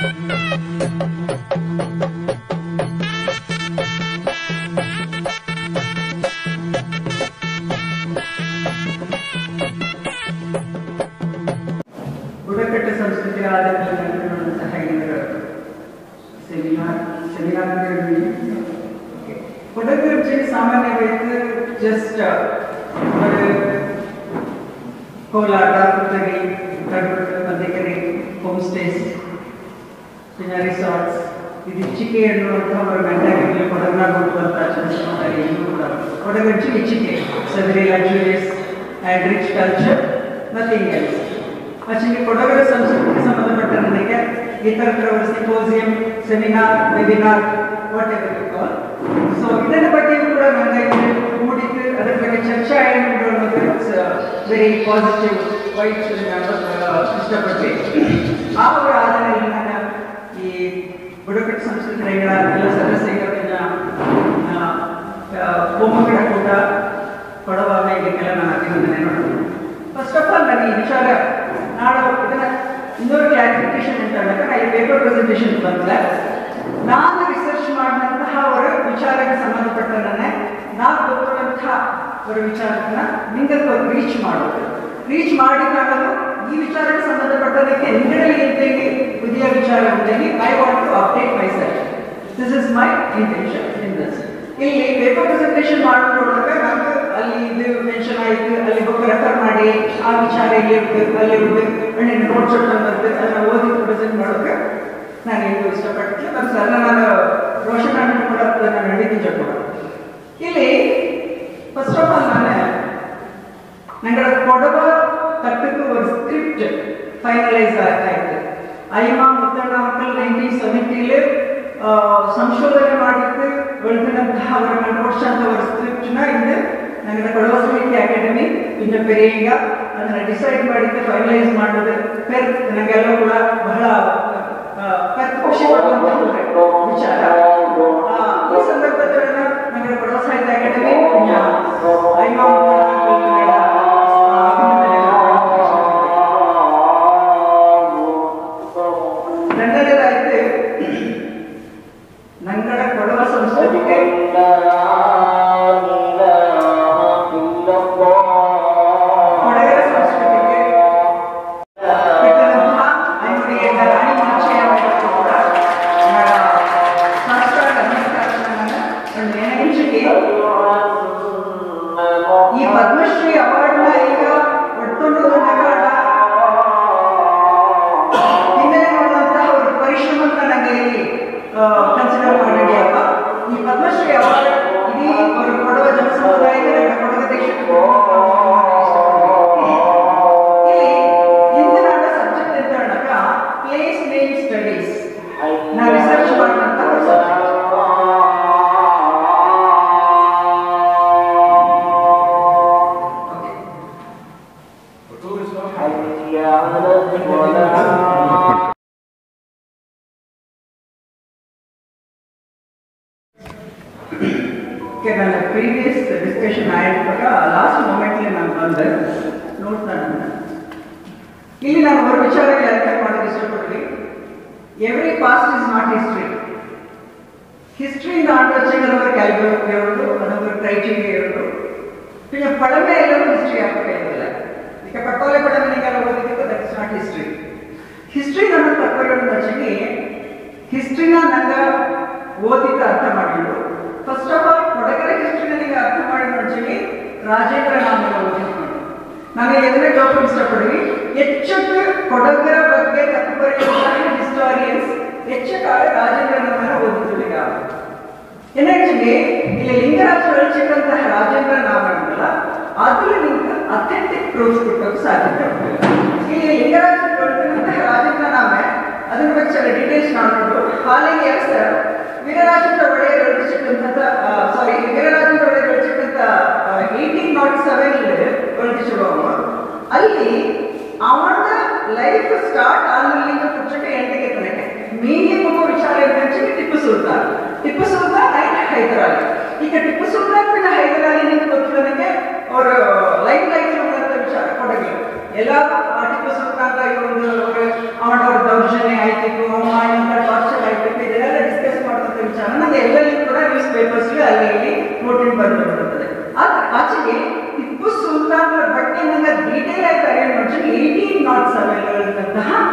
ಬುಡಕಟ್ಟು ಸಂಸ್ಕೃತಿಯ ಆಧಾರದಂತಹ ಇವರು ಸೆಮಿನಾರ್ ಸೆಮಿನಾರ್ಗಳಲ್ಲಿ ಕೊಡಗು ಜಿಲ್ಲೆ ಸಾಮಾನ್ಯವಾಗಿ ಜಸ್ಟ್ ഒരു ಕೋಲಾಟ ಪುತ್ತಗಿ ಕಡೂರು ಮಧ್ಯಕೆರೆ ಹೋಮ್ ಸ್ಟೇಸ್ പിന്നെ റിസോർട്ട്സ് ഇത് ഇച്ചിക്കെ എന്നുള്ളത് ഒരു മെന്റാലിറ്റിയിൽ കൊടകന കൊണ്ടുവന്ന കൊടകഞ്ചി ഇച്ചിക്കെ so very luxurious and rich culture nothing else actually ಕೊಡಗರ ಸಂಸ್ಕೃತಿಗೆ ಸಂಬಂಧಪಟ್ಟ ನನಗೆ ಈ ಥರದ ಒಂದು symposium seminar webinar whatever you call so ಇದರ ಬಗ್ಗೆ ಕೂಡ ನನಗೆ ಮೂಡಿದ್ದು ಅದರ ಬಗ್ಗೆ ಚರ್ಚೆ ಅನ್ನೋದು ವೆರಿ ಪಾಸಿಟಿವ್ ವೈಬ್ಸ್ ಇಷ್ಟಪಟ್ಟೆ ಆ ಒಂದು ಆಧಾರದಲ್ಲಿ ನಾನು ಈ ಬುಡಕಟ್ಟು ಸಂಸ್ಕೃತಿಗಳ ಎಲ್ಲ ಸದಸ್ಯಗಳ ಹೋಮಗಳ ಕೂಟ ಕೊಡವ ಇದಕ್ಕೆಲ್ಲ ನಾನು ಅಭಿನಂದನೆ ಮಾಡ್ತೀನಿ ಫಸ್ಟ್ ಆಫ್ ಆಲ್ ನನಗೆ ಈ ವಿಚಾರ ನಾಳೆ ಇದನ್ನ ಇನ್ನೊಂದು ಕ್ಲಾರಿಫಿಕೇಶನ್ ಅಂತ ಹೇಳಿದ್ರೆ ನಾ ಈ ಪೇಪರ್ ಪ್ರೆಸೆಂಟೇಷನ್ ಬಂದ್ರೆ ನಾನು ರಿಸರ್ಚ್ ಮಾಡಿದಂತಹ ಅವರ ವಿಚಾರಕ್ಕೆ ಸಂಬಂಧಪಟ್ಟನೇ ನಾನು ಗೊತ್ತಿರುವಂತಹ ಅವರ ವಿಚಾರನ ನಿಮಗೆ ರೀಚ್ ಮಾಡೋದು ರೀಚ್ ಮಾಡಿ ನಾನು ಈ ವಿಚಾರಕ್ಕೆ ಸಂಬಂಧಪಟ್ಟದಕ್ಕೆ ನಿಗಳಲ್ಲಿ ಇದ್ದೇನೆ ಪುದಿಯ ವಿಚಾರ ಉಂಟೇನೆ I want to update myself this is my intention in this ಇಲ್ಲಿ ಪೇಪರ್ ಪ್ರೆಸೆಂಟೇಷನ್ ಮಾಡೋದ್ರೊಳಗೆ ನಮ್ಗೆ ಅಲ್ಲಿ ಇದು ಮೆನ್ಷನ್ ಆಯ್ತು ಅಲ್ಲಿ ಬುಕ್ ರೆಫರ್ ಮಾಡಿ ಆ ವಿಚಾರ ಇಲ್ಲಿ ಇರ್ಬೇಕು ಅಲ್ಲಿ ಇರ್ಬೇಕು ಒಳ್ಳೆ ನೋಟ್ಸ್ ಬರ್ತದೆ ಅದನ್ನ ಓದಿ ಪ್ರೆಸೆಂಟ್ ಮಾಡೋಕೆ ನಾನು ಏನು ಇಷ್ಟಪಟ್ಟಿಲ್ಲ ಮತ್ತು ಸರ್ ನಾನು ರೋಷನ್ ಅಣ್ಣ ಕೂಡ ನಾನು ನಡೀತೀನಿ ಕೂಡ ಇಲ್ಲಿ ಫಸ್ಟ್ ಆಫ್ ಆಲ್ ನಾನು ഞങ്ങളുടെ കൊടവ തട്ടിക്ക് ഒരു സ്ക്രിപ്റ്റ് ഫൈനലൈസ് ആയിട്ട് ಐಮ ಮುತ್ತಣ್ಣ ಮಕ್ಕಳು ನೈನ್ಟೀನ್ ಸೆವೆಂಟಿಲಿ ಸಂಶೋಧನೆ ಮಾಡಿದ್ದು ಬೆಳೆದಿನಂತಹ ಅವರ ಕಂಡುಪಡಿಸಂತ ಅವರ ಸ್ಕ್ರಿಪ್ಟ್ನ ಇಂದು ನಗರ ಕೊಡವ ಸಾಹಿತ್ಯ ಅಕಾಡೆಮಿ ಇನ್ನು ಪೆರಿಯ ಅದನ್ನ ಡಿಸೈಡ್ ಮಾಡಿದ್ದು ಫೈನಲೈಸ್ ಮಾಡೋದು ಪೆರ್ ನನಗೆಲ್ಲ ಕೂಡ ಬಹಳ ಪೆರ್ ಖುಷಿ ಪಡುವಂತಹ ವಿಚಾರ ಆ, ಈ ಸಂದರ್ಭದಲ್ಲಿ ನಗರ ಕೊಡವ ಸಾಹಿತ್ಯ ಅಕಾಡೆಮಿ ಐಮ ಮುತ್ತಣ್ಣ రెండవదైతే నంగడ కొడవ సంస్కృతికి కొడగర సంస్కృతికి పెట్టినంತಹ ಐವರಿಗೆ ರಾಣಿ ಮಹಾಶಯ ಕೂಡ మన ಸಂಸ್ಕಾರ ಅಧಿಕಾರವನ್ನು ಒಂದು ನೆನಪಿಸಿಕೆ ಈ ಪದ್ಮಶ್ರೀ ಅವಾರ್ಡ್ನ ಈಗ ಒಟ್ಟೊಂದು ನಗಾಡ ಹಿನ್ನೆಲೆ ನೋಡುವಂತಹ ಒಂದು ಪರಿಶ್ರಮದ ನನಗೆ ಇಲ್ಲಿ ಕನ್ಸಿಡರ್ ಮಾಡಿ ಅಪ್ಪ ಈ ಪದ್ಮಶ್ರೀ ಅವಾರ್ಡ್ ಇಡೀ ಅವರು ಕೊಡುವ ಜನ ಸಮುದಾಯಕ್ಕೆ ನನ್ನ ಕೊಡಗ ದೇಶಕ್ಕೆ ಇಲ್ಲಿ ಇಂದಿನ ಸಬ್ಜೆಕ್ಟ್ ಅಂತ ಹೇಳಕ ಪ್ಲೇಸ್ ನೇಮ್ ಸ್ಟಡೀಸ್ ನಾ ರಿಸರ್ಚ್ ಮಾಡಿದಂತ ಒಂದು ಸಬ್ಜೆಕ್ಟ್ ಓಕೆ ಓಕೆ ನನ್ನ ಪ್ರೀವಿಯಸ್ ಡಿಸ್ಕಷನ್ ಆಗಿರುವಾಗ ಲಾಸ್ಟ್ ಮೂಮೆಂಟ್ಲಿ ನಾನು ಬಂದೆ ನೋಡ್ತಾ ನಾನು ಇಲ್ಲಿ ನಾನು ಒಂದು ವಿಚಾರ ಕ್ಲಾರಿಫೈ ಮಾಡೋದು ಇಷ್ಟಪಡ್ತೀನಿ every past is not history ಹಿಸ್ಟ್ರಿಯಿಂದ ಆಂಡ್ರಚೆಗಳವರು ಕ್ಯಾಲ್ಕುಲೇಟ್ ಹೇಳೋದು ಅದೊಂದು ಕ್ರೈಟೀರಿಯಾ ಹೇಳೋದು പിന്നെ പഴമ എല്ലാം ഹിസ്റ്ററി ആക്കുകയില്ല ಈಗ ಪಟ್ಟೋಲೆ ಪಡಮನಿಗೆಲ್ಲ ಓದಿದ್ದಕ್ಕೆ that is not history history ನನ್ನ ತತ್ವಗಳು ರಚನೆ ಹಿಸ್ಟ್ರಿನ ನಂಗೆ ಓದಿದ್ದ ಅರ್ಥ ಮಾಡಿದ್ದು ಫಸ್ಟ್ ಆಫ್ ಆಲ್ ಕೊಡಗರ ಹಿಸ್ಟ್ರಿ ನನಗೆ ಅರ್ಥ ಮಾಡಿ ರಚನೆ ರಾಜೇಂದ್ರ ನಾಮದ ಓದಿದ್ದು ನಾನು ಎದುರೇ ಟೋಪಲ್ ಇಷ್ಟಪಡ್ವಿ ಹೆಚ್ಚು ಕೊಡಗರ ಬಗ್ಗೆ ತಪ್ಪು ಬರೆಯುವಂತಹ ಹಿಸ್ಟಾರಿಯನ್ಸ್ ಹೆಚ್ಚು ಕಾಲ ರಾಜೇಂದ್ರ ನಾಮನ ಓದಿದ್ದು ಈಗ ಏನಾಗ್ತದೆ ಇಲ್ಲಿ ಲಿಂಗರಾಜ ಹೊರಚಿಕ್ಕಂತಹ ರಾಜೇಂದ್ರ ನಾಮಗಳ ಅದ್ರ ನಿಮ್ಗೆ ಅಥೆಂಟಿಕ್ ಪ್ರೂಫ್ ಕೊಟ್ಟೋಕೆ ಸಾಧ್ಯತೆ ಉಂಟು ಇಲ್ಲಿ ಲಿಂಗರಾಜ ಹೊರಚಿಕ್ಕಂತಹ ರಾಜೇಂದ್ರ ನಾಮ ಅದನ್ನ ಬಗ್ಗೆ ಚಿല ಡೀಟೇಲ್ಸ್ ನೋಡೋದು ಹಾಲಿಗೆ ಸರ್ ವೀರರಾಜೇಂದ್ರ ಒಡೆಯರ್ ಹೊರಚಿಕ್ಕಂಥ ಸಾರಿ ವೀರರಾಜೇಂದ್ರ ಒಡೆಯರ್ ಹೊರಚಿಕ್ಕಂಥ ಏಯ್ಟೀನ್ ನಾಟ್ ಸೆವೆನ್ ಹೊರಚಿಡುವ ಅಲ್ಲಿ ಅವನ ಲೈಫ್ ಸ್ಟಾರ್ಟ್ ಆನಲ್ಲಿಂದ ಪುಚ್ಚಕ್ಕೆ ಎಂಟಕ್ಕೆ ತನಕ ಮೀನಿಮಮ್ ವಿಚಾರ ఏంటంటే ಟಿಪ್ಪು ಸುಲ್ತಾನ್ ಟಿಪ್ಪು ಸುಲ್ತಾನ್ ಅಂಡ್ ಹೈದರಾಲಿ ಈಗ ಟಿಪ್ಪು ಸುಲ್ತಾನ್ ಪಿನ ಹೈದರಾಲಿ ನಿಮ್ಗೆ ಗೊತ್ತಿರೋದಕ್ಕೆ ಅವ್ರ ಲೈಫ್ ಲೈಫ್ ಅನ್ನೋಂಥ ವಿಚಾರ ಕೊಡಗಿ ಎಲ್ಲ ಆ ಟಿಪ್ಪು ಸುಲ್ತಾನ್ ಒಂದು ಅವನ ಅವ್ರ ದೌರ್ಜನ್ಯ ಆಯ್ತು ಅವಮಾನ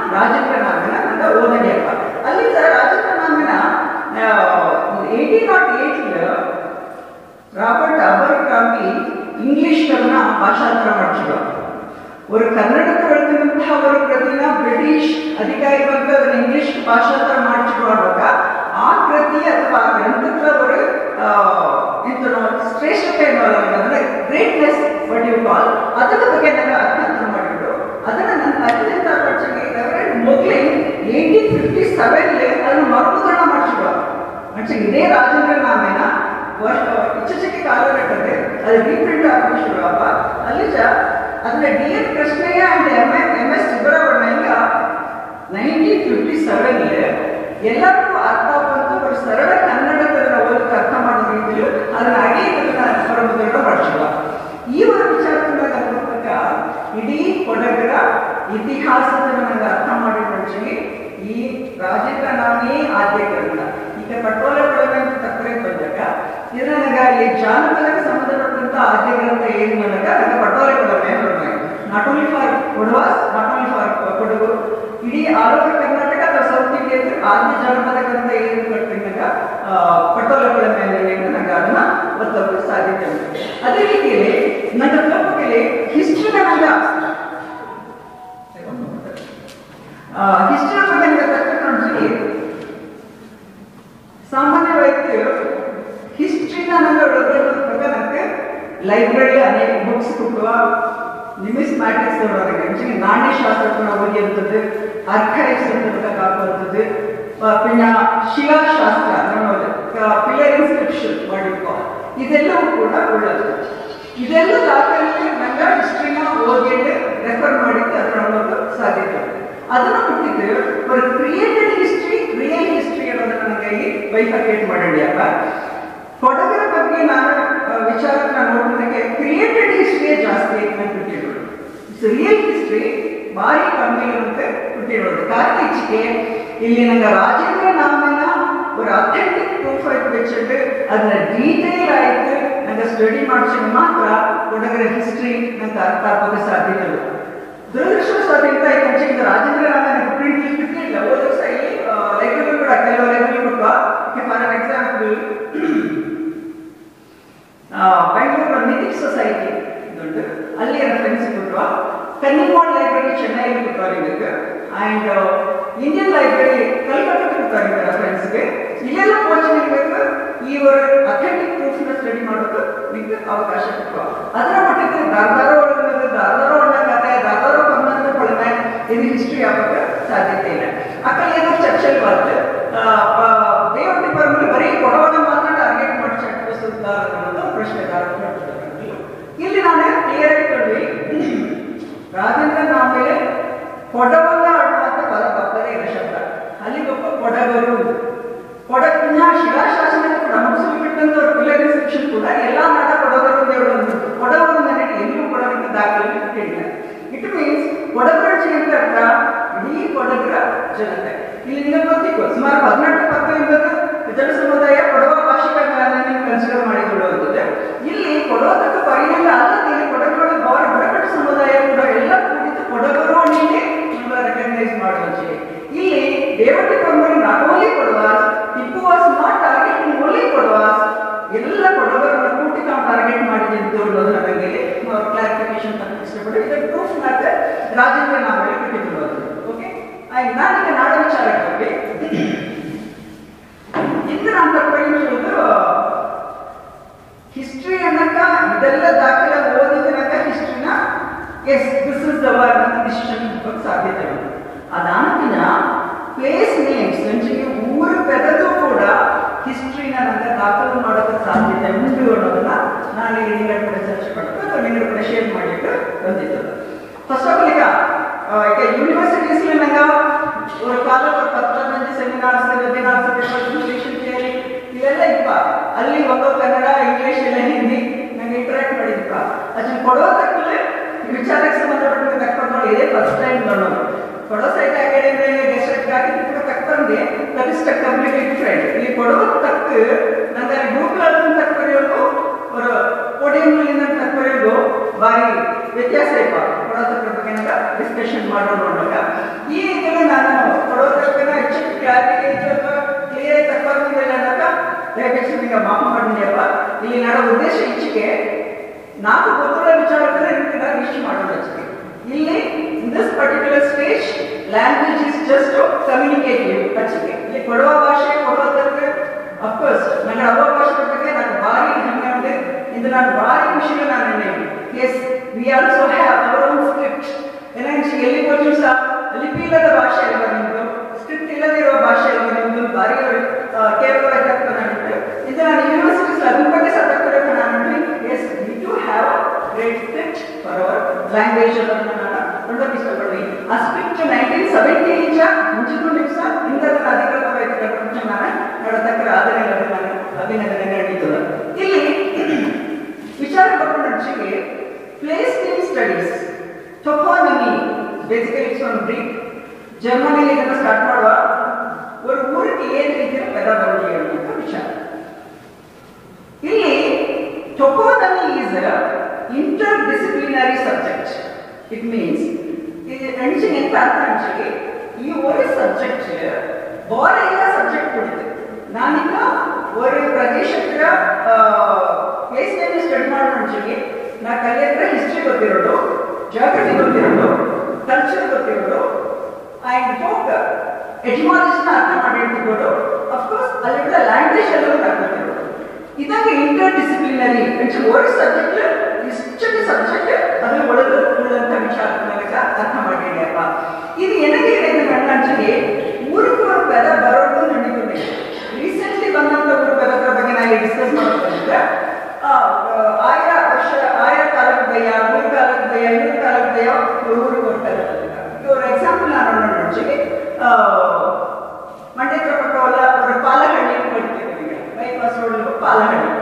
ರಾಜೇಂದ್ರ ನಾಮಿನ ಅಂತ ಓದನೆಯಪ್ಪ ಅಲ್ಲಿ ಸರ್ ರಾಜೇಂದ್ರ ನಾಮಿನ ಏಯ್ಟೀನ್ ನಾಟ್ ಏಯ್ಟಿல் ராபர்ட் அபர்காமி இங்கிலீஷ்ல ಭಾಷಾಂತರ ಮಾಡಿಸಿದ್ರು ஒரு ಕನ್ನಡಕ್ಕೆ ಬೆಳೆದಂತಹ ஒரு ಕೃತಿನ ಬ್ರಿಟಿಷ್ ಅಧಿಕಾರಿ ಬಂದು ಅದನ್ನ ಇಂಗ್ಲಿಷ್ ಭಾಷಾಂತರ ಮಾಡಿಸಿರುವಾಗ ಆ ಕೃತಿ ಅಥವಾ ಆ ಗ್ರಂಥದ ஒரு ಎಂತ ಶ್ರೇಷ್ಠತೆ ಅಂದ್ರೆ ಗ್ರೇಟ್ನೆಸ್ ವಾಟ್ ಯು ಕಾಲ್ ಅದರ ಬಗ್ಗೆ ನಾನು ಅರ್ಥ ಮಾಡಿದ್ರು ಅದನ್ನ ನನ್ನ ಅತ್ಯಂತ ಪಕ್ಷಕ್ಕೆ ಮೊದಲೇ ಏಯ್ಟೀನ್ ಫಿಫ್ಟಿ ಸೆವೆನ್ಲಿ ಅದನ್ನು ಮರುಮುದ್ರಣ ಮಾಡಿಸಿದ್ರು అంటే ఇదే రాజేంద్ర నామైన ಇತ್ತೀಚೆಗೆ ಕಾಲಘಟ್ಟಕ್ಕೆ ಅದು ರೀಪ್ರಿಂಟ್ ಆಗಿರುವಾಗ ಅಲ್ಲಿ ಅದನ್ನ D N Krishnaiah and M M S Subrahmanya nineteen fifty seven ಎಲ್ಲರಿಗೂ ಅರ್ಥ ಬಂತು ಬಟ್ ಸರಳ ಕನ್ನಡದಲ್ಲಿ ಓದಕ್ಕೆ ಅರ್ಥ ಮಾಡೋ ರೀತಿಯಲ್ಲಿ ಅದನ್ನ ಹಾಗೆ ಇದನ್ನ ಹೊರಮುದ್ರಣ ಮಾಡಿಸಿಲ್ಲ ಈ ಒಂದು ವಿಚಾರದಿಂದ ನೋಡಿದಾಗ ಇಡೀ ಕೊಡಗರ ಇತಿಹಾಸವನ್ನು ನನಗೆ ಅರ್ಥ ಮಾಡಿ ಮನುಷ್ಯನಿಗೆ ಈ ರಾಜೇಂದ್ರ ನಾಮೇ ಆದ್ಯ ಗ್ರಂಥ ಈಗ ಪಟೋಲ ಅಂತ ತಕ್ಕರೆ ಬಂದಾಗ ಇದು ನನಗೆ ಈ ಜಾನಪದಕ್ಕೆ ಸಂಬಂಧಪಟ್ಟಂತ ಆದ್ಯ ಗ್ರಂಥ ಏನು ನನಗ ನನಗೆ ಪಟೋಲೆ ಕೊಡಮೆ not only for Kodavas not only for Kodagu ಇಡೀ ಆಲ್ ಓವರ್ ಕರ್ನಾಟಕ ಅಥವಾ ಸೌತ್ ಇಂಡಿಯಾ ಆದ್ಯ ಜಾನಪದ ಗ್ರಂಥ ಏನು ಕಟ್ಟಿನಾಗ ಪಟೋಲ ಕೊಡಮೆ ನನಗೆ ಅದನ್ನ ಒತ್ತಲು ಸಾಧ್ಯತೆ ಉಂಟು ಅದೇ ರೀತಿಯಲ್ಲಿ ನನ್ನ ತಪ್ಪುಗಳಿಗೆ ಹಿಸ್ಟ್ರಿ ನನಗೆ ಹಿಸ್ಟ್ರಿ ಬಗ್ಗೆ ನನಗೆ ತಕ್ಕಂತೆ ಸಾಮಾನ್ಯವಾಗಿ ಹಿಸ್ಟ್ರಿನ ನಂಗೆ ಒಳಗೊಳ್ಳುವಾಗ ನನಗೆ ಲೈಬ್ರರಿ ಅನೇಕ ಬುಕ್ಸ್ ಕೊಟ್ಟುವ ನಿಮಿಸ್ಮ್ಯಾಟಿಕ್ಸ್ ನನಗೆ ನಾಣ್ಯಶಾಸ್ತ್ರವನ್ನು ಓದಿಯಂಥದ್ದು ಆರ್ಕೈವ್ಸ್ ಅಂತ ಹಾಕುವಂಥದ್ದು പിന്നെ ಶಿಲಾಶಾಸ್ತ್ರ ಪಿಲ್ಲರ್ ಇನ್ಸ್ಕ್ರಿಪ್ಷನ್ ಮಾಡಿಕೋ ಇದೆಲ್ಲವೂ ಕೂಡ ಉಳ್ಳದು ಇದೆಲ್ಲ ದಾಖಲೆ ನಂಗೆ ಹಿಸ್ಟ್ರಿನ ಓದಿಟ್ಟು ರೆಫರ್ ಮಾಡಿದ್ದು ಅದರ ಒಂದು ಸಾಧ್ಯತೆ ಅದನ್ನ ಬಿಟ್ಟಿದ್ದು ஒரு ಕ್ರಿಯೇಟೆಡ್ ಹಿಸ್ಟ್ರಿ ರಿಯಲ್ ಹಿಸ್ಟ್ರಿ ಅನ್ನೋದನ್ನ ನನಗೆ ಬೈಫರ್ಕೇಟ್ ಮಾಡಿ ಅಪ್ಪ ಕೊಡಗರ ಬಗ್ಗೆ ನಾನು ವಿಚಾರಕ್ಕೆ ನಾನು ನೋಡಿದಾಗ ಕ್ರಿಯೇಟೆಡ್ ಹಿಸ್ಟ್ರಿಯೇ ಜಾಸ್ತಿ ಅಂತ ಬಿಟ್ಟಿರೋದು ರಿಯಲ್ ಹಿಸ್ಟ್ರಿ ಭಾರಿ ಕಮ್ಮಿ ಅಂತ ಬಿಟ್ಟಿರೋದು ಕಾರಣ ಹೆಚ್ಚಿಗೆ ಇಲ್ಲಿ ನಂಗೆ ರಾಜೇಂದ್ರ ನಾಮನ ஒரு ಅಥೆಂಟಿಕ್ ಪ್ರೂಫ್ ಆಯ್ತು வெச்சுட்டு ಅದನ್ನ ಡೀಟೇಲ್ ಆಯ್ತು ನಂಗೆ ಸ್ಟಡಿ ಮಾಡಿಸಿದ ಮಾತ್ರ ಕೊಡಗರ ಹಿಸ್ಟ್ರಿ ನಂಗೆ ಅರ್ಥ ಆಗೋದು ಸಾಧ್ಯತೆ ಇಲ್ಲ ದುರದೃಷ್ಟವಶಾತ್ ಎಂತ ಆಯ್ತು ಈಗ ರಾಜೇಂದ್ರ ನಾಮನ ಪ್ರಿಂಟ್ ಬಿಟ್ಟಿಲ್ಲ ಹೋದ ವರ್ಷ ಇಲ್ಲಿ ಲೈಬ್ರರಿ ಕೂಡ ಕೆಲವು ಲೈಬ್ರರಿ ಕೊಡುವ for an example Bengaluru Mythic Society ಇದುಂಟು ಅಲ್ಲಿ ರೆಫರೆನ್ಸ್ ಕೊಟ್ಟುವ ಕನ್ನಿಮೋಡ್ ಲೈಬ್ರರಿ ಚೆನ್ನೈಲಿ ಕೊಟ್ಟುವ ನಿಮಗೆ ಆ್ಯಂಡ್ ಇಂಡಿಯನ್ ಲೈಬ್ರರಿ ಕಲ್ಕಟ್ಟ ಕೊಡ್ತಾರೆ ನಿಮಗೆ ರೆಫರೆನ್ಸ್ಗೆ ಇಲ್ಲೆಲ್ಲ ಕೋಚಿಂಗ್ ಬೇಕು ಈ ಒಂದು ಅಥೆಂಟಿಕ್ ಪ್ರೂಫ್ನ ಸ್ಟಡಿ ಮಾಡೋದು ನಿಮಗೆ ಅವಕಾಶ ಕೊಟ್ಟುವ ಅದರ ಮಟ್ಟಿಗೆ ದಾರ್ದಾರ ಒಳಗೆ ದಾರ್ದಾರ ಒಳ್ಳ ಕಥೆ ದಾರ್ದಾರ ಬಂದಂತ ಕೊಳಮೆ ಇದು ಹಿಸ್ಟ್ರಿ ಆಗೋಕ ಸಾಧ್ಯತೆ ಇಲ್ಲ ಅక్కడ ಏನೋ ಚರ್ಚೆಲ್ ಬಂತು ದೇವರ ಪರಮಲ್ಲಿ ಬರೀ ಕೊಡವನ್ನ ಮಾತ್ರ ಟಾರ್ಗೆಟ್ ಮಾಡಿ ಚರ್ಚಿಸುತ್ತಾರೆ ಅನ್ನೋದು ಪ್ರಶ್ನೆಗಾರ ಇಲ್ಲಿ ನಾನು ಕ್ಲಿಯರ್ ಆಗಿ ರಾಜೇಂದ್ರ ನಾಮೇಲೆ ಕೊಡವನ್ನ ಆಡುವಂತ ಪದ ಬರ್ತದೆ ಇಲ್ಲ ಶಬ್ದ ಅಲ್ಲಿ ಒಬ್ಬ ಕೊಡಗರು ಕೊಡಗಿನ ಶಿಲಾಶಾಸನ ಕೂಡ ಮುಗಿಸಿಬಿಟ್ಟಂತ ಅವ್ರ ಪಿಲ್ಲರ್ ಇನ್ಸ್ಕ್ರಿಪ್ಷನ್ ಕೂಡ ಎಲ್ಲಾ ನಾಡ ಕೊಡಗರು ದೇವರು ಕೊಡವರು ನನಗೆ ಎಲ್ಲೂ ಕೊಡಗರ ದಾಖಲೆ ಹೇಳಿಲ್ಲ ಇಟ್ ಮೀನ್ಸ್ ಕೊಡಗರ ಜನತೆ ಅರ್ಥ ಇಡೀ ಕೊಡಗರ ಜನತೆ ಇಲ್ಲಿ ನಿಮಗೆ ಗೊತ್ತಿತ್ತು ಸುಮಾರು ಹದಿನೆಂಟು ಪತ್ತೊಂಬತ್ತು ಜನ ಸಮುದಾಯ ಕೊಡವ ಭಾಷಿಕ ಕನ್ಸಿಡರ್ ಮಾಡಿಕೊಳ್ಳುವಂಥದ್ದು ಇಲ್ಲಿ ಕೊಡೋದಕ್ಕೆ ಪರಿಣಾಮ ಅಲ್ಲದೆ ಇಲ್ಲಿ ಕೊಡಗರ ಅವರ ಬುಡಕಟ್ಟು ಸಮುದಾಯ ಕೂಡ ಎಲ್ಲ ಕೂಡಿದ್ದು ಕೊಡಗರು ಅನ್ನೇ ರೆಕಗ್ನೈಸ್ ಮಾಡುವಂತೆ ಇಲ್ಲಿ ದೇವಟಿ ಪಂಬರಿ not only Kodavas Tipu was not targeting only Kodavas ಎಲ್ಲ ಕೊಡವರನ್ನ ಕೂಟಿ ನಾವು ಟಾರ್ಗೆಟ್ ಮಾಡಿದೆ ಅಂತ ಹೇಳೋದು ನನಗೆ ಕ್ಲಾರಿಫಿಕೇಶನ್ ಇಷ್ಟಪಟ್ಟು ಇದರ ಪ್ರೂಫ್ ಮತ್ತೆ ರಾಜೇಂದ್ರ ನಾವಲ್ಲಿ ಬಿಟ್ಟಿರೋದು ಓಕೆ ನಾನೀಗ ನಾಡ ವಿಚಾರಕ್ಕೆ ಬಗ್ಗೆ ಇಂದು ನಾನು ತಪ್ಪಿಕೊಳ್ಳುವುದು ಹಿಸ್ಟ್ರಿ ಅನ್ನಕ ಇದೆಲ್ಲ ದಾಖಲೆ ಓದಿದನಕ ಹಿಸ್ಟ್ರಿನ as this is the word ಅಂತ ಡಿಸಿಷನ್ ಸಾಧ್ಯತೆ ಉಂಟು ಅದಾನಕಿನ ಪ್ಲೇಸ್ ನೇಮ್ಸ್ ಅಂಚಿಗೆ ಊರು ತೆಗೆದು ಕೂಡ ಹಿಸ್ಟ್ರಿನ ನಂಗೆ ದಾಖಲು ಮಾಡೋಕ್ಕೆ ಸಾಧ್ಯತೆ ಉಂಟು ಅನ್ನೋದನ್ನ ನಾನು ಈಗ ನಿಂಗಳ ಕೂಡ ಚರ್ಚೆ ಪಟ್ಟು ಅಥವಾ ನಿಂಗಳ ಕೂಡ ಶೇರ್ ಮಾಡಿಟ್ಟು ಬಂದಿದ್ದು ಫಸ್ಟ್ ಆಫ್ ಆಲ್ ಈಗ ಈಗ ಯೂನಿವರ್ಸಿಟೀಸ್ ನಂಗೆ ஒரு ಕಾಲ ஒரு ಪತ್ತೊಂಬತ್ತು ಸೆಮಿನಾರ್ಸ್ ವೆಬಿನಾರ್ಸ್ ಪ್ರೆಸೆಂಟೇಷನ್ ಥಿಯರಿ ಇವೆಲ್ಲ ಇಪ್ಪ ಅಲ್ಲಿ ಒಂದು ಕನ್ನಡ ಇಂಗ್ಲಿಷ್ ಎಲ್ಲ ಹಿಂದಿ ನಂಗೆ ಇಂಟರಾಕ್ಟ್ ಮಾಡಿದ್ಪ ಅದನ್ನ ಕೊಡೋ ತಕ್ಕಲೆ ವಿಚಾರಕ್ಕೆ ಸಂಬಂಧಪಟ್ಟ ತಕ್ಕೊಂಡು ನೋಡಿ ಇದೇ ಫಸ್ಟ್ ಟೈಮ್ ನೋಡೋದು ಕೊಡೋ ಸೈಟ್ ಅಕಾಡೆಮಿ ಗೆಸ್ಟ್ ಹಾಕಿದ್ದು ಕೂಡ ತಕ್ಕಂಗೆ ದಟ್ ಇಸ್ ಕಂಪ್ಲೀಟ್ಲಿ ಡಿಫ್ರೆಂಟ್ ಇಲ್ಲಿ ಕೊಡೋ ತಕ್ಕ ನಂಗೆ ಅಲ್ಲಿ ಗೂಗಲ್ ಅಂತ ತಕ್ಕರಿಯೋದು ஒரு ಪೋಡಿಯಂನಲ್ಲಿ ತಕ್ಕರಿಯೋದು ಭಾರಿ ವ್ಯತ್ಯಾಸ ಇಪ್ಪ ಕೊಡೋ ತಕ್ಕ ಬಗ್ಗೆ ನಂಗೆ ಡಿಸ್ಕಷನ್ ಮಾಡೋಣ ನೋಡುವಾಗ ಈ ಇದನ್ನ ಉದ್ದೇಶ ಈಚೆಗೆ ನಾಲ್ಕು ಗೊತ್ತಿರೋ ವಿಚಾರಗಳನ್ನ ನಿಮ್ಗೆ ಇಷ್ಟು ಮಾಡೋದು ಅಷ್ಟೇ ಇಲ್ಲಿ in this particular stage language is just communicative ಅಚ್ಚಿಗೆ ಇಲ್ಲಿ ಕೊಡುವ ಭಾಷೆ ಕೊಡೋದಕ್ಕೆ ಅಫ್ಕೋರ್ಸ್ ನನ್ನ ಅವ್ವ ಭಾಷೆ ಬಗ್ಗೆ నాకు ಭಾರಿ ಹೆಮ್ಮೆ ಇದೆ ಇದು ನಾನು ಭಾರಿ ಖುಷಿಗೆ ನಾನು as we also have our own script ಏನಂದ್ರೆ ಎಲ್ಲಿ ಹೋದ್ರು ಸಹ ಲಿಪಿ ಇಲ್ಲದ ಭಾಷೆ ಅಲ್ವಾ ನಿಮ್ದು ಸ್ಕ್ರಿಪ್ಟ್ ಇಲ್ಲದಿರುವ ಭಾಷೆ ಅಲ್ವಾ ನಿಮ್ದು ಭಾರಿ ಕೇವಲ ತಪ್ಪನಾಗುತ್ತೆ ಇದು ನಾನು ಯೂನಿವರ್ಸಿಟೀಸ್ ಅದ್ರ ಬಗ್ಗೆ ಸಹ ತಪ್ಪಬೇಕು ನಾನು as we too have great script for our language ಅದನ್ನು ನಾನು ಕೊಂಡೋಗಿ ಇಷ್ಟಪಡ್ತೀನಿ ಆ ಸ್ಕ್ರಿಪ್ಟ್ ನೈನ್ಟೀನ್ ಸೆವೆಂಟಿ ಇಂಚ ಮುಂಚಿಕೊಂಡು ಸಹ ಇಂಥದ್ದು ಅಧಿಕೃತವಾಗಿ ತಗೊಂಡು ನಾನು ನೋಡತಕ್ಕ ಆಧಾರ ನಾನು ಅಭಿನಂದನೆ ನೀಡಿದ್ದು ಇಲ್ಲಿ ವಿಚಾರ ಬರ್ಕೊಂಡಂಚಿಗೆ place name studies toponymy basically it's one break ಜರ್ಮನಿಯಲ್ಲಿ ಇದನ್ನು ಸ್ಟಾರ್ಟ್ ಮಾಡುವ ಒಂದು ಊರಿಗೆ ಏನು ರೀತಿಯ ಪದ ಬರಲಿ ಅನ್ನುವಂಥ ವಿಚಾರ ಇಲ್ಲಿ toponymy is interdisciplinary subject it means ಇದು ಅಂಚಿಗೆ ಎಂತ ಅರ್ಥ ಅಂಚಿಗೆ ಈ ஒரு ಸಬ್ಜೆಕ್ಟ್ வேற ಎಲ್ಲ ಸಬ್ಜೆಕ್ಟ್ ಕೊಡುತ್ತೆ ನಾನೀಗ ஒரு ಪ್ರದೇಶದ ಪ್ಲೇಸ್ ನೇಮ್ ಸ್ಟಡಿ ಮಾಡೋ ಅಂಚಿಗೆ ನಾ ಕಲಿಯತ್ರ ಹಿಸ್ಟ್ರಿ ಗೊತ್ತಿರೋದು ಜಾಗ್ರಫಿ ಗೊತ್ತಿರೋದು ಕಲ್ಚರ್ ಗೊತ್ತಿರೋದು ಆ್ಯಂಡ್ ಫೋಕ್ ಎಟಿಮಾಲಜಿನ ಅರ್ಥ ಮಾಡಿ ಇಟ್ಕೊಂಡು ಅಫ್ಕೋರ್ಸ್ ಅಲ್ಲಿಂದ ಲ್ಯಾಂಗ್ವೇಜ್ ಎಲ್ಲವೂ ಗೊತ್ತಿರೋದು ಇದಾಗಿ ಇಂಟರ್ ಡಿಸಿಪ್ಲಿನರಿ ಅಂದ್ರೆ ಒಂದು ಸಬ್ಜೆಕ್ಟ್ ಇಷ್ಟೊಂದು ಸಬ್ಜೆಕ್ಟ್ ಅದ್ರ ಒಳಗೆ ಉಳ್ಳಂತ ವಿಚಾರ ನನಗೆ ಅರ್ಥ ಮಾಡಿದ್ಯಪ್ಪ ಇದು ನನಗೆ ಏನು ಕಣ್ಣಂಚಿಗೆ ಊರಿಗೆ ಒಂದು ಪದ ಬರೋದು ನಡೀತದೆ ರೀಸೆಂಟ್ಲಿ ಬಂದಂತ ಊರು ಪದದ ಬಗ್ಗೆ ನಾನು ಡಿಸ್ಕಸ್ ಮಾಡೋದಂದ್ರೆ ಆಯಾ ವರ್ಷ ಆಯಾ ಕಾಲದ ಭಯ ಮೂರು ಕಾಲದ ಭಯ ಇನ್ನೂರು ಕಾಲದ ಭಯ ಊರಿಗೆ ಹೋಗ್ತಾರೆ ஒரு எக்ஸாம்பிள் நான் ஒன்று நினச்சிக்கு ಮಂಡ್ಯದ ಪಕ್ಕವಲ್ಲ ஒரு ಪಾಲಹಳ್ಳಿ படிக்கிறீங்க ಬೈಪಾಸ್ ರೋಡ್ ಪಾಲಹಳ್ಳಿ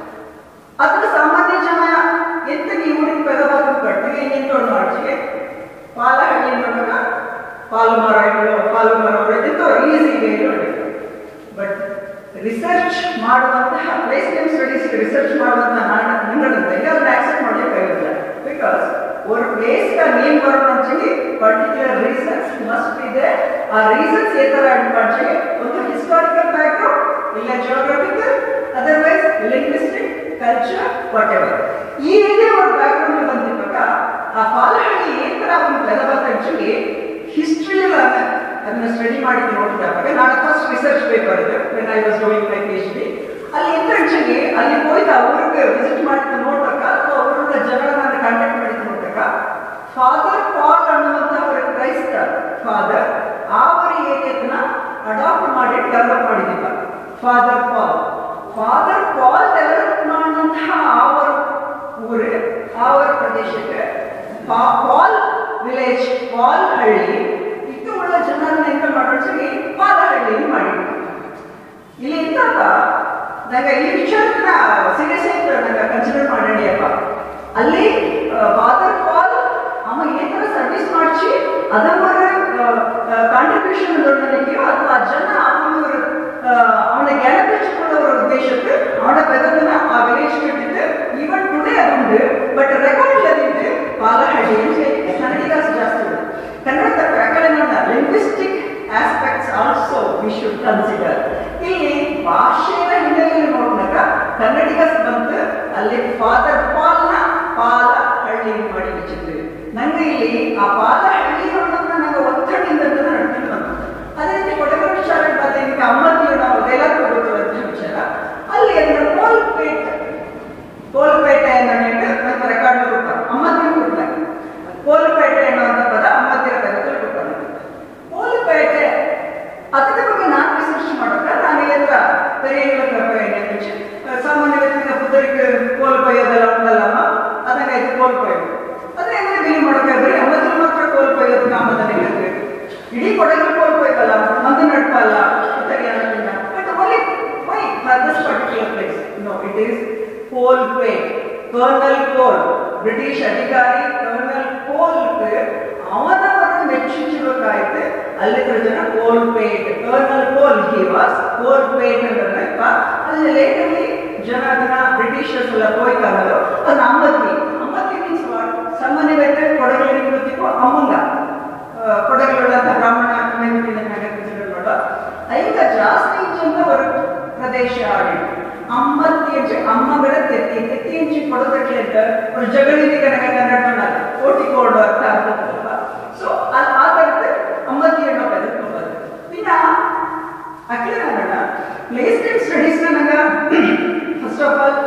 ಅದರ ಸಾಮಾನ್ಯ ಜನ ಎಂತಗೆ ಈ ಊರಿಗೆ ಪದವಾಗಿ ಕಟ್ತೀವಿ ಎಂತ ಒಂದು ಮಾಡ್ತೀವಿ ಪಾಲಹಳ್ಳಿ ನೋಡಾಗ ಪಾಲು ಮರಗಳು ಪಾಲು ಮರಗಳು ಎಂತೋ ಈಸಿ ನೋಡಿ ಬಟ್ ರಿಸರ್ಚ್ ಮಾಡುವಂತಹ ಪ್ಲೇಸ್ ನೇಮ್ ಸ್ಟಡೀಸ್ ರಿಸರ್ಚ್ ಮಾಡುವಂತಹ ನಾನು ನಿನ್ನದಂತೆ ಅದನ್ನ ಆಕ್ಸೆಪ್ಟ್ ಮಾಡಲಿಕ್ಕಾಗಿಲ್ಲ ಬಿಕಾಸ್ ஒரு ಪ್ಲೇಸ್ಗ ನೇಮ್ ಬರೋಣ ಅಂಚೆಗೆ particular reasons must be they are reasons ಏ ತರ ಅಂಚೆಗೆ ಒಂದು ಹಿಸ್ಟಾರಿಕಲ್ ಬ್ಯಾಕ್ಗ್ರೌಂಡ್ ಇಲ್ಲ geographical otherwise linguistic culture whatever ಈ ಏನೇ ಒಂದು ಬ್ಯಾಕ್ಗ್ರೌಂಡ್ ಬಂದಿರುವಾಗ ಆ ಪಾಲಹಳ್ಳಿ ಏನ್ ತರ ಒಂದು ಬೆದಬತ್ತ ಅಂಚೆಗೆ ಹಿಸ್ಟ್ರಿ ಅದನ್ನ ಸ್ಟಡಿ ಮಾಡಿ ನೋಡಿದಾಗ ನಾನು ಫಸ್ಟ್ ರಿಸರ್ಚ್ ಪೇಪರ್ ಇದೆ when I was doing my P H D ಅಲ್ಲಿ ಎಂತ ಅಂಚೆಗೆ ಅಲ್ಲಿ ಹೋಯ್ತು ಅವ್ರಿಗೆ ವಿಸಿಟ್ ಮಾಡಿದ್ದು ನೋಡ್ಬೇಕಾ ಅಥವಾ ಅವ್ರನ್ನ ಜನರನ್ನ ಕಾಂಟ್ಯಾಕ್ಟ್ ಮಾಡಿದ್ದು ನೋಡ್ಬೇಕಾ ಫಾದರ್ ಪಾಲ್ ಅನ್ನುವಂತಹ ಅವರ ಕ್ರೈಸ್ತ ಫಾದರ್ ಅವರ ಏರಿಯಾದನ್ನ ಅಡಾಪ್ಟ್ ಮಾಡಿ ಡೆವಲಪ್ ಮಾಡಿದ್ದಿಲ್ಲ father Paul father Paul develop ಮಾಡಿದಂತಹ ಅವರ ಊರು ಅವರ ಪ್ರದೇಶಕ್ಕೆ ಪಾಲ್ ವಿಲೇಜ್ ಪಾಲ್ ಹಳ್ಳಿ ಇತ್ತು ಉಳ್ಳ ಜನರನ್ನ ಎಂತ ಮಾಡೋದ್ರಿಗೆ ಪಾಲಹಳ್ಳಿ ಮಾಡಿದ್ರು ಇಲ್ಲಿ ಎಂತಪ್ಪ ನಂಗೆ ಈ ವಿಚಾರನ ಸೀರಿಯಸ್ ಆಗಿ ನಂಗೆ ಕನ್ಸಿಡರ್ ಮಾಡಿಯಪ್ಪ ಅಲ್ಲಿ ಫಾದರ್ ಪಾಲ್ ಅವ ಏನಾರ ಸರ್ವಿಸ್ ಮಾಡಿಸಿ ಅದವರ ಕಾಂಟ್ರಿಬ್ಯೂಷನ್ ದೊಡ್ಡನಿಗೆ ಅಥವಾ ಜನ ಅವನವರ ಅವನ ಜ್ಞಾನ ಬೆಳೆಸಿಕೊಳ್ಳುವ ಉದ್ದೇಶಕ್ಕೆ ಅವನ ಬೆದರನ್ನ ಆ ವಿಲೇಜ್ ಕಟ್ಟಿದ್ದು ಈವನ್ ಟುಡೇ ಅದುಂಡು ಬಟ್ ರೆಕಾರ್ಡ್ ಇಲ್ಲದಿದ್ದು ಪಾಲಹಳ್ಳಿ ಕನ್ನಡಿಗಾಸ್ ಜಾಸ್ತಿ ಇದೆ ಕನ್ನಡ ವ್ಯಾಕರಣ linguistic aspects also we should consider ಇಲ್ಲಿ ಭಾಷೆಯ ಹಿನ್ನೆಲೆಯಲ್ಲಿ ನೋಡಿದಾಗ ಕನ್ನಡಿಗಸ್ ಬಂದು ಅಲ್ಲಿ ಫಾದರ್ ಪಾಲ್ನ ಪಾಲ ಹಳ್ಳಿ ಮಾಡಿ ಬಿಚ್ಚಿದ್ವಿ ನಂಗೆ ಇಲ್ಲಿ ಆ ಪಾಲ ಹಳ್ಳಿ ಅನ್ನೋದನ್ನ ನಂಗೆ ಒತ್ತಡದಿಂದ ನಡ್ಕೊಂಡು ಬಂತು ಅದೇ ರೀತಿ ಕೊಡಗರ ವಿಚಾರ ಬಂದ ಇದಕ್ಕೆ ಅಮ್ಮತ್ತಿಯು ನಾವು ಎಲ್ಲರಿಗೂ ಗೊತ್ತಿರುವಂತಹ ವಿಚಾರ ಅಲ್ಲಿ ಅದನ್ನ ಕೋಲ್ಪೇಟ್ ಕೋಲ್ಪೇಟೆ ಅನ್ನೋ ನಮ್ಮ ರೆಕಾರ್ಡ್ ರೂಪ ಅಮ್ಮತ್ತಿನ ಕೊಡ್ತಾರೆ ಕೋಲ್ಪೇಟೆ ಅನ್ನುವಂಥ ಪದ ಅಮ್ಮತ್ತಿರ ಪದದಲ್ಲಿ ಕೊಡ್ತಾರೆ ಕೋಲ್ಪೇಟೆ ಅದರ ಬಗ್ಗೆ ನಾನು ರಿಸರ್ಚ್ ಮಾಡೋಕೆ ನಾನು ಹತ್ರ பெரியவங்களுக்கு ಸಾಮಾನ್ಯ ವ್ಯಕ್ತಿಗೆ ಪುತ್ತರಿಗೆ ಕೋಲ್ ಕೊಯ್ಯೋದೆಲ್ಲ ಉಂಟಲ್ಲಮ್ಮ ಅದನ್ನ ಇದು ಕೋಲ್ ಕೊಯ್ಯೋದು ಅದನ್ನ ಹೆಂಗೆ ಬಿಲಿ ಮಾಡೋಕೆ ಬರೀ ಅವತ್ತು ಮಾತ್ರ ಕೋಲ್ ಕೊಯ್ಯೋದು ನಾಮದನೆ ಇರಬೇಕು ಇಡೀ ಕೊಡಗು ಕೋಲ್ ಕೊಯ್ಯಲ್ಲ ಮಂದಿ ನಡ್ಪಲ್ಲ ಸರಿ ಅನ್ನೋದಿಲ್ಲ but only why for this particular place no it is Colepet colonel Cole British ಅಧಿಕಾರಿ ಕರ್ನಲ್ ಕೋಲ್ ಪೇ ಅವನವರನ್ನು ಮೆಚ್ಚಿಸಬೇಕಾಯ್ತು ಅಲ್ಲಿ ಜನ ಕೋಲ್ಪೇಟ್ ಕರ್ನಲ್ ಕೋಲ್ ಹಿ ವಾಸ್ ಕೋಲ್ಪೇಟ್ ಅಂತ ಅಲ್ಲಿ ಲೇಟರ್ಲಿ ಜನ ಜನ ಬ್ರಿಟಿಷರ್ಸ್ ಎಲ್ಲ ಹೋಯ್ತಾರಲ್ಲ ಅದು ಅಮ್ಮತ್ತಿ ಅಮ್ಮತ್ತಿ ಮೀನ್ಸ್ ವಾಟ್ ಸಾಮಾನ್ಯ ವ್ಯಕ್ತಿ ಕೊಡಗಲಿಗೆ ಗೊತ್ತಿತ್ತು ಅಮ್ಮಂಗ ಕೊಡಗಳುಳ್ಳಂತ ಬ್ರಾಹ್ಮಣ ಕಮ್ಯುನಿಟಿನ ನೋಡ ಐಕ ಜಾಸ್ತಿ ಜನ ಹೊರ ಪ್ರದೇಶ ಆಡಿಟ್ಟು ಅಮ್ಮತ್ತಿ ಅಮ್ಮಗಳ ತೆತ್ತಿ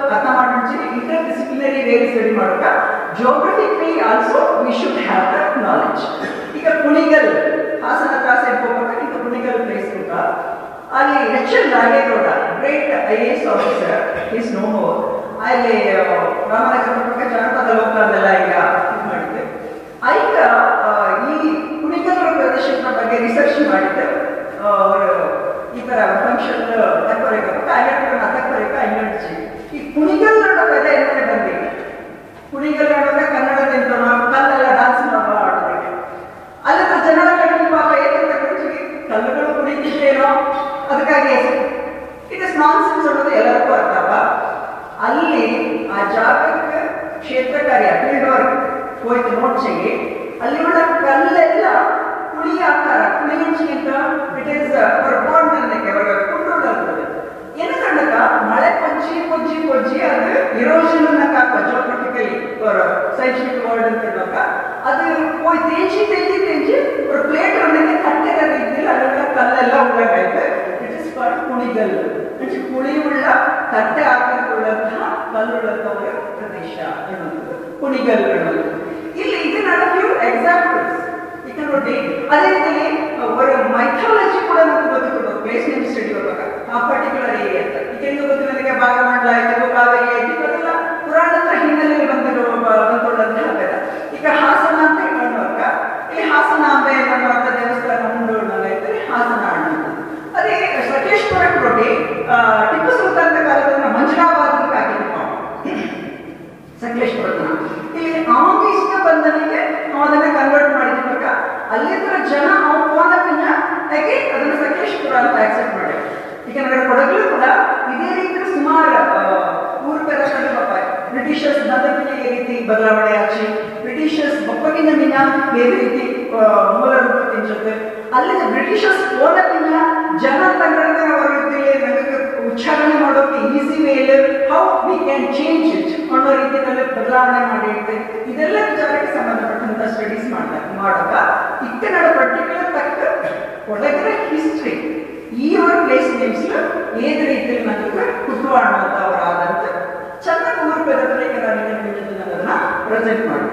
ಅರ್ಥ ಮಾಡಿ ಇಂಟರ್ ಡಿಸಿಪ್ಲಿನರಿ ವೇರಿ ಸ್ಟಡಿ ಮಾಡುವಾಗ geographically also we should have the knowledge ಈಗ ಕುಣಿಗಲ್ ಹಾಸನ ಹತ್ರ ಸೈಡ್ ಹೋಗ್ಬೇಕು ಈಗ ಕುಣಿಗಲ್ ಪ್ಲೇಸ್ ಕೂಡ ಅಲ್ಲಿ H L Nagegowda great I A S officer is no more ಅಲ್ಲಿ ರಾಮನಗರ ಜನಪದ ಲೋಕದೆಲ್ಲ ಈಗ ಇದು ಮಾಡಿದ್ದೆ ಈಗ ಆ, ಈ ಕುಣಿಗಲ್ ಪ್ರದೇಶದ ಬಗ್ಗೆ ರಿಸರ್ಚ್ ಮಾಡಿದ್ದೆ ಅವರು ಈ ತರ ಫಂಕ್ಷನ್ ತಕ್ಕೊರೆಕ ಕಾರ್ಯಕ್ರಮ ತಕ್ಕೊರೆಕ ಇಂಗ್ಲಿಷ್ ಈ ಕುಣಿಗಲ್ ಅನ್ನೋ ಪದ ಎಲ್ಲಿ ಬಂದಿದೆ ಕುಣಿಗಲ್ ಅನ್ನೋದ ಕನ್ನಡದಿಂದ ನಾವು ಕಲ್ಲೆಲ್ಲ ಡಾನ್ಸ್ ಮಾಡುವ ಆಡೋದಕ್ಕೆ ಅಲ್ಲಿಂದ ಜನರೆಲ್ಲ ನಿಮ್ಮ ಪಾಪ ಏನಂತ ಕೊಡ್ತೀವಿ ಕಲ್ಲುಗಳು ಕುಣಿತಿದ್ದೇನೋ ಅದಕ್ಕಾಗಿ ಹೆಸರು ಇಟ್ ಇಸ್ ನಾನ್ ಸೆನ್ಸ್ ಅನ್ನೋದು ಎಲ್ಲರಿಗೂ ಅರ್ಥವ ಅಲ್ಲಿ ಆ ಜಾಗಕ್ಕೆ ಕ್ಷೇತ್ರ ಕಾರ್ಯ ಫೀಲ್ಡ್ ವರ್ಕ್ ಹೋಯ್ತು ನೋಡ್ಸಿಗೆ ಅಲ್ಲಿ ಉಳ್ಳ ಕಲ್ಲೆಲ್ಲ ಕುಳಿ ಆಕಾರ ಕುಳಿಗಿಂಚಿಗಿಂತ ಇಟ್ ಈಸ್ ಪರ್ಫಾರ್ಮ್ ಅನ್ನಕ್ಕೆ ಅವರ ಕೊಂಡೋಗ್ತದೆ ಏನು ಕಂಡಕ ಮಳೆ ಕೊಜ್ಜಿ ಕೊಜ್ಜಿ ಕೊಜ್ಜಿ ಅದು ಇರೋಷನ್ ಅನ್ನಕ್ಕಾಕ ಜೋಗ್ರಫಿಕಲಿ ಅವರ ಸೈಂಟಿಫಿಕ್ ವರ್ಡ್ ಅಂತ ಹೇಳುವಾಗ ಅದು ಹೋಯ್ ತೇಜಿ ತೇಜಿ ತೇಜಿ ஒரு ಪ್ಲೇಟ್ ಅನ್ನಕ್ಕೆ ಕಟ್ಟೆದ ರೀತಿಯಲ್ಲಿ ಅಲ್ಲೆಲ್ಲ ಕಲ್ಲೆಲ್ಲ ಉಳ್ಳಾಗೈತೆ ಇಟ್ ಇಸ್ ಕಾಲ್ಡ್ ಕುಣಿಗಲ್ ಅಂದ್ರೆ ಕುಳಿಯುಳ್ಳ ಕಟ್ಟೆ ಆಕಾರವುಳ್ಳಂತಹ ಕಲ್ಲುಳ್ಳಂತಹ ಪ್ರದೇಶ ಅನ್ನೋದು ಕುಣಿಗಲ್ ಅನ್ನೋದು ಇಲ್ಲಿ ಇದನ್ನ ಫ್ಯೂ ಎಕ್ಸಾಂಪಲ್ಸ್ ಈಗ ನೋಡಿ ಅದೇ ರೀತಿ ಅವರ ಮೈಥಾಲಜಿ ಕೂಡ ನಮ್ಗೆ ಗೊತ್ತಿರ್ಬೋದು ಪ್ಲೇಸ್ ನೇಮ್ ಸ್ಟಡಿ ಹೋಗುವಾಗ ಆ ಪರ್ಟಿಕ್ಯುಲರ್ ಏರಿಯಾ ಅಂತ ಈಗ ಹೆಂಗೆ ಗೊತ್ತು ನನಗೆ ಭಾಗಮಂಡಲ ಆಯ್ತು ಕಾವೇರಿ ಆಯ್ತು ಇವತ್ತೆಲ್ಲ ಪುರಾಣದ ಹಿನ್ನೆಲೆಯಲ್ಲಿ ಬಂದಿರೋ ಬಂದುಳ್ಳಂತಹ ಬೇಡ ಈಗ ಹಾಸನ ಅಂತ ಹೇಳುವಾಗ ಇಲ್ಲಿ ಹಾಸನಾಂಬೆ ಅನ್ನುವಂಥ ದೇವಸ್ಥಾನ ಮುಂದೂಡಿನಲ್ಲೈತೆ ಹಾಸನ ಅನ್ನೋದು ಅದೇ ಸಕಲೇಶ್ವರಕ್ಕೆ ನೋಡಿ ಆ, ಟಿಪ್ಪು ಸುಲ್ತಾನ್ ಕಾಲದಲ್ಲಿ ಮಂಜುನಾಬಾದ್ ಹಾಕಿದ್ವಿ ನಾವು ಸಕಲೇಶ್ವರನ ಇಲ್ಲಿ ಅವನು ಇಷ್ಟ ಬಂದನಿಗೆ ನಾವು ಅದನ್ನ ಕನ್ವರ್ಟ್ ಮಾಡಿದ್ವಾಗ ಅಲ್ಲಿದ್ರ ಜನ ಅವನು ಹೋದಕ್ಕನ್ನ ಯಾಕೆ ಅದನ್ನ ಸಕಲೇಶ್ವರ ಅಂತ ಆಕ್ಸೆಪ್ಟ್ ಮಾಡಿ ಈಗ ನಮ್ಮ ಕೊಡಗಲು ಕೂಡ ಇದೇ ರೀತಿ ಸುಮಾರು ಊರು ಪೇರ ಪಾಪ ಬ್ರಿಟಿಷರ್ಸ್ ಬಂದಕ್ಕಿಂತ ಈ ರೀತಿ ಬದಲಾವಣೆ ಆಚಿ ಬ್ರಿಟಿಷರ್ಸ್ ಬಪ್ಪಗಿನ ದಿನ ಈ ರೀತಿ ಆ, ಮೂಲ ರೂಪಕ್ಕೆ ಜೊತೆ ಅಲ್ಲಿಂದ ಬ್ರಿಟಿಷರ್ಸ್ ಹೋದಕ್ಕಿಂತ ಜನ ತಂಗಡದ ರೀತಿಯಲ್ಲಿ ನಮಗೆ ಉಚ್ಚಾರಣೆ ಮಾಡೋಕೆ easy well how we can change it ಅನ್ನೋ ರೀತಿಯಲ್ಲಿ ಬದಲಾವಣೆ ಮಾಡಿರುತ್ತೆ ಇದೆಲ್ಲ ವಿಚಾರಕ್ಕೆ ಸಂಬಂಧಪಟ್ಟಂತ ಸ್ಟಡೀಸ್ ಮಾಡ್ತಾರೆ ಮಾಡುವಾಗ ಇಕ್ಕನಡ ಪರ್ಟಿಕ್ಯುಲರ್ ತಕ್ಕ ಕೊಡಗರ ಹಿಸ್ಟ್ರಿ ಈ ಒಂದು ಪ್ಲೇಸ್ ನೇಮ್ಸ್ ಏದ್ ರೀತಿಯಲ್ಲಿ ನಮಗೆ ಕುಟುಂಬ ಅನ್ನುವಂಥವರಾದಂತ ಚೆನ್ನಾಗಿ ಊರು ಬೆದರಿಗೆ ನಾನು ಅದನ್ನ ಪ್ರೆಸೆಂಟ್ ಮಾಡಿ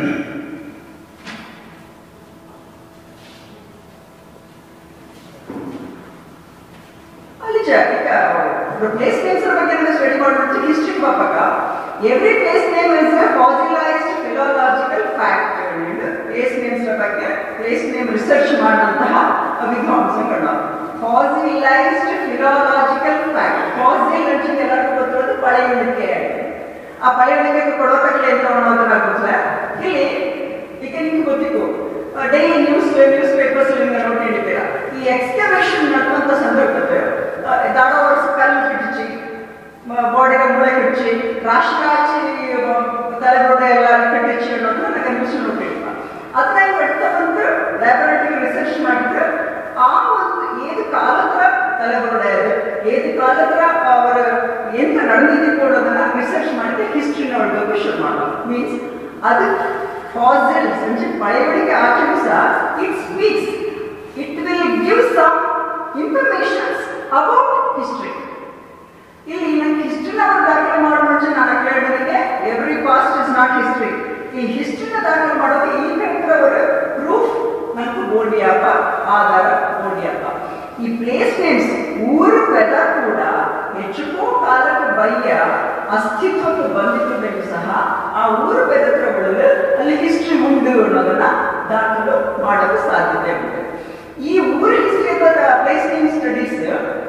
ಅಲ್ಲಿ ಜ- ಈಗ ಪ್ಲೇಸ್ ನೇಮ್ಸ್ ಬಗ್ಗೆ ನಾವು ಸ್ಟಡಿ ಮಾಡ್ಬಿಟ್ಟು ಹಿಸ್ಟ್ರಿ ಪಾಪಕ every place name is a fossilised philological fact place names ಬಗ್ಗೆ ಪ್ಲೇಸ್ ನೇಮ್ ರಿಸರ್ಚ್ ಮಾಡಿದಂತಹ ವಿದ್ವಾಂಸಗಳು ಫಾಸಿಲೈಸ್ಡ್ ಫಿಲಾಲಾಜಿಕಲ್ ಫ್ಯಾಕ್ಟ್ ಫಾಸಿಲ್ ಅಂತ ಎಲ್ಲರಿಗೂ ಗೊತ್ತಿರೋದು ಪಳೆಯುಳಿಕೆ ಆ ಪಳೆಯುಳಿಕೆ ಕೊಡೋತಕ್ಕೆ ಅಂತ ಅನ್ನೋದನ್ನ ಗೊತ್ತಿಲ್ಲ ಇಲ್ಲಿ ಈಗ ನಿಮ್ಗೆ ಗೊತ್ತಿತ್ತು ಡೈಲಿ ನ್ಯೂಸ್ ನ್ಯೂಸ್ ಪೇಪರ್ಸ್ ನೋಡಿದ್ದೀರಾ ಈ ಎಕ್ಸ್ಕವೇಷನ್ ನಡೆಯುವಂತ ಸಂದರ್ಭದಲ್ಲಿ ದಾಡೋವರ್ಸ್ ಕಲ್ಲು ಕಿಡಿಚಿ ಬಾಡಿಗೆ ಮೂಳೆ ಕಿಡಿಚಿ ರಾಷ್ಟ್ರಾಚಿ ತಲೆಬುರುಡೆ ಎಲ್ಲ ಕಟ್ಟಿಚ್ಚಿ ಅನ್ನೋದು ನನ್ನ ಕನ್ವಿಷನ್ ನೋಡಿಲ್ಲ ಅದನ್ನ ಈಗ ಬೆಡ್ತಾ ಬಂದು ಲ್ಯಾಬೊರೇಟರಿ ರಿಸರ್ಚ್ ಮಾಡಿದ್ರೆ ಆ ಒಂದು ಏದು ಕಾಲತ್ರ ತಲೆಬುರುಡೆ ಅದು ಏದು ಕಾಲತ್ರ ಅವರ ಎಂತ ನಡೆದಿದ್ದು ಕೊಡೋದನ್ನ ರಿಸರ್ಚ್ ಮಾಡಿದ್ರೆ ಹಿಸ್ಟ್ರಿನ ಒಳಗೆ ಶುರು ಮಾಡೋದು ಮೀನ್ಸ್ ಅದು ಫಾಸಿಲ್ಸ್ म्हणजे ಪಳೆಯುಳಿಕೆ ಆಚರಣೆ ಸಹ it speaks it will give some informations about history ಇಲ್ಲಿ ನಂಗೆ ಹಿಸ್ಟ್ರಿನ ಒಂದು ದಾಖಲೆ ಮಾಡೋ ಮುಂಚೆ ನಾನು ಕೇಳಿದ್ರೆ every past is not history ಈ ಹಿಸ್ಟ್ರಿನ ದಾಖಲೆ ಮಾಡೋದು ಈ ಅವರು ಪ್ರೂಫ್ ನನಗೂ ಬೋಡಿಯಪ್ಪ ಆಧಾರ ಬೋಡಿಯಪ್ಪ ಈ ಪ್ಲೇಸ್ ನೇಮ್ಸ್ ಊರು ಪೆದ ಕೂಡ ಹೆಚ್ಚುಕೋ ಕಾಲಕ್ಕೆ ಬಯ್ಯ ಅಸ್ತಿತ್ವಕ್ಕೆ ಬಂದಿದ್ದಕ್ಕೂ ಸಹ ಆ ಊರು ಬೆದತ್ರಗಳಲ್ಲಿ ಅಲ್ಲಿ ಹಿಸ್ಟ್ರಿ ಉಂಟು ಅನ್ನೋದನ್ನ ದಾಖಲು ಮಾಡಲು ಸಾಧ್ಯತೆ ಉಂಟು ಈ ಊರು history place name studies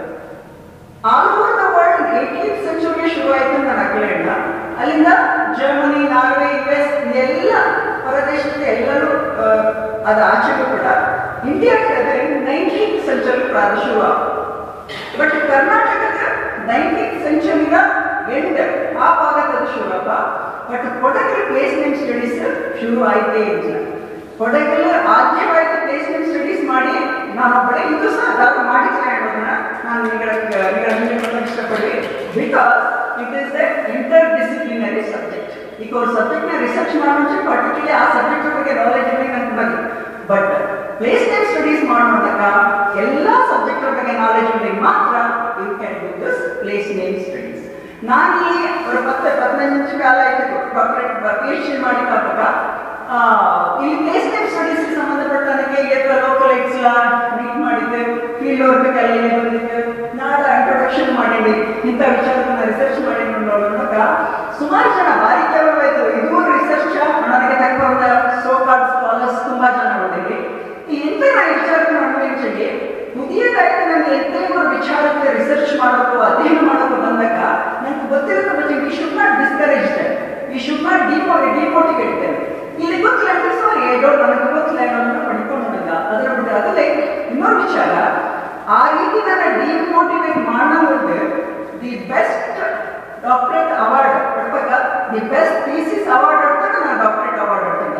all over the world eighteen century ಶುರು ಆಯ್ತು ಅಂತ ನಾನು ಅಕ್ಕಲೆ ಹೇಳ ಅಲ್ಲಿಂದ ಜರ್ಮನಿ ನಾರ್ವೆ ಯು ಎಸ್ ಎಲ್ಲ ಹೊರದೇಶದ ಎಲ್ಲರೂ ಆ, ಅದ ಆಚೆಗೂ ಕೂಡ ಇಂಡಿಯಾಕ್ಕೆ ನೈನ್ಟೀನ್ ಸೆಂಚುರಿ ಪ್ರಾರಂಭ ಶುರು ಬಟ್ ಕರ್ನಾಟಕದ ನೈನ್ಟೀನ್ ಸೆಂಚುರಿನ ಎಂಡ್ ಆ ಭಾಗದ ಶುರುವಪ್ಪ ಬಟ್ ಕೊಡಗರ ಪ್ಲೇಸ್ ನೇಮ್ ಸ್ಟಡೀಸ್ ಶುರು ಆಯ್ತೇ ಇಲ್ಲ ಕೊಡಗಲ್ಲಿ ಆದ್ಯವಾದ ಪ್ಲೇಸ್ ನೇಮ್ ಸ್ಟಡೀಸ್ ಮಾಡಿ ನಾನೊಬ್ಬಳೆ ಇದು ಸಹ ಅದಾವ ಮಾಡಿದ್ರೆ ಅನ್ನೋದನ್ನ ನಾನು ನಿಗಳ ನಿಗಳ ಮುಂದೆ ಕೊಡೋಕೆ ಇಷ್ಟಪಡಿ because it is a interdisciplinary subject ಈಗ ಅವ್ರ ಸಬ್ಜೆಕ್ಟ್ನ ರಿಸರ್ಚ್ ಮಾಡೋ ಪರ್ಟಿಕ್ಯುಲರ್ಲಿ ಆ ಸಬ್ಜೆಕ್ಟ್ ಬಗ್ಗೆ ನಾಲೆಜ್ ಇರಲಿ ನಂಗೆ ಬಗ್ಗೆ ಬಟ್ ಪ್ಲೇಸ್ ನೇಮ್ ಸ್ಟಡೀಸ್ ಮಾಡೋದಾಗ ಎಲ್ಲ ಸಬ್ಜೆಕ್ಟ್ ಬಗ್ಗೆ ನಾಲೆಜ್ ಇರಲಿ ಮಾತ್ರ you can do this place name studies ನಾನಿಲ್ಲಿ ஒரு பத்து பதினஞ்சு ಕಾಲ ಆಯ್ತು ಡಾಕ್ಟರೇಟ್ ಪಿ ಎಚ್ ಡಿ ಮಾಡಿದಾಗ ಇಲ್ಲಿ ಪ್ಲೇಸ್ಮೆಂಟ್ ಸ್ಟಡೀಸ್ ಸಂಬಂಧಪಟ್ಟಂಗೆ ಏತರ ಲೋಕಲ್ ಎಕ್ಸ್ ಮೀಟ್ ಮಾಡಿದ್ದೆ ಫೀಲ್ಡ್ ವರ್ಕ್ ಕಲಿಯೇ ಬಂದಿದ್ದೆ ನಾಡ ಇಂಟ್ರೊಡಕ್ಷನ್ ಮಾಡಿದ್ವಿ ಇಂಥ ವಿಚಾರಗಳನ್ನ ರಿಸರ್ಚ್ ಮಾಡಿ ನೋಡುವಾಗ ಸುಮಾರು ಜನ ಭಾರಿ ಕೆಲವಾಯ್ತು ಇದು ರಿಸರ್ಚ್ ನನಗೆ ತಕ್ಕ ಸೋ ಕಾರ್ಡ್ ಸ್ಕಾಲರ್ಸ್ ತುಂಬಾ ಜನ ಬಂದಿದ್ವಿ ಎಂತ ನಾನು ವಿಚಾರ ಮಾಡುವ ಪುದಿಯದಾಗಿ ನನಗೆ ಎಂತೆಲ್ಲ ಒಂದು ವಿಚಾರಕ್ಕೆ ರಿಸರ್ಚ್ ಮಾಡೋದು ಅಧ್ಯಯನ ಮಾಡೋದು ಬಂದಾಗ ನನಗೆ ಗೊತ್ತಿರೋ ಬಗ್ಗೆ we should not discourage we should not demo demotivate ಇಲ್ಲಿ ಗೊತ್ತಿಲ್ಲ ಅಂದ್ರೆ ಸಾರಿ ಐ ಡೋಂಟ್ ನನಗೆ ಗೊತ್ತಿಲ್ಲ ಅನ್ನೋದನ್ನ ಪಡ್ಕೊಂಡಿಲ್ಲ ಅದರ ಬಿಟ್ಟು ಅದಲ್ಲೇ ಇನ್ನೊಂದು ವಿಚಾರ ಆ ರೀತಿ ನನ್ನ ಡಿಮೋಟಿವೇಟ್ ಮಾಡೋದು ದಿ ಬೆಸ್ಟ್ ಡಾಕ್ಟರೇಟ್ ಅವಾರ್ಡ್ ಕೊಡ್ಬೇಕ ದಿ ಬೆಸ್ಟ್ ಥೀಸಿಸ್ ಅವಾರ್ಡ್ ಅಂತ ನಾನು ಡಾಕ್ಟರೇಟ್ ಅವಾರ್ಡ್ ಹೊಡ್ತಿದ್ದೆ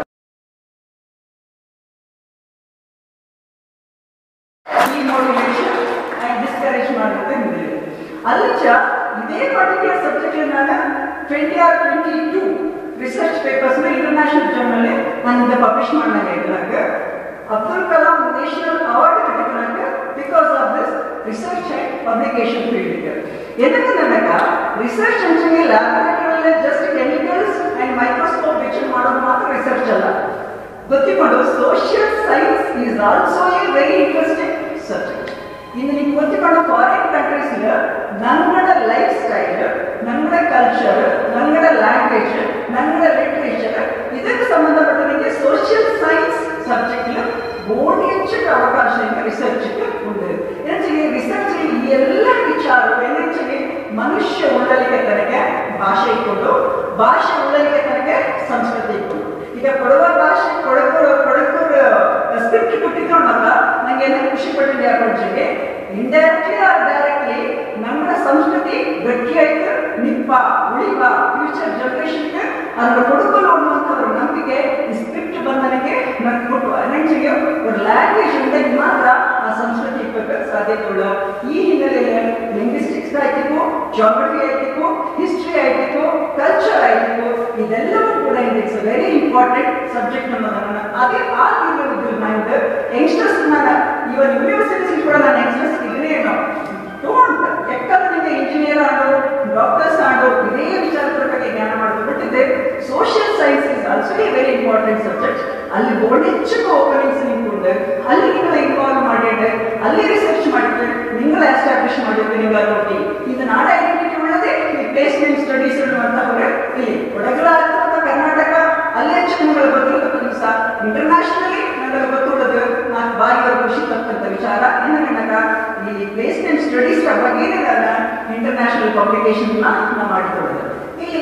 ಡಿಮೋಟಿವೇಷನ್ ಆ್ಯಂಡ್ ಡಿಸ್ಕರೇಜ್ ಮಾಡುತ್ತೆ ಹಿಂದಿದೆ ಅಲ್ಲಿ ಚ ಇದೇ ಪರ್ಟಿಕ್ಯುಲರ್ ಸಬ್ಜೆಕ್ಟ್ ನಾನು twenty or twenty two research ಪೇಪರ್ಸ್ನ ಇಂಟರ್ನ್ಯಾಷನಲ್ ಜರ್ನಲ್ ನಾನು ಪಬ್ಲಿಷ್ ಮಾಡಿದಾಗ ಇದ್ರಾಗ ಅಬ್ದುಲ್ ಕಲಾಂ ನ್ಯಾಷನಲ್ ಅವಾರ್ಡ್ ಕಟ್ಟಿದ್ರಾಗ because of this research and publication field ఎందుకు ನನಗ ರಿಸರ್ಚ್ ಅಂಚೆಗೆ ಲ್ಯಾಬೊರೇಟರಿಯಲ್ಲಿ ಜಸ್ಟ್ ಕೆಮಿಕಲ್ಸ್ ಆ್ಯಂಡ್ ಮೈಕ್ರೋಸ್ಕೋಪ್ ವೆಚ್ಚನ್ ಮಾಡೋದು ಮಾತ್ರ ರಿಸರ್ಚ್ ಅಲ್ಲ ಗೊತ್ತಿಕೊಂಡು social science is also a very interesting subject ಇನ್ನು ನಿಮ್ಗೆ ಗೊತ್ತಿಕೊಂಡು ಫಾರಿನ್ ಕಂಟ್ರೀಸ್ ನಮ್ಮಡ ಲೈಫ್ ಸ್ಟೈಲ್ ನಮ್ಮಡ ಕಲ್ಚರ್ ನಮ್ಮಡ ಲ್ಯಾಂಗ್ವೇಜ್ ನಮ್ಮಡ ಲಿಟ್ರೇಚರ್ ಇದಕ್ಕೆ ಸಂಬಂಧಪಟ್ಟಂಗೆ ಸೋಷಿಯಲ್ ಸೈನ್ಸ್ ಸಬ್ಜೆಕ್ಟ್ ಬೋರ್ಡ್ ಹೆಚ್ಚು ಅವಕಾಶ ರಿಸರ್ಚ್ಗೆ ಉಂಟು ಏನಂಚೆ ರಿಸರ್ಚ್ ಈ ಎಲ್ಲ ವಿಚಾರ ಏನಂಚೆ ಮನುಷ್ಯ ಉಳ್ಳಲಿಕ್ಕೆ ತನಗೆ ಭಾಷೆ ಇಟ್ಕೊಂಡು ಭಾಷೆ ಉಳ್ಳಲಿಕ್ಕೆ ತನಗೆ ಸಂಸ್ಕೃತಿ ಇಟ್ಕೊಂಡು ಈಗ ಕೊಡುವ ಭಾಷೆ ಕೊಡಗು ಕೊಡಗು ಸ್ಕ್ರಿಪ್ಟ್ ಕೊಟ್ಟಿದ್ದೋಣಲ್ಲ ನಂಗೆ ಏನೋ ಖುಷಿ ಪಟ್ಟಿದ್ದೆ ಯಾಕೊಂಡ್ರಿಗೆ ಇಂಡೈರೆಕ್ಟ್ಲಿ ಆರ್ ಡೈರೆಕ್ಟ್ಲಿ ನಮ್ಮ ಸಂಸ್ಕೃತಿ ಗಟ್ಟಿಯಾಯ್ತು ನಿಪ್ಪ ಉಳಿವ ಫ್ಯೂಚರ್ ಜನರೇಷನ್ಗೆ ಅದರ ಕೊಡುಗಲು ಅನ್ನುವಂಥವ್ರ ನಂಬಿಕೆ ಈ ಸ್ಕ್ರಿಪ್ಟ್ ಬಂದನಿಗೆ ನನಗೆ ಕೊಟ್ಟು ಅನಂಚಿಗೆ ಒಂದು ಲ್ಯಾಂಗ್ವೇಜ್ ಉಂಟಾಗಿ ಮಾತ್ರ ಆ ಸಂಸ್ಕೃತಿ ಇಪ್ಪಕ್ಕೆ ಸಾಧ್ಯತೆ ಉಳ್ಳ ಈ ಹಿನ್ನೆಲೆಯಲ್ಲಿ ಲಿಂಗ್ವಿಸ್ಟಿಕ್ಸ್ ಆಯ್ತಿತ್ತು ಜಾಗ್ರಫಿ ಆಯ್ತಿತ್ತು ಹಿಸ್ಟ್ರಿ ಆಯ್ತಿತ್ತು ಕಲ್ಚರ್ ಆಯ್ತಿತ್ತು ಇದೆಲ್ಲವೂ ಕೂಡ ಇಟ್ಸ್ ವೆರಿ ಇಂಪಾರ್ಟೆಂಟ್ ಸಬ್ಜೆಕ್ಟ್ ಅನ್ನೋದನ್ನ ಅದೇ ಆ ರೀತಿಯಲ್ಲಿ ಮೈಂಡ್ ಯಂಗ್ಸ್ಟರ್ಸ್ ನಾನು ಇವನ್ ಯೂನಿವರ್ಸಿಟೀಸ್ ಕೂಡ ನಾನು ಯಂಗ್ಸ್ಟರ್ಸ್ ಇದನ್ನೇ ಡೋಂಟ್ ಯಾಕಂದ್ರೆ ನಿಮಗೆ ಇಂಜಿನಿಯರ್ ಆಡೋ ಡಾಕ್ಟರ್ಸ್ ಆಡೋ ಇದೇ ವಿಚಾರದ ಬಗ್ಗೆ ಜ್ಞಾನ ಮಾಡೋದು ಬಿಟ್ಟಿದೆ social science is also a very important subject ಅಲ್ಲಿ ಬೋರ್ಡ್ ಹೆಚ್ಚು ಓಪನಿಂಗ್ಸ್ ನಿಂತ್ಕೊಂಡು ಅಲ್ಲಿ ನಿങ്ങളെ ಇನ್ವಾಲ್ವ್ ಮಾಡಿದ್ರೆ ಅಲ್ಲಿ ರಿಸರ್ಚ್ ಮಾಡಿದ್ರೆ ನಿങ്ങളെ ಎಸ್ಟಾಬ್ಲಿಷ್ ಮಾಡಿದ್ರೆ ನಿಂಗೆ ನೋಡಿ ಇದು ನಾಡ ಐಡೆಂಟಿಟಿ ಉಳ್ಳದೆ ಈ ಪ್ಲೇಸ್ಮೆಂಟ್ ಸ್ಟಡೀಸ್ ಅನ್ನುವಂಥವ್ರೆ ಇಲ್ಲಿ ಕೊಡಗಲ ಅಥವಾ ಕರ್ನಾಟಕ ಅಲ್ಲೇ ಹೆಚ್ಚು ನಿಮಗೆ ಗೊತ್ತಿರತಕ್ಕ ದಿವಸ ಇಂಟರ್ನ್ಯಾಷನಲಿ ನನಗೆ ಗೊತ್ತಿರೋದು ನಾನು ಬಾರಿ ಖುಷಿ ತಕ್ಕಂಥ ವಿಚಾರ ಇನ್ನು ನನಗೆ ಈ ಪ್ಲೇಸ್ಮೆಂಟ್ ಸ್ಟಡೀಸ್ ಬಗ್ಗೆ ನಾನು ಇಂಟರ್ನ್ಯಾಷನಲ್ ಪಬ್ಲಿಕೇಶನ್ ನಾನು ಮಾಡಿಕೊಳ್ಳೋದು ಇಲ್ಲಿ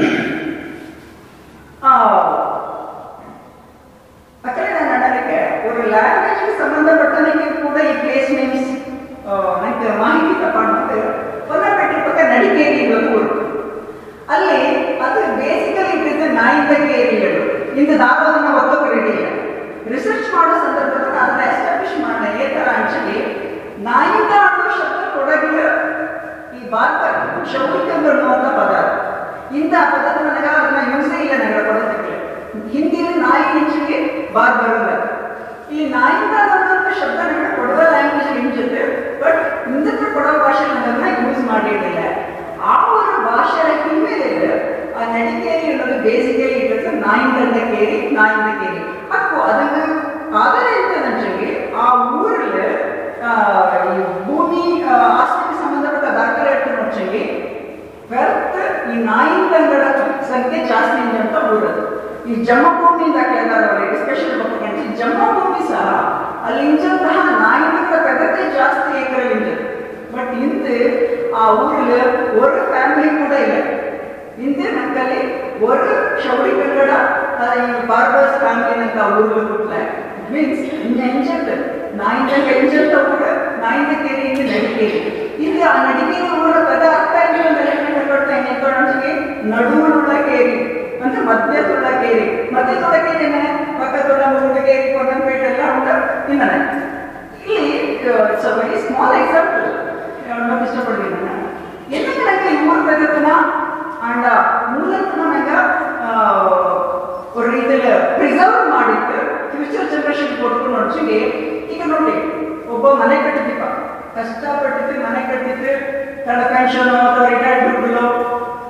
ಅಕಡೆ ನನ್ನ ಅಣ್ಣನಿಗೆ ஒரு ಲ್ಯಾಂಗ್ವೇಜ್ಗೆ ಸಂಬಂಧಪಟ್ಟನಿಗೆ ಕೂಡ ಈ ಪ್ಲೇಸ್ಮೆಂಟ್ಸ್ ನನಗೆ ಮಾಹಿತಿ ತಗೊಂಡು ಹೊನ್ನಪೇಟೆ ಪಕ್ಕ ನಡಿಕೇರಿ ಒಂದು ಊರು ಅಲ್ಲಿ ಅದು ಬೇಸಿಕಲಿ ಇಟ್ಟಿದ್ದು ನಾಯಿಂದ ಕೇರಿಗಳು ಇಂದು ದಾಖಲನ್ನ ಒತ್ತೋಕೆ ರೆಡಿ ಇಲ್ಲ ರಿಸರ್ಚ್ ಮಾಡೋ ಸಂದರ್ಭದಲ್ಲಿ ಅದನ್ನ ಎಸ್ಟಾಬ್ಲಿಷ್ ಮಾಡಿದೆ ಏ ಥರ ಆಕ್ಚುಲಿ ನಾಯಿಂದ ಅನ್ನೋ ಶಬ್ದ ಕೊಡಗಿನ ಈ ಭಾರತ ಶೌರಿಕಂದು ಅನ್ನುವಂಥ ಪದ ಇಂಥ ಪದದ ನನಗೆ ಅದನ್ನ ಯೂಸೇ ಇಲ್ಲ ನನಗೆ ಕೊಡೋದಕ್ಕೆ ಹಿಂದಿನ ನಾಯಿ ಇಂಚಿಗೆ ಬಾರ್ ಬರೋಲ್ಲ ಈ ನಾಯಿಂದ ಅನ್ನುವಂಥ ಶಬ್ದ ನನಗೆ ಕೊಡವ ಲ್ಯಾಂಗ್ವೇಜ್ ಹಿಂಜುತ್ತೆ ಬಟ್ ಹಿಂದಕ್ಕೆ ಕೊಡೋ ಭಾಷೆ ಅದನ್ನ ಯೂಸ್ ಮಾಡಿರಲಿಲ್ಲ ಆ ಒಂದು ಭಾಷೆಯ ಹಿನ್ನೆಲೆ ಆ ನಡಿಕೇರಿ ಅನ್ನೋದು ಬೇಸಿಗೆಯಲ್ಲಿ ಇರುತ್ತೆ ನಾಯಿಂದ ಕೇರಿ ನಾಯಿಂದ ಕೇರಿ ಅಪ್ಪು ಅದನ್ನು ಆದರೆ ಅಂತ ನನಗೆ ಆ ಊರಲ್ಲಿ ಈ ಭೂಮಿ ಆಸ್ತಿಗೆ ಸಂಬಂಧಪಟ್ಟ ದಾಖಲೆ ನೋಡ್ಚಂಗಿ ವ್ಯರ್ಥ ಈ ನಾಯಿಂದಗಳ ಸಂಖ್ಯೆ ಜಾಸ್ತಿ ಇದೆ ಅಂತ ಊರದು ಈ ಜಮ್ಮಭೂಮಿಯಿಂದ ಕೇಳಿದಾರೆ ಎಸ್ಪೆಷಲ್ ಬಗ್ಗೆ ಜಮ್ಮಭೂಮಿ ಸಹ ಅಲ್ಲಿ ಇಂಚಂತಹ ನಾಯಿಗಳ ಪ್ರಗತಿ ಜಾಸ್ತಿ ಏಕರ ಇದೆ ಬಟ್ ಹಿಂದೆ ಆ ಊರಿல் ஒரு ಫ್ಯಾಮಿಲಿ ಕೂಡ ಇಲ್ಲ ಹಿಂದೆ ನಕ್ಕಲ್ಲಿ ஒரு ಶೌರಿ ಕನ್ನಡ ಈ ಬಾರ್ಬರ್ಸ್ ಫ್ಯಾಮಿಲಿ ಅಂತ ಊರಿல் ಕೊಟ್ಲ ಮೀನ್ಸ್ ಇಂಜ ಇಂಜಂಟ್ ನಾಯಿಂದ ಇಂಜಂಟ್ ಊರು ನಾಯಿಂದ ಕೇರಿ ಇಂದ ನಡಿಕೇರಿ ಇಲ್ಲಿ ಆ ನಡಿಕೇರಿ ಊರ ಪದ ಅರ್ಥ ಇಲ್ಲ ನೆಲೆಗಡೆ ಕೊಡ್ತಾ ಹೆಂಗೆ ನಡುವುಳ್ಳ ಕೇರಿ ಅಂದ್ರೆ ಮಧ್ಯದುಳ್ಳ ಕೇರಿ ಮಧ್ಯದುಳ್ಳ ಕೇರಿ ಪಕ್ಕದುಳ್ಳ ಮೂರು ಕೇರಿ ಕೊಡಂಪೇಟೆ ಎಲ್ಲ ಉಂಟು ಇನ್ನೇ ಇಲ್ಲಿ it's a very small example ಹೇಳೋಕೆ ಇಷ್ಟಪಡ್ತೀನಿ ನಾನು ఎందుకు నాకు ఈ ఊరు పెరుగుతున్నా అండ్ ಮೂಲತಃ ನಂಗೆ ஒரு ರೀತಿಯಲ್ಲಿ ಪ್ರಿಸರ್ವ್ ಮಾಡಿದ್ದು ಫ್ಯೂಚರ್ ಜನರೇಷನ್ ಕೊಟ್ಕೊಂಡು ನೋಡ್ಚಿಗೆ ಈಗ ನೋಡಿ ಒಬ್ಬ ಮನೆ ಕಟ್ಟಿದ್ದೀಪ ಕಷ್ಟಪಟ್ಟಿದ್ದು ಮನೆ ಕಟ್ಟಿದ್ದು ತಡ ಪೆನ್ಷನ್ ಅಥವಾ ರಿಟೈರ್ಡ್ ದುಡ್ಡು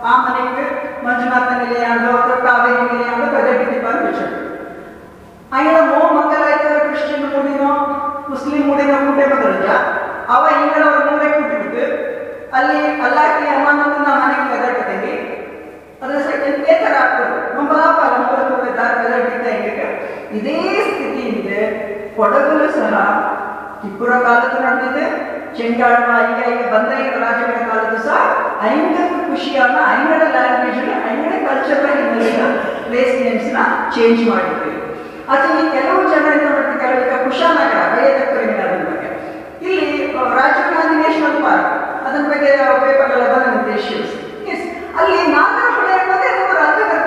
ಆ ಮನೆಗೆ ಮಂಜುನಾಥ ನಿಲಯ ಅಂದೋ ಅಥವಾ ಕಾವೇರಿ ನಿಲಯ ಅಂದೋ ಪ್ರಜಾಪತಿ ಬಂದು ಬಿಚ್ಚು ఆయన మో మంగళాయితర క్రిస్టియన్ ಮೂಡಿನೋ ಮುಸ್ಲಿಂ ಮೂಡಿನೋ ಕೂಟೆ ಬದಲಜ ಅವ ಇಂಗಳ ಅವ್ರ ಮೂಲೆ ಕೂಟಿಬಿಟ್ಟು ಅಲ್ಲಿ ಅಲ್ಲಾಕಿ ಅಮ್ಮನನ್ನ ಮನೆಗೆ ಬೆದರ್ಕತೀನಿ ಅದರ ಸೆಕೆಂಡ್ ಏ ತರ ಆಗ್ತದೆ ಮಂಬಲಾಪ ಅಲಂಕಾರ ಕೂಡಿದ್ದಾರೆ ಬೆದರ್ಕಿದ್ದ ಹಿಂಗೆ ಇದೇ ಸ್ಥಿತಿ ಇದೆ ಕೊಡಗಲು ಸಹ ಟಿಪ್ಪುರ ಕಾಲದ ನಡೆದಿದೆ ಚೆಂಗಾಡುವ ಈಗ ಈಗ ಬಂದ ಈಗ ರಾಜಗಳ ಕಾಲದ್ದು ಸಹ ಐಂಗಡ ಖುಷಿಯಾದ ಐಂಗಡ ಲ್ಯಾಂಗ್ವೇಜ್ ಐಂಗಡ ಕಲ್ಚರ್ ಹಿನ್ನೆಲೆಯ ಪ್ಲೇಸ್ ನೇಮ್ಸ್ನ ಚೇಂಜ್ ಮಾಡಿದ್ದೀವಿ ಅದರಲ್ಲಿ ಕೆಲವು ಜನ ಎಂತ ಮಾಡ್ತಾರೆ ಕೆಲವು ಈಗ ಕುಶಾನಗರ ಬಯತಕ್ಕರಿನ ಬಗ್ಗೆ ಇಲ್ಲಿ ಆ, ರಾಜೀವ್ ಗಾಂಧಿ ನ್ಯಾಷನಲ್ ಪಾರ್ಕ್ ಅದರ ಬಗ್ಗೆ ಪೇಪರ್ ಎಲ್ಲ ಬಂದಿದೆ ಇಶ್ಯೂಸ್ ಎಸ್ ಅಲ್ಲಿ ನಾಗರಹೊಳೆ ಅನ್ನೋದೇ ಅವರು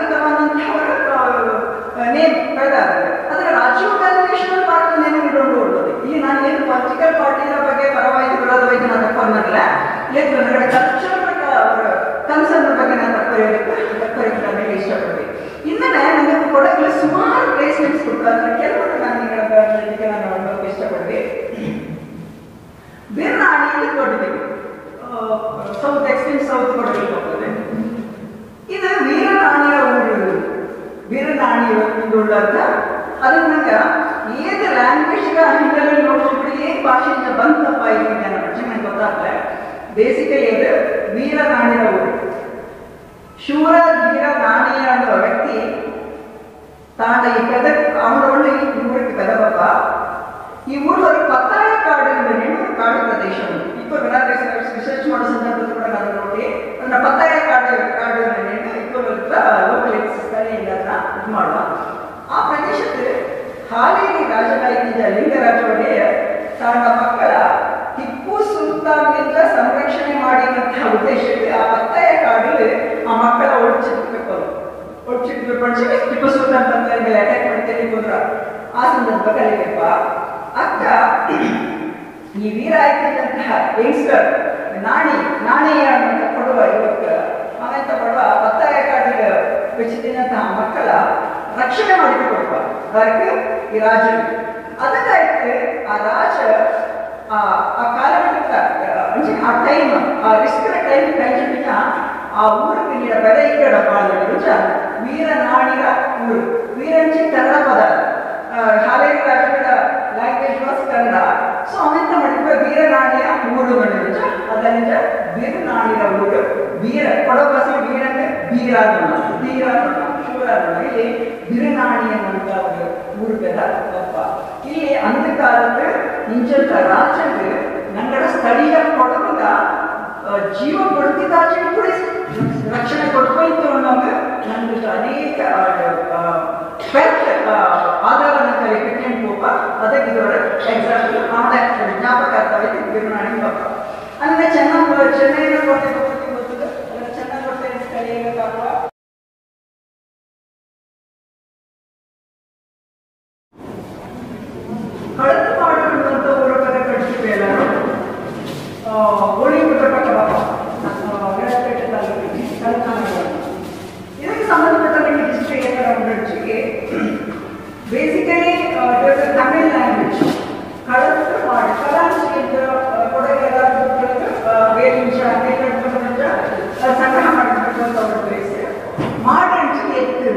ಅರ್ಥಗರ್ಭಿತವಾದಂತಹ ನೇಮ್ ಕಳೆದಾಗಿದೆ ಆದರೆ Rajiv Gandhi national park name ಇಟ್ಕೊಂಡು ಹೋಗ್ಬೋದು ಇಲ್ಲಿ ನಾನು ಏನು ಪೊಲಿಟಿಕಲ್ ಪಾರ್ಟಿಯ ಬಗ್ಗೆ ಪರವಾಗಿ ವಿರೋಧ ಬಗ್ಗೆ ನಾನು ತಪ್ಪನ್ನಲ್ಲ లేదు ನನಗೆ ಕಲ್ಚರ್ ಬಗ್ಗೆ ಅವರ ಕನ್ಸರ್ನ್ ಬಗ್ಗೆ ನಾನು ತಪ್ಪರಿಯಲಿಕ್ಕೆ ತಪ್ಪರಿಯಲಿಕ್ಕೆ ನನಗೆ ಇಷ್ಟಪಡ್ತೀನಿ ಇನ್ನೊಮ್ಮೆ ನನಗೆ ಕೊಡಗಲ್ಲಿ ಸುಮಾರು ಪ್ಲೇಸ್ಮೆಂಟ್ಸ್ ಕೊಟ್ಟು ಅದರ ಕೆಲವರು ನಾನು ನಿಗಳ ಹೇಳಲಿಕ್ಕೆ ನಾನು ನೋಡೋಕೆ ಇಷ್ಟಪಡ್ತೀನಿ ಬೇರ್ನಾಡಿ ಅಂತ ಕೊಟ್ಟಿದ್ದೀವಿ ಸೌತ್ ಎಕ್ಸ್ಟೆನ್ಸ್ ಸೌತ್ ಕೊಡಗಲ್ಲಿ ಹೋಗ್ತದೆ ಇದು ವೀರನಾಣಿಯ ಊರು ವೀರನಾಣಿ ಊರು ಅಂತ ಅದನ್ನ ಏത് ಲ್ಯಾಂಗ್ವೇಜ್ಗೆ ಹಿಂದಲ್ಲಿ ನೋಡಿಸ್ಬಿಟ್ಟು ಏನ್ ಭಾಷೆಯಿಂದ ಬಂತಪ್ಪ ಇಲ್ಲಿ ನನ್ನ ಪ್ರಶ್ನೆ ನಂಗೆ ಗೊತ್ತಾಗ್ತದೆ ಬೇಸಿಕಲಿ ಇದು ವೀರನಾಣಿಯ ಊರು ಶೂರ ಧೀರ ನಾಣಿಯ ಅನ್ನೋ ವ್ಯಕ್ತಿ ತಾಂಡ ಈ ಕದ ಅವನೊಳ್ಳೆ ಈ ಊರಿಗೆ ಕದಬಪ್ಪ ಈ ಊರು ಒಂದು ಪತ್ತಾಯ ಕಾಡು ಎಂದು ನೆನಪು ಕಾಡು ಪ್ರದೇಶ ಇಪ್ಪ ರಿಸರ್ಚ್ ಮಾಡೋ ಸಂದರ್ಭದಲ್ಲಿ ಕೂಡ ನಾನು ನೋಡಿ ಅದನ್ನ ಪತ್ತಾಯ ಕಾಡು ಕಾಡು ನೆನೆ ಇಪ್ಪ ಲೋಕಲ್ ಸ್ಥಳೀಯ ಇದು ಮಾಡುವ ಆ ಪ್ರದೇಶದಲ್ಲಿ ಹಾಲೇರಿ ರಾಜನಾಯ್ತಿದ್ದ ಲಿಂಗರಾಜ ಒಡೆಯರ್ ತನ್ನ ಮಕ್ಕಳ ಟಿಪ್ಪು ಸುಲ್ತಾನ್ನಿಂದ ಸಂರಕ್ಷಣೆ ಮಾಡಿದಂತಹ ಉದ್ದೇಶಕ್ಕೆ ಆ ಪತ್ತಾಯ ಕಾಡಲ್ಲಿ ಆ ಮಕ್ಕಳ ಒಳಚಿಟ್ಬೇಕು ಒಳಚಿಟ್ಟು ಪಡಿಸಿ ಟಿಪ್ಪು ಸುಲ್ತಾನ್ ತಂತ್ರಗಳಿಗೆ ಅಟ್ಯಾಕ್ ಮಾಡ್ತೇನೆ ಹೋದ್ರ ಆ ಸಂದರ್ಭದಲ್ಲಿ ಕಲಿಬೇಕ ಅಕ್ಕ ಈ ವೀರ ಆಗಿದ್ದಂತಹ ಯಂಗ್ಸ್ಟರ್ ನಾಣಿ ನಾಣಿಯ ಅಂತ ಕೊಡುವ ಯುವಕ ಅವಂತ ಕೊಡುವ ಪತ್ತಾಯ ಕಾಡಿಗೆ ಬೆಚ್ಚಿದಂತಹ ಮಕ್ಕಳ ರಕ್ಷಣೆ ಮಾಡಿಕೊಡುವ ಅದಕ್ಕೆ ಈ ರಾಜರು ಅದಕ್ಕಾಯ್ತು ಆ ರಾಜ ಆ ಆ ಕಾಲಘಟ್ಟ ಅಂದ್ರೆ ಆ ಟೈಮ್ ಆ ರಿಸ್ಕ್ ಟೈಮ್ ಕೈಜಿಟ್ಟ ಆ ಊರಿಗೆ ನೀಡ ಬೆಲೆ ఇక్కడ ಬಾಳದ ವೀರ ನಾಡಿಗ ಊರು ವೀರಂಚಿ ಕನ್ನಡ ಪದ ಹಾಲೇರಿ ರಾಜಗಳ ಲ್ಯಾಂಗ್ವೇಜ್ ವಾಸ್ ಕನ್ನಡ ಸೊ ಅವೆಂತ ಮಾಡಿದ್ರೆ ವೀರನಾಡಿಯ ಊರುಗಳು ನಿಜ ಅದರಿಂದ ವೀರನಾಡಿಯ ಊರು ವೀರ ಕೊಡಬಸ ವೀರಕ್ಕೆ ಬೀರ ಬೀರ ಶೂರ ಇಲ್ಲಿ ಬಿರುನಾಣಿ ಅನ್ನುವಂತ ಒಂದು ಊರು ಬೇಡ ಒಬ್ಬ ಇಲ್ಲಿ ಅಂದ ಕಾಲಕ್ಕೆ ಇಂಚಂತ ರಾಜ್ಯಕ್ಕೆ ನಂಗಡ ಸ್ಥಳೀಯ ಕೊಡಗದ ಜೀವ ಕೊಡ್ತಿದ್ದಾಚೆ ಕೂಡ ರಕ್ಷಣೆ ಕೊಡ್ಬೋಯ್ತು ಅನ್ನೋದು ನಮ್ಗೆ ಅನೇಕ ಫೆಲ್ಟ್ ಆಧಾರನ ಕಲಿಕೆ ಕೋಪ ಅದಕ್ಕೆ ಇದರ ಎಕ್ಸಾಂಪಲ್ ಆಡ ಜ್ಞಾಪಕ ಆಗ್ತವೆ ಬಿರುನಾಣಿ ಪಾಪ ಅಂದ್ರೆ ಚೆನ್ನಾಗಿ ಚೆನ್ನೈನ ಕೊಟ್ಟೆ ಗೊತ್ತಿದೆ ಚೆನ್ನಾಗಿ ಕೊಟ್ಟೆ ಸ್ಥಳೀಯ ಕಾಪುವ ಕಳೆದು ಮಾಡಿರುವಂತ ಊರಕರ ಕಳಿಸಿವೆ ಎಲ್ಲರೂ ಹೋಳಿ ಪುತ್ರಪಟ್ಟ ವಿರಾಜಪೇಟೆ ತಾಲೂಕಿನ ಕಲ್ಕಾನಗರ ಇದಕ್ಕೆ ಸಂಬಂಧಪಟ್ಟ ಹಿಸ್ಟ್ರಿ ಏನಕ್ಕೆ ಬೇಸಿಕಲಿ ತಮಿಳ್ ಲ್ಯಾಂಗ್ವೇಜ್ ಕಳತ್ತು ಮಾಡಿ ಕಲಾಂಶಿ ಅಂತ ಕೊಡಗೆಲ್ಲ ಬೇರೆ ನಿಮಿಷ ಸಂಗ್ರಹ ಮಾಡಿರ್ತಕ್ಕಂಥ ಒಂದು ಪ್ಲೇಸ್ ಮಾಡಂಚಿ ಎತ್ತು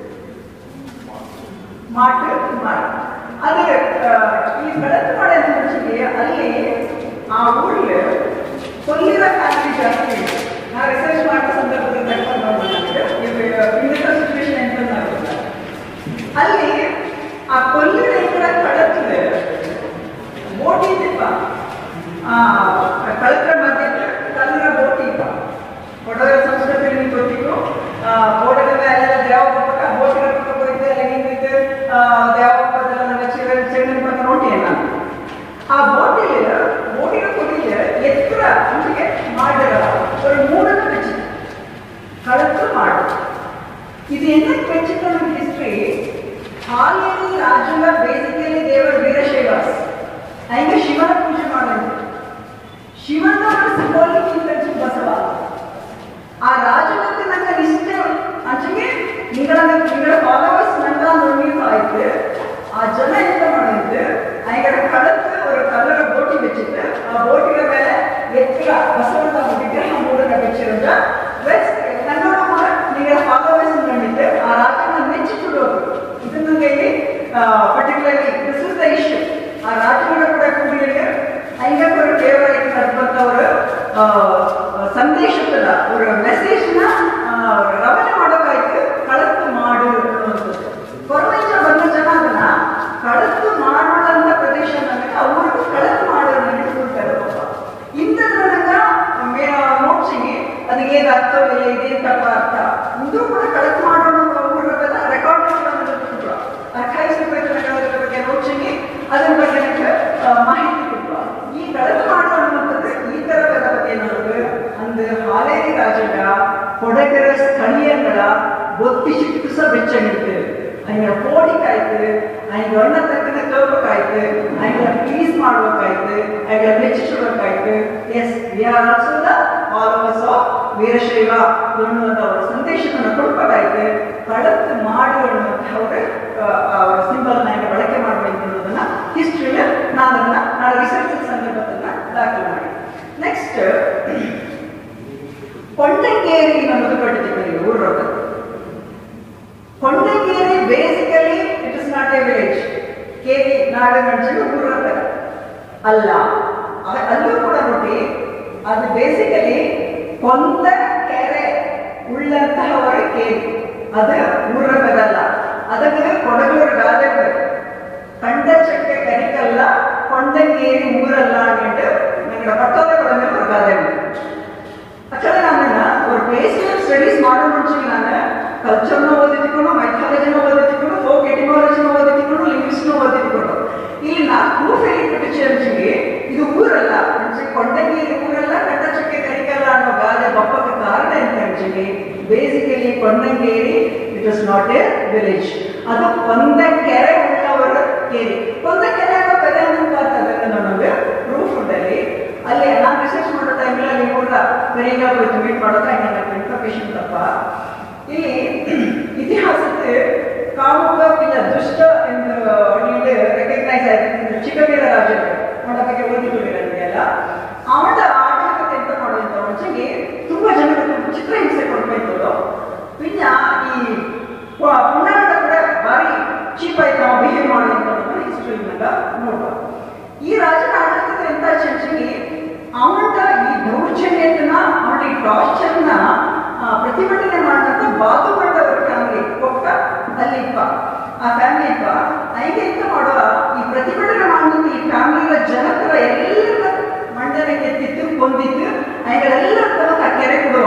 ಮಾட்டு ಮಾಡು அது ಈ ಬೆಳಕು ಮಾಡ ಮುಂಚೆಗೆ ಅಲ್ಲಿ ಆ ಊರಿಗೆ ಕೊಲ್ಲಿನ ಫ್ಯಾಕ್ಟ್ರಿ ಜಾಸ್ತಿ ಇದೆ ನಾ ರಿಸರ್ಚ್ ಮಾಡೋ ಸಂದರ್ಭದಲ್ಲಿ ಕರ್ಕೊಂಡು ಸಿಚುವೇಶನ್ ಎಂತ ಅಲ್ಲಿ ಆ ಕೊಲ್ಲಿನ ಕೂಡ ಕಳತ್ತಿದೆ ಬೋಟಿ ದೀಪ ಆ ಕಳತ್ರ ಮಧ್ಯೆ ಕಲ್ಲಿನ ಬೋಟಿ ದೀಪ ಕೊಡಗರ ಸಂಸ್ಕೃತಿ ನಿಮ್ಗೆ ಗೊತ್ತಿತ್ತು ಬೋಟದ ಮೇಲೆ ದೇವಪ್ಪ ಬೋಟಿನ ಪಕ್ಕ ಹೋಗಿದ್ದೆ ಅಲ್ಲಿ ನಿಂತಿದ್ದು ದೇವಪ್ಪದೆಲ್ಲ ನನ್ನ ಚಿರ ಚೆಂಡಿನ ಪಕ್ಕ ನೋಟಿಯನ್ನ ಆ ಬೋಟಿಲ್ ಬೋಟಿನ ಕೊಡಿಗೆ ಎತ್ತರ ಹಂಚಿಗೆ ಮಾಡಿರಲ್ಲ ஒரு மூணு வச்சு ಕಳತ್ತು ಮಾಡು ಇದು ಏನಕ್ಕೆ ವೆಚ್ಚಿಟ್ಟು ನಮ್ಮ ಹಿಸ್ಟ್ರಿ ಹಾಲೇರಿ ರಾಜುಲ ಬೇಸಿಕಲಿ ದೇವರ ವೀರಶೈವಾಸ್ ಹಂಗೆ ಶಿವನ ಪೂಜೆ ಮಾಡೋದು ಶಿವನ ಸಿಂಬಾಲಿಕ್ ಇಂಟೆನ್ಷನ್ ಬಸವ ಆ ರಾಜನಕ್ಕೆ ನಂಗ ನಿಷ್ಠೆ ಅಂಚೆಗೆ ನಿಗಳ ನಿಗಳ ಫಾಲೋವರ್ಸ್ ನಂಗ ನೋಡಿದ್ರು ಆಯ್ತು ಆ ಜನ ಎಂತ ಮಾಡಿದ್ದು ಅಯ್ಯಗಡ ಕಳತ್ತು ஒரு கல்லற போட்டி வச்சுட்டு ಆ ಬೋಟಿನ ಮೇಲೆ ಎತ್ತರ ಬಸವಣ್ಣ ವಿಗ್ರಹ ಮೂಡನ ಬೆಚ್ಚಿರುತ್ತ ವೆಸ್ಟ್ ನನ್ನ ಸಂದೇಶದ ஒரு ಮೆಸೇಜ್ನ ರವಾನೆ ಮಾಡೋಕ್ಕಾಯ್ತು ಕಳತ್ತು ಮಾಡು ಅನ್ನುವಂಥದ್ದು ಕೊರವೈಂದ ಬಂದ ಜನ ಅದನ್ನ ಕಳತ್ತು ಮಾಡೋದಂತ ಪ್ರದೇಶ ನನಗೆ ಅವ್ರಿಗೂ ಕಳತ್ತು ಮಾಡೋದನ್ನ ಹಿಡಿದುಕೊಳ್ತಾರೆ ಪಾಪ ಇಂಥದ್ರೊಳಗ ನೋಡ್ಸಿಗೆ ಅದಕ್ಕೆ ಏನು ಅರ್ಥವಿಲ್ಲ ಇದೇನು ತಪ್ಪ ಅರ್ಥ ಇದು ಕೂಡ ಕಳತ್ತು ಮಾಡೋಣ ಊರವೆಲ್ಲ ರೆಕಾರ್ಡ್ ಕೊಟ್ಟರು ಅರ್ಥೈಸಬೇಕನ್ನೋದ್ರ ಬಗ್ಗೆ ನೋಡ್ಸಿಗೆ ಅದ್ರ ಬಗ್ಗೆ ನನಗೆ ಮಾಹಿತಿ ಕೊಟ್ಟರು ಈ ಕಳತ್ತು ಮಾಡೋ ಅನ್ನುವಂಥದ್ದು ಈ ಥರದ ಬಗ್ಗೆ ನನಗೆ ಅಂದು ಹಾಲೇರಿ ರಾಜನ ಕೊಡಗರ ಸ್ಥಳೀಯಗಳ ಒತ್ತಿ ಚಿಟ್ಟಿಸ ಬೆಚ್ಚನಿತ್ತು ಅಯ್ಯ ಕೋಡಿಕಾಯ್ತು ಅಯ್ಯ ಅಣ್ಣ ತಕ್ಕನ ತಗೋಬೇಕಾಯ್ತು ಅಯ್ಯ ಪ್ಲೀಸ್ ಮಾಡ್ಬೇಕಾಯ್ತು ಅಯ್ಯ ಮೆಚ್ಚಿಸಬೇಕಾಯ್ತು as we are also the all of us of Veerashaiva ಅನ್ನುವಂಥ ಅವರ ಸಂದೇಶವನ್ನು ಕೊಡ್ಬೇಕಾಯ್ತು ಕಳತ್ತು ಮಾಡು ಅನ್ನುವಂಥವ್ರ ಅವರ ಸಿಂಬಲ್ ನಾಯಕ ಬಳಕೆ ಮಾಡಬೇಕು ಅನ್ನೋದನ್ನ ಹಿಸ್ಟ್ರಿಯಲ್ಲಿ ನಾನು ಅದನ್ನ ನಾಳೆ ರಿಸರ್ಚ್ ಸಂದರ್ಭದನ್ನ ದಾಖಲೆ ಮಾಡಿ ನೆಕ್ಸ್ಟ್ ಕೊಂಡಂಗೇರಿ ಅನ್ನೋದು ಕಟ್ಟಿದ್ದೀವಿ ಊರೊಳಗೆ Kondangeri basically it is not a village ಕೇರಿ ನಾಡಗಂಜಲು ಊರೊಳಗೆ ಅಲ್ಲ ಅದ- ಅಲ್ಲೂ ಕೂಡ ನೋಡಿ ಅದು ಬೇಸಿಕಲಿ ಕೊಂದ ಕೆರೆ ಉಳ್ಳಂತಹವರ ಕೇರಿ ಅದು ಊರಗದಲ್ಲ ಅದಕ್ಕೆ ಕೊಡಗೂರು ಗಾದೆ ಕಂಡ ಚಕ್ಕೆ ಕರಿಕಲ್ಲ ಕೊಂಡಂಗೇರಿ ಊರಲ್ಲ ಅಂದ್ಬಿಟ್ಟು ನನಗೆ ಪಟ್ಟದ ಕೊಡಂಗ ஒரு ಗಾದೆ ಉಂಟು ಆಕ್ಚುಲಿ ನಾನು ஒரு ಬೇಸಿಕ್ ಸ್ಟಡೀಸ್ ಮಾಡೋ ಮುಂಚೆ ನಾನು ಕಲ್ಚರ್ನ ಓದಿಟ್ಕೊಂಡು ಮೈಥಾಲಜಿನ ಓದಿಟ್ಕೊಂಡು ಫೋಕ್ ಎಟಿಮಾಲಜಿನ ಓದಿಟ್ಕೊಂಡು ಲಿಂಗ್ವಿಸ್ಟ್ನ ಓದಿಟ್ಕೊಂಡು ಇಲ್ಲಿ ನಾ ಪ್ರೂಫ್ ಹೇಳಿ ಕೊಟ್ಟಿಗೆ ಇದು ಊರಲ್ಲ ಮುಂಚೆ ಕೊಂಡಂಗೇರಿ ಊರಲ್ಲ ಕಟ್ಟಚಕ್ಕೆ ಕರಿಕಲ್ಲ ಅನ್ನೋ ಗಾದೆ ಬಪ್ಪಕ್ಕೆ ಕಾರಣ ಅಂತ ಹೇಳ್ತೀನಿ basically Kondangeri it is not a village ಅದು ಕೊಂದ ಕೆರೆ ಉಳ್ಳವರ ಕೇರಿ ಕೊಂದ ಕೆರೆ ಅನ್ನೋ ಕರೆ ಅನ್ನುವಂಥದ್ದನ್ನು ನಮಗೆ ಪ್ರೂಫ್ ಉಂಟಲ್ಲಿ ಅಲ್ಲಿ ನಾನು ರಿಸರ್ಚ್ ಮಾಡೋ ಟೈಮಲ್ಲಿ ಅಲ್ಲಿ ಕೂಡ ಕರೆಗ ಹೋಯ್ತು ಮೀಟ್ ಮಾಡೋದು ನನಗೆ ಇನ್ಫಾರ್ಮೇಶನ್ ತಪ್ಪ ಇಲ್ಲಿ ಇತಿಹಾಸಕ್ಕೆ ಕಾಮುಕ ಇಲ್ಲ ದುಷ್ಟ ಎಂದು ಒಳ್ಳೆ ರೆಕಗ್ನೈಸ್ ಆಯ್ತು ಚಿಕ್ಕವೀರ ರಾಜರು ಅವನ ಬಗ್ಗೆ ಓದಿಕೊಂಡಿರೋದಿಲ್ಲ ಅವನ ಆಡಳಿತತೆ ಎಂತ ಮಾಡೋದಂತ ಮುಂಚೆಗೆ ತುಂಬಾ ಜನರಿಗೆ ಚಿತ್ರಹಿಂಸೆ ಕೊಡ್ಬೇಕು ಪಿನ್ನ ಈ ಪುಣ್ಯಗಳ ಕೂಡ ಭಾರಿ ಚೀಪ್ ಆಯ್ತು ನಾವು ಬಿಹೇವ್ ಮಾಡೋದು ಅಂತ ಹಿಸ್ಟ್ರಿನಾಗ ನೋಡ್ಬೋದು ಈ ರಾಜನ ಆಡಳಿತದ ಎಂತ ಚರ್ಚೆಗೆ ಅವನ ಈ ದೌರ್ಜನ್ಯತನ ಅವನ ಈ ಟಾರ್ಚರ್ನ ಪ್ರತಿಭಟನೆ ಮಾಡಿದಂತ ಬಾದುಗೊಂಡವರ ಫ್ಯಾಮಿಲಿ ಒಕ್ಕ ಅಲ್ಲಿಪ್ಪ ಆ ಫ್ಯಾಮಿಲಿ ಇಪ್ಪ ಐಗೆ ಎಂತ ಮಾಡುವ ಈ ಪ್ರತಿಭಟನೆ ಮಾಡಿದಂತ ಈ ಫ್ಯಾಮಿಲಿಯ ಜನತರ ಎಲ್ಲ ಮಂಡನೆ ಕೆತ್ತಿತ್ತು ಕೊಂದಿತ್ತು ಅವುಗಳೆಲ್ಲ ತನಕ ಆ ಕೆರೆ ಕೊಡುವ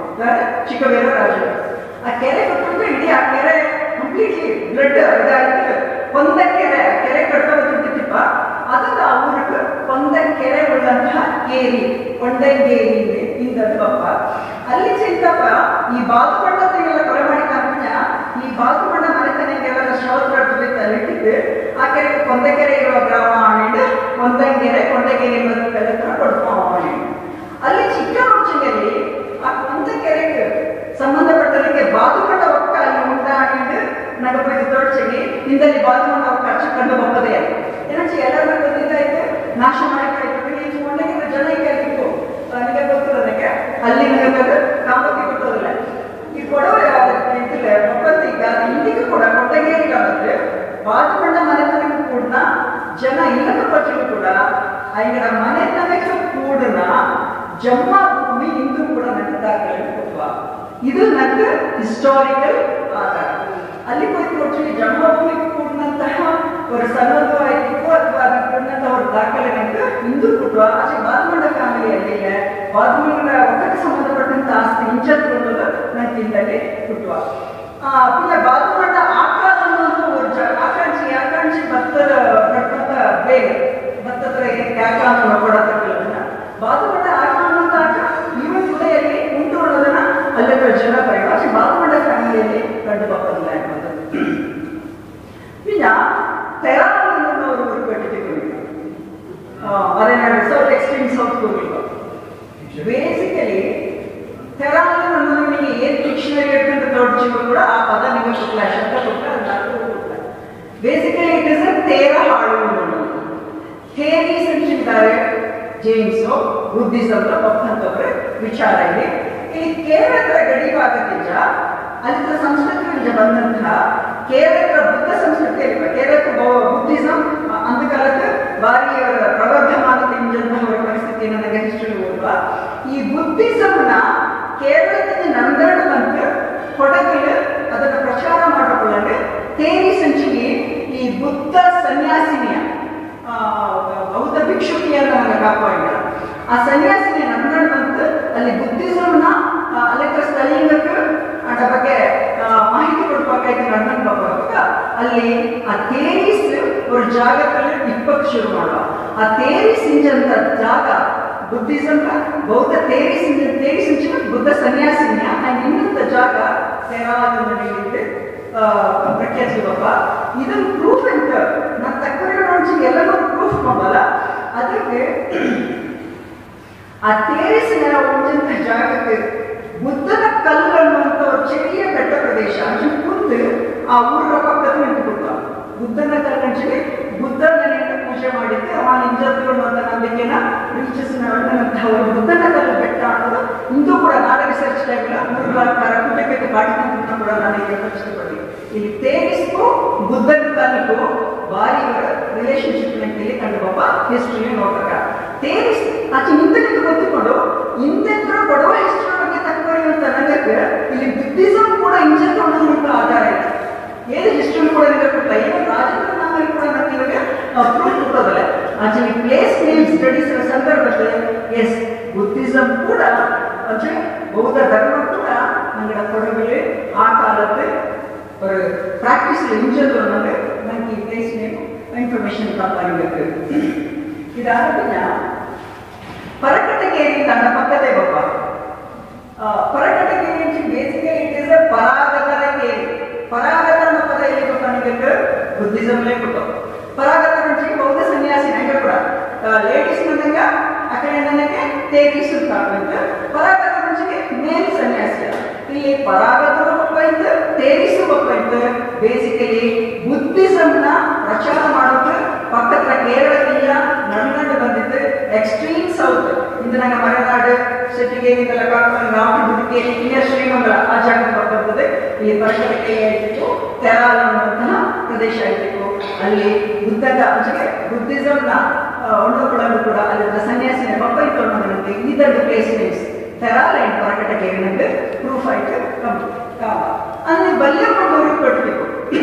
ಚಿಕ್ಕವೀರ ರಾಜ ಆ ಕೆರೆ ಕೊಟ್ಟು ಇಡೀ ಆ ಕೆರೆ ಕಂಪ್ಲೀಟ್ಲಿ ಬ್ಲಡ್ ಇದಾಗಿತ್ತು ಕೊಂದ ಕೆರೆ ಆ ಕೆರೆ ಕಟ್ಟೋದಿಟ್ಟಿಪ್ಪ ಅದಕ್ಕೆ ಆ ಊರಿಗೆ ಕೊಂದ ಕೆರೆ ಉಳ್ಳಂತಹ ಕೇರಿ ಕೊಂಡಂಗೇರಿ ಇಂದಪ್ಪ ಅಲ್ಲಿ ಚಿಂತಪ್ಪ ಈ ಬಾತುಕೊಂಡತೆಲ್ಲ ಕೊಲೆ ಮಾಡಿ ಕಾರಣ ಈ ಬಾತುಕೊಂಡ ಮನೆತನಕ್ಕೆಲ್ಲ ಶ್ರೋತ್ರ ಅಲ್ಲಿಟ್ಟಿದ್ದು ಆ ಕೆರೆಗೆ ಕೊಂದ ಕೆರೆ ಇರುವ ಗ್ರಾಮ ಆಣಿಡು ಕೊಂದಂಗೆರೆ ಕೊಂಡಗೆರೆ ಬೆಳಕನ್ನು ಕೊಡ್ಕೊಂಡು ಅಲ್ಲಿ ಚಿಕ್ಕಮಂಚಿನಲ್ಲಿ ಆ ಕೊಂದ ಕೆರೆಗೆ ಸಂಬಂಧಪಟ್ಟದಕ್ಕೆ ಬಾತುಕೊಂಡ ಒಕ್ಕ ಅಲ್ಲಿ ಉಂಟಾಡಿದ್ದು ನಗಬೇಕು ತೋಡ್ಚಗಿ ಹಿಂದಲ್ಲಿ ಬಾತುಕೊಂಡ ಒಕ್ಕ ಹಚ್ಚಿಕೊಂಡು ಹೋಗೋದೇ ಏನಂಚೆ ಎಲ್ಲರೂ ಗೊತ್ತಿದ್ದಾಯ್ತು ನಾಶ ಮಾಡಿಕಾಯ್ತು ಈ ಕೊಂಡಗೆರೆ ಜನ ಈಗ ಇತ್ತು ನನಗೆ ಗೊತ್ತಿರೋದಕ್ಕೆ ಅಲ್ಲಿ ನನಗೆ ಕಾಮಕ್ಕೆ ಕೊಟ್ಟೋದಿಲ್ಲ ಈ ಕೊಡವ ಇದಿಲ್ಲ ಒಪ್ಪಂದಿಗ ಇಂದಿಗೂ ಕೂಡ ಕೊಟ್ಟಗೇರಿಗಾಗುತ್ತೆ ಬಾತುಕೊಂಡ ಮನೆತನಕ್ಕೂ ಕೂಡ ಜನ ಇಲ್ಲದ ಪಟ್ಟಿಗೂ ಕೂಡ ಐಗರ ಮನೆತನಕ್ಕೆ ಕೂಡನ ಜಮ್ಮ ಭೂಮಿ ಇಂದು ಕೂಡ ನನ್ನ ದಾಖಲೆ ಕೊಡುವ ಇದು ನನ್ನ ಹಿಸ್ಟಾರಿಕಲ್ ಆಧಾರ ಅಲ್ಲಿ ಹೋಗಿ ನೋಡ್ತೀವಿ ಜಮ್ಮ ಭೂಮಿ ಕೂಡಿನಂತಹ ஒரு ಸನ್ನದ್ಧವಾಯಿತು ಅಥವಾ ಅದಕ್ಕೆ ಕೂಡಿನಂತಹ ಒಂದು ದಾಖಲೆ ನನಗೆ ಇಂದು ಕೊಡುವ ಆಚೆ ಬಾದ್ಮಂಡ ಫ್ಯಾಮಿಲಿಯಲ್ಲಿ ಇಲ್ಲ ಬಾದ್ಮಂಡ ಒಕ್ಕಕ್ಕೆ ಸಂಬಂಧಪಟ್ಟಂತ ಆಸ್ತಿ ಇಂಚತ್ತು ನನಗೆ ಇಂದಲ್ಲಿ ಕೊಡುವ ಪಿನ್ನ ಬಾದ್ಮಂಡ ಆಕಾಶ ಅನ್ನುವಂಥ ಒಂದು ಜ ಆಕಾಂಕ್ಷಿ ಆಕಾಂಕ್ಷಿ ಭತ್ತದ ನಡ್ಕೊಂತ ಬೇರೆ ಭತ್ತದ ಯಾಕ ಅನ್ನೋ ಕೊಡತಕ್ಕಲ್ಲ ಬಾದುಮಂಡ ಆಟ ಅನ್ನುವಂಥ ಆಟ ಇವನ್ ಗುಡೆಯಲ್ಲಿ ಉಂಟು ಅನ್ನೋದನ್ನ ಅಲ್ಲಿರುವ ಜನ ಪರಿವಾರ ಬಾದುಮಂಡ ಫ್ಯಾಮಿಲಿಯಲ್ಲಿ ಕಂಡು ಬರೋದಿಲ್ಲ ಅನ್ನೋದು ಪಿನ್ನ ತೆರಾನವರು ಕಟ್ಟಿದ್ದೀವಿ ಮಲೆನಾಡು ಸೌತ್ ಎಕ್ಸ್ಟ್ರೀಮ್ ಸೌತ್ ಹೋಗಿಲ್ವ ಬೇಸಿಕಲಿ ತೆರಾನ ಅನ್ನೋದು ನಿಮಗೆ ಏನ್ ಡಿಕ್ಷನರಿ ಇಟ್ಕೊಂಡ ತೋಡ್ಚಿಗೂ ಕೂಡ ಆ ಪದ ನಿಮಗೆ ಕೊಟ್ಟಲ್ಲ ಶಬ್ದ ಕೊಟ್ಟರೆ ಅದನ್ನ ಬೇಸಿಕಲಿ ಇಟ್ ಇಸ್ ತೇರ ಹಾಡು ಅನ್ನೋದು ಥೇರೀಸ್ ಅಂತಿದ್ದಾರೆ ಜೇಮ್ಸು ಬುದ್ಧಿಸಮ್ ಒಪ್ಪಂತವ್ರ ವಿಚಾರ ಇದೆ ಇಲ್ಲಿ ಕೇರಳದ ಗಡಿ ಭಾಗದಿಂದ ಅಲ್ಲಿನ ಸಂಸ್ಕೃತಿಯಿಂದ ಬಂದಂತಹ ಕೇರಳದ ಬುದ್ಧ ಸಂಸ್ಕೃತಿ ಅಲ್ವಾ ಕೇರಳದ ಬುದ್ಧಿಸಮ್ ಅಂದ ಕಾಲಕ್ಕೆ ಭಾರಿ ಅವರ ಪ್ರವರ್ಧಮಾನದಿಂದಂತಹ ಅವರ ಪರಿಸ್ಥಿತಿಯನ್ನು ನನಗೆ ಹಿಸ್ಟ್ರಿ ಓದುವ ಬುದ್ಧಿಸಂನ ಕೇರಳದಿಂದ ನಂದರಡು ಬಂತು ಕೊಡಗಲು ಅದನ್ನು ಪ್ರಚಾರ ಮಾಡಿಕೊಳ್ಳಲು ತೇರಿ ಸಂಚಿಗೆ ಈ ಬುದ್ಧ ಸನ್ಯಾಸಿನಿಯ ಆ, ಬೌದ್ಧ ಭಿಕ್ಷುಕಿಯನ್ನು ನಮಗೆ ಕಾಪಾಡಿದ ಆ ಸನ್ಯಾಸಿನಿ ನಂದರಡು ಬಂತು ಅಲ್ಲಿ ಬುದ್ಧಿಸಂನ ಅಲೆಕ್ಕ ಸ್ಥಳೀಯಕ್ಕೆ ಅದರ ಬಗ್ಗೆ ಆ, ಮಾಹಿತಿ ಕೊಡ್ಬೇಕಾಯ್ತು ನನ್ನನ್ನು ಬರ್ಬೇಕು ಅಲ್ಲಿ ಆ ತೇರಿಸ್ ಒಂದು ಜಾಗದಲ್ಲಿ ಇಪ್ಪತ್ತು ಶುರು ಮಾಡುವ ಆ ತೇರಿಸ್ ಇಂಜಂತ ಜಾಗ ಬುದ್ಧಿಸಂ ಬೌದ್ಧ ತೇರಿಸ್ ಇಂಜ ತೇರಿಸ್ ಇಂಚಿನ ಬುದ್ಧ ಸನ್ಯಾಸಿನಿಯ ಅಂಡ್ ಇನ್ನೊಂದು ಜಾಗ ಸೇರಾವಾದ ನಡೆಯುತ್ತೆ ಪ್ರಖ್ಯಾತಿ ಬಾಬಾ ಇದನ್ನು ಪ್ರೂಫ್ ಅಂತ ನಾನು ತಕ್ಕ ಎಲ್ಲರೂ ಪ್ರೂಫ್ ಮಾಡಲ್ಲ ಅದಕ್ಕೆ ಆ ತೇರಿಸಿನ ಒಂದಂತ ಜಾಗಕ್ಕೆ ಬುದ್ಧನ ಕಲ್ಲು ಅನ್ನುವಂಥ ಒಂದು ಚೆರಿಯ ಬೆಟ್ಟ ಪ್ರದೇಶ ಅದು ಕುಂತು ಆ ಊರ ಪಕ್ಕದಲ್ಲಿ ನಿಂತುಬಿಟ್ಟ ಬುದ್ಧನ ಕಲ್ಲಂಚಲಿ ಬುದ್ಧನ ನೆಟ್ಟು ಪೂಜೆ ಮಾಡಿದ್ದು ಅವ ನಿಂಜತ್ತು ಅನ್ನುವಂಥ ನಂಬಿಕೆನ ರಿಲಿಜಿಯಸ್ನ ಒಂದು ಬುದ್ಧನ ಕಲ್ಲು ಬೆಟ್ಟ ಅನ್ನೋದು ಇಂದು ಕೂಡ ನಾಡ ರಿಸರ್ಚ್ ಟೈಮ್ಲ ಮೂರು ಪ್ರಕಾರ ಕುಟುಂಬಕ್ಕೆ ಕಾಟಿನ ಕೂಡ ನಾನು ಈಗ ಪರಿಚಯಪಡಿ ಇಲ್ಲಿ ತೇರಿಸ್ಗೂ ಬುದ್ಧನ ಕಲ್ಲಿಗೂ ಭಾರಿ ರಿಲೇಶನ್ಶಿಪ್ ಇಲ್ಲಿ ಕಂಡು ಪಾಪ ಹಿಸ್ಟ್ರಿ ನೋಡ್ಬೇಕ ತೇರಿಸ್ ಆಚೆ ಹಿಂದೆ ನಿಂತು ಗೊತ್ತುಕೊಂಡು ಹಿಂದೆತ್ರ ಕೊಡುವ ಹಿಸ್ಟ್ರಿ ಬಗ್ಗೆ ತಕ್ಕೊಳ್ಳುವಂತ ನನಗೆ ಇಲ್ಲಿ ಬುದ್ಧಿಸಂ ಕೂಡ ಇಂಜನ್ ಅನ್ನೋದು ಆಧಾರ ಇದೆ ಏನು ಹಿಸ್ಟ್ರಿ ಕೂಡ ನಿಮಗೆ ಕೊಟ್ಟ ಏನು ರಾಜೇಂದ್ರ ನಾಮಲ್ಲಿ ಕೂಡ ನನಗೆ ಪ್ರೂಫ್ ಕೊಟ್ಟೋದಲ್ಲ ಆಚೆ ಈ ಪ್ಲೇಸ್ ನೇಮ್ ಸ್ಟಡೀಸ್ ಸಂದರ್ಭದಲ್ಲಿ ಎಸ್ ಬುದ್ಧಿಸಂ ಕೂಡ ಆಚೆ ಬೌದ್ಧ ಧರ್ಮ ಕೂಡ ನಮಗೆ ಕೊಡಗಲ್ಲಿ ಆ ಕಾಲದ ஒரு ப்ராக்டிஸில் இன்ஜென்ட் நமக்கு பிளேஸ் நேம் இன்ஃபர்மேஷன் காப்பாங்க இது ஆரம்பிச்சா ಪರಕಟಗೇರಿ ತನ್ನ ಪಕ್ಕದೇ ಬಪ್ಪ ಪರಕಟಗೇರಿ ಬೇಸಿಕಲಿ ಇಟ್ ಇಸ್ ಎ ಪರಾಗತರ ಕೇರಿ ಪರಾಗತ ಅನ್ನೋ ಪದ ಎಲ್ಲಿ ಗೊತ್ತಾನಿಗೆ ಬುದ್ಧಿಸಮ್ಲೇ ಕೊಟ್ಟು ಪರಾಗತ నుంచి ಬೌದ್ಧ ಸನ್ಯಾಸಿ ನಂಗೆ ಕೂಡ ಲೇಡೀಸ್ ನಂಗ ಆ ಕಡೆ ನನಗೆ ತೇರಿಸುತ್ತಾರಂತ ಪರಾಗತ నుంచి ಮೇಲ್ ಸನ್ಯಾಸಿ ಇಲ್ಲಿ ಪರಾಗತರು ಒಬ್ಬ ಇತ್ತು ತೇರಿಸು ಒಬ್ಬ ಇತ್ತು ಬೇಸಿಕಲಿ ಬುದ್ಧಿಸಮ್ನ ಪ್ರಚಾರ ಮಾಡೋದು ಪಕ್ಕದ ಕೇರಳದಿಂದ ನಡುಗಂಡು ಬಂದಿದ್ದು ಎಕ್ಸ್ಟ್ರೀಮ್ ಸೌತ್ ಇಂದು ನಂಗೆ ಮಲೆನಾಡು ಸಿಟಿಗೆ ಇದೆಲ್ಲ ಕಾಡ್ಕೊಂಡು ನಾವು ಬುದ್ಧಿಕೇರಿ ಇಲ್ಲಿಯ ಶ್ರೀಮಂಗಲ ಆ ಜಾಗಕ್ಕೆ ಬರ್ತದೆ ಈ ಪರಕಟಕ್ಕೆ ಆಯ್ತಿತ್ತು ತೆರಾಲ್ ಅನ್ನುವಂತಹ ಪ್ರದೇಶ ಆಯ್ತಿತ್ತು ಅಲ್ಲಿ ಬುದ್ಧದ ಅಂಚೆಗೆ ಬುದ್ಧಿಸಮ್ನ ಒಳ್ಳೆಕೊಳ್ಳಲು ಕೂಡ ಅಲ್ಲಿದ್ದ ಸನ್ಯಾಸಿನ ಪಪ್ಪ ಇತ್ತು ಇದೊಂದು ಪ್ಲೇಸ್ ನೇಮ್ಸ್ ತೆರಾಲ್ ಅಂಡ್ ಪರಕಟಕ್ಕೆ ನನಗೆ ಪ್ರೂಫ್ ಆಯ್ತು ಅಲ್ಲಿ ಬಲ್ಯ ಕೊಂಡವ್ರಿಗೆ ಕೊಡಬೇಕು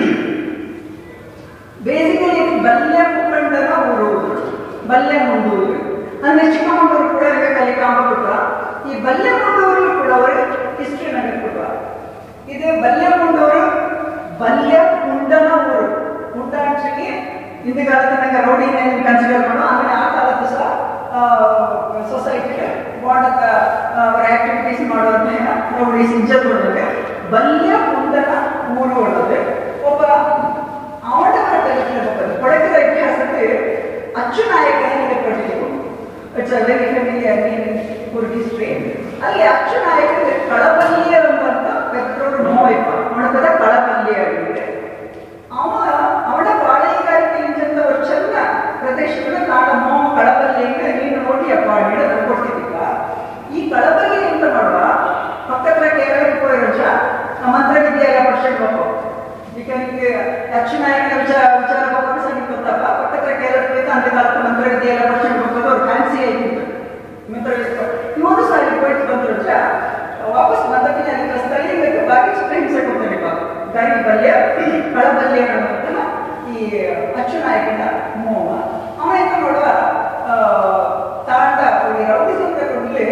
ಬೇಸಿಕಲಿ ಬಲ್ಯ ಮುಖಂಡನ ಊರು ಬಲ್ಯ ಮುಂದೂರು ಅಂದ್ರೆ ಚಿಕ್ಕಮಗಳೂರು ಕೂಡ ಅಲ್ಲಿ ಕಾಮಪುರ ಈ ಬಲ್ಯ ಮುಂದೂರು ಕೂಡ ಅವರು ಹಿಸ್ಟ್ರಿ ನನಗೆ ಕೊಡುವ ಇದು ಬಲ್ಯ ಮುಂದೂರು ಬಲ್ಯ ಕುಂಡನ ಊರು ಕುಂಡ ಅಂಚಿಗೆ ಹಿಂದೆ ಕಾಲದ ನಂಗೆ ರೌಡಿನ ಕನ್ಸಿಡರ್ ಮಾಡೋ ಆಮೇಲೆ ಆ ಕಾಲದ ಸಹ ಸೊಸೈಟಿಗೆ ಬಾಂಡದ ಅವರ ಆಕ್ಟಿವಿಟೀಸ್ ಮಾಡುವಂತಹ ರೌಡೀಸ್ ಇಂಜತ್ಕೊಂಡರೆ ಬಲ್ಯ ಕುಂಡನ ಊರು ಒಳಗೆ ಒಬ್ಬ ಆಡವರ ಕಲಿಕೆ ಕೊಡಗಿನ ಇತಿಹಾಸಕ್ಕೆ ಅಚ್ಚು ನಾಯಕನಿಗೆ ಪಡೆದಿರು it's a very familiar full history ಅಲ್ಲಿ ಅಚ್ಚು ನಾಯಕ ಕಳಪಲ್ಲಿಯ ಎಂಬಂತ ಪೆಟ್ರೋಲ್ ನೋವೈಪ ಅವನ ಕಳಪಲ್ಲಿಯ ಆಗಿದೆ ಅವ ಅವನ ಬಾಳೆಗಾರಿಕೆಯಿಂದ ಒಂದು ಚೆನ್ನ ಪ್ರದೇಶದಲ್ಲಿ ನಾಡ ಮೋಹ ಕಳಪಲ್ಲಿಗೆ ನೀನು ನೋಡಿ ಅಪ್ಪ ನೀಡ ಕೊಡ್ತಿದ್ದಿಲ್ಲ ಈ ಕಳಪಲ್ಲಿ ಎಂತ ಮಾಡುವ ಪಕ್ಕದ ಕೇರಳಕ್ಕೆ ಹೋಗಿರೋಜ ಮಂತ್ರ ವಿದ್ಯಾಲಯ ಪರಿಷತ್ ಹೋಗೋ ಈಗ ನಿಮಗೆ ದಕ್ಷಿಣಾಯನ ವಿಚಾರ ವಿಚಾರ ಬಗ್ಗೆ ಸಂಗೀತ ಗೊತ್ತಾಗ ಪಕ್ಕದ ಕೇರಳಕ್ಕೆ ತಂದೆ ಕಾಲದ ಮಂತ್ರ ವಿದ್ಯಾಲಯ ಪರಿಷತ್ ಹೋಗೋದು ಅವ್ರು ಫ್ಯಾನ್ಸಿ ಆಯ್ತಿತ್ತು ಮಂತ್ರ ಇವನು ಸಾರಿ ಹೋಯ್ತು ಬಂದ್ರು ವಾಪಸ್ ಬಂದಕ್ಕೆ ನನಗೆ ಸ್ಥಳೀಯಕ್ಕೆ ಬಾಕಿ ಫ್ರೆಂಡ್ಸ್ ಕೊಡ್ತಾರೆ ದಾರಿ ಬಲ್ಯ ಕಳಬಲ್ಯ ಅನ್ನುವಂತಹ ಈ ಅಚ್ಚುನಾಯಕನ ಮೋಹ ಅವ ಎಂತ ಮಾಡುವ ತಾಂಡ ಈ ರೌಡಿಸಂ ಕೊಡ್ಲಿ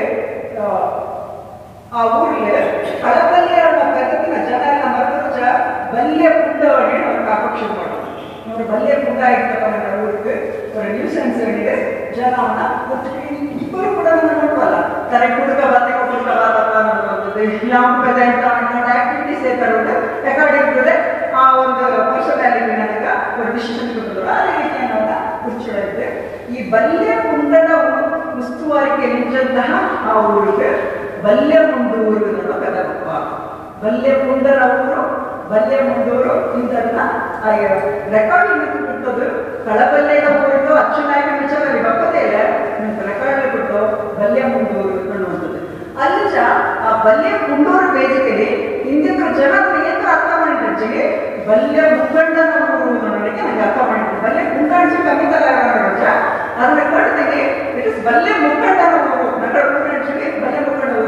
ಆ ಊರಿಗೆ ಕಳಬಲ್ಯ ಅನ್ನೋ ಪದ್ಧತಿನ ಜನ ಎಲ್ಲ ಮರೆತ ಬಲ್ಯ ಪುಂಡವಣಿ ಅವ್ರು ಕಾಪಕ್ಕೆ ಶುರು ಮಾಡೋದು ನೋಡಿ ಬಲ್ಯ ಪುಂಡ ಆಗಿರ್ತಕ್ಕ ನನ್ನ ಊರಿಗೆ ஒரு ನ್ಯೂಸೆನ್ಸ್ ಏನಿದೆ ಜನ ಅವನ ಇಬ್ಬರು ಕೂಡ ನನ್ನ ನೋಡುವಲ್ಲ ತಾರೆ ಕುಡುಕ ಬತ್ತೆ ಕುಡುಕ ಬಾರಪ್ಪ ಅನ್ನೋದು ಯಾವ ಕದ ಅಂತ ಅನ್ನೋ ಆಕ್ಟಿವಿಟೀಸ್ ಏರ್ತಾರೆ ಅಕಾರ್ಡಿಂಗ್ ಟು ಆ ಒಂದು ಪರ್ಸನಾಲಿಟಿ ನನಗೆ ಒಂದು ಡಿಸಿಷನ್ ಕೊಟ್ಟರು ಅದೇ ರೀತಿ ಅನ್ನೋದ ಹುಚ್ಚುಳಿದೆ ಈ ಬಲ್ಯ ಕುಂಡನ ಉಸ್ತುವಾರಿಕೆ ನಿಂತಹ ಆ ಊರಿಗೆ ಬಲ್ಯ ಮುಂದೂರು ಅನ್ನೋ ಕದಪ್ಪ ಬಲ್ಯ ಮುಂದರ ಊರು ಬಲ್ಯ ಮುಂದೂರು ಇಂದನ್ನ ರೆಕಾರ್ಡಿಂಗ್ ಕೊಟ್ಟದು ಕಳಬಲ್ಯದ ಊರಿದ್ದು ಅಚ್ಚುನಾಯಕ ವಿಚಾರದಲ್ಲಿ ಬಪ್ಪದೇ ಇಲ್ಲ ರೆಕಾರ್ಡ್ ಕೊಟ್ಟು ಬಲ್ಯ ಮುಂದೂರು ಅನ್ನುವಂಥದ್ದು ಅಲ್ಲಿ ಸಹ ಆ ಬಲ್ಯ ಮುಂದೂರು ಬೇಸಿಕಲಿ ಹಿಂದಿನ ಜನ ಏನು ಅರ್ಥ ಮಾಡಿದ್ರೆ ಬಲ್ಯ ಮುಖಂಡನ ಊರು ಅನ್ನೋದಕ್ಕೆ ನನಗೆ ಅರ್ಥ ಮಾಡಿದ್ರು ಬಲ್ಯ ಕುಂಡಾಣಿಸಿ ಕವಿತರ ಅದರ ಕಡೆಗೆ ಇಟ್ ಇಸ್ ಬಲ್ಯ ಮುಖಂಡನ ಊರು ನಗರ ಕುಂಡಾಣಿಸಿಗೆ ಬಲ್ಯ ಮುಖಂಡ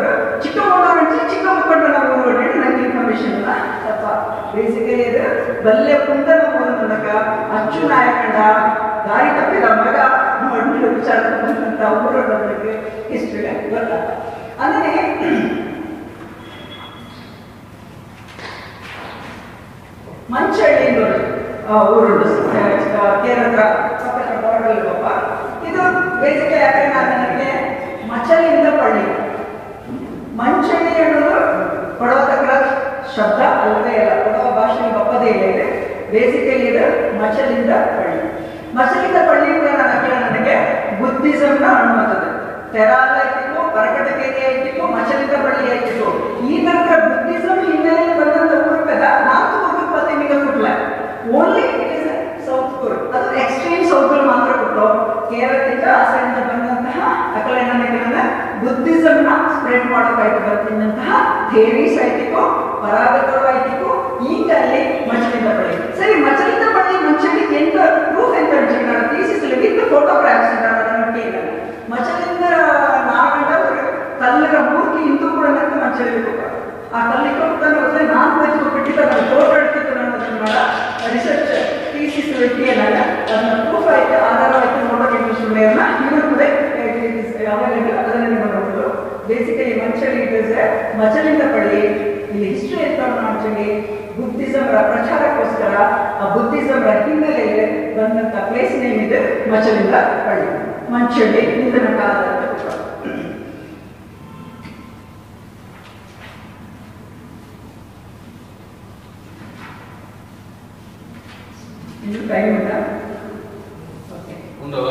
ಬಲ್ಲೆ ಕುಂದನ ಮೂಲಕ ಅಚ್ಚು ನಾಯಕಂಡ ದಾರಿ ತಪ್ಪಿದ ಮಗ ಮಣ್ಣು ವಿಚಾರ ಬಂದಂತ ಊರ ಬಗ್ಗೆ ಹಿಸ್ಟ್ರಿ ಗೊತ್ತಾಗ ಅಂದ್ರೆ ಮಂಚಳ್ಳಿ ಊರುಂಟು ಕೇರಳ ಪಕ್ಕದ ಬಾರ್ಡರ್ ಪಾಪ ಇದು ಬೇಸಿಗೆ ಯಾಕಂದ್ರೆ ನಾನು ನನಗೆ ಮಚಲಿಂದ ಪಳ್ಳಿ ಮಂಚಳ್ಳಿ ಅನ್ನೋದು ಕೊಡವತಕ್ಕಳ ಶಬ್ದ ಅಲ್ಲದೆ ಇಲ್ಲ ಕೊಡವ ಭಾಷೆ ಬಪ್ಪದೇ ಇಲ್ಲ ಇದೆ ಬೇಸಿಕಲಿ ಇದು ಮಚಲಿಂದ ಪಳ್ಳಿ ಮಚಲಿಂದ ಪಳ್ಳಿ ಕೂಡ ನನ್ನ ಹತ್ರ ನನಗೆ ಬುದ್ಧಿಸಮ್ನ ಅನುಮತದೆ ತೆರಾಲ ಐತಿತ್ತು ಪರಕಟಕೇರಿ ಐತಿತ್ತು ಮಚಲಿಂದ ಪಳ್ಳಿ ಐತಿತ್ತು ಈ ನಂತರ ಬುದ್ಧಿಸಮ್ ಹಿನ್ನೆಲೆಯಲ್ಲಿ ಬಂದಂತ ಊರು ಕದ ನಾಲ್ಕು ಊರಿಗೆ ಪತ್ತೆ ನಿಮಗೆ ಕೊಟ್ಲ ಓನ್ಲಿ ಇಟ್ ಇಸ್ ಸೌತ್ ಕೂರ್ ಅದು ಎಕ್ಸ್ಟ್ರೀಮ್ ಸೌತ್ ಮಾತ್ರ ಕೊಟ್ಟು ಕೇರಳದಿಂದ ಆ ಸೈಡಿಂದ ಬಂದಂತಹ ಅಕಲನಗಳನ್ನ ಬುದ್ಧಿಸಮ್ನ ಸ್ಪ್ರೆಡ್ ಮಾಡೋಕ್ಕಾಯ್ತು ಬರ್ತಿದ್ದಂತಹ ಥೇರೀಸ್ ಐತಿಕೋ ಪರಾಗತರು ಐತಿಕೋ ಈಗ ಅಲ್ಲಿ ಮಚಲಿಂದ ಪಳ್ಳಿ ಸರಿ ಮಚಲಿಂದ ಪಳ್ಳಿ ಮಂಚಳಿಗೆ ಎಂತ ಪ್ರೂಫ್ ಎಂತ ನಾನು ಥೀಸಿಸ್ ವಿತ್ ಫೋಟೋಗ್ರಾಫ್ಸ್ ಕೇಳ ಮಚಲಿಂದ ನಾಗಂಡ ஒரு ಕಲ್ಲಿನ ಮೂರ್ತಿ ಇಂದು ಕೂಡ ನನಗೆ ಮಂಚಳಿ ಆ ಕಲ್ಲಿಗೆ ಹೋಗ್ತಾನೆ ಹೋದ್ರೆ ನಾನು ಬಚ್ಚಿಬಿಟ್ಟಿದ್ದ ನಾನು ಫೋಟೋ எடுத்துட்டு ನಾನು ಅದನ್ನ ಮಾಡ ರಿಸರ್ಚ್ ಥೀಸಿಸ್ ವ್ಯಕ್ತಿಯಲ್ಲ ಅದನ್ನ ಪ್ರೂಫ್ ಆಯ್ತು ಆಧಾರವಾಯ್ತು ನೋಡೋಕೆ ಸುಳ್ಳೆಯನ್ನ ಇವರು ಕೂಡ ಅವೈಲೇಬಲ್ ಅದನ್ನ ನೀವು ನೋಡಬಹುದು ಬೇಸಿಕಲಿ ಮಂಚಳಿ ಇಟ್ ಇಸ್ ಮಚಲಿಂದ ಪಳ್ಳಿ ಇಲ್ಲಿ ಹಿಸ್ಟ್ರಿ ಅಂತ ಮಾಡ್ತೀವಿ ಬುದ್ಧಿಸಮ್ರ ಪ್ರಚಾರಕ್ಕೋಸ್ಕರ ಆ ಬುದ್ಧಿಸಮ್ರ ಹಿನ್ನೆಲೆಯಲ್ಲಿ ಬಂದಂತ ಪ್ಲೇಸ್ ನೇಮ್ ಇದೆ ಮಚಲಿಂದ ಪಳ್ಳಿ ಮಂಚಳ್ಳಿ ಇಂದಿನ ಕಾಲದ ಇನ್ನು ಟೈಮ್ ಉಂಟಾ ಓಕೆ ಉಂಟಲ್ಲ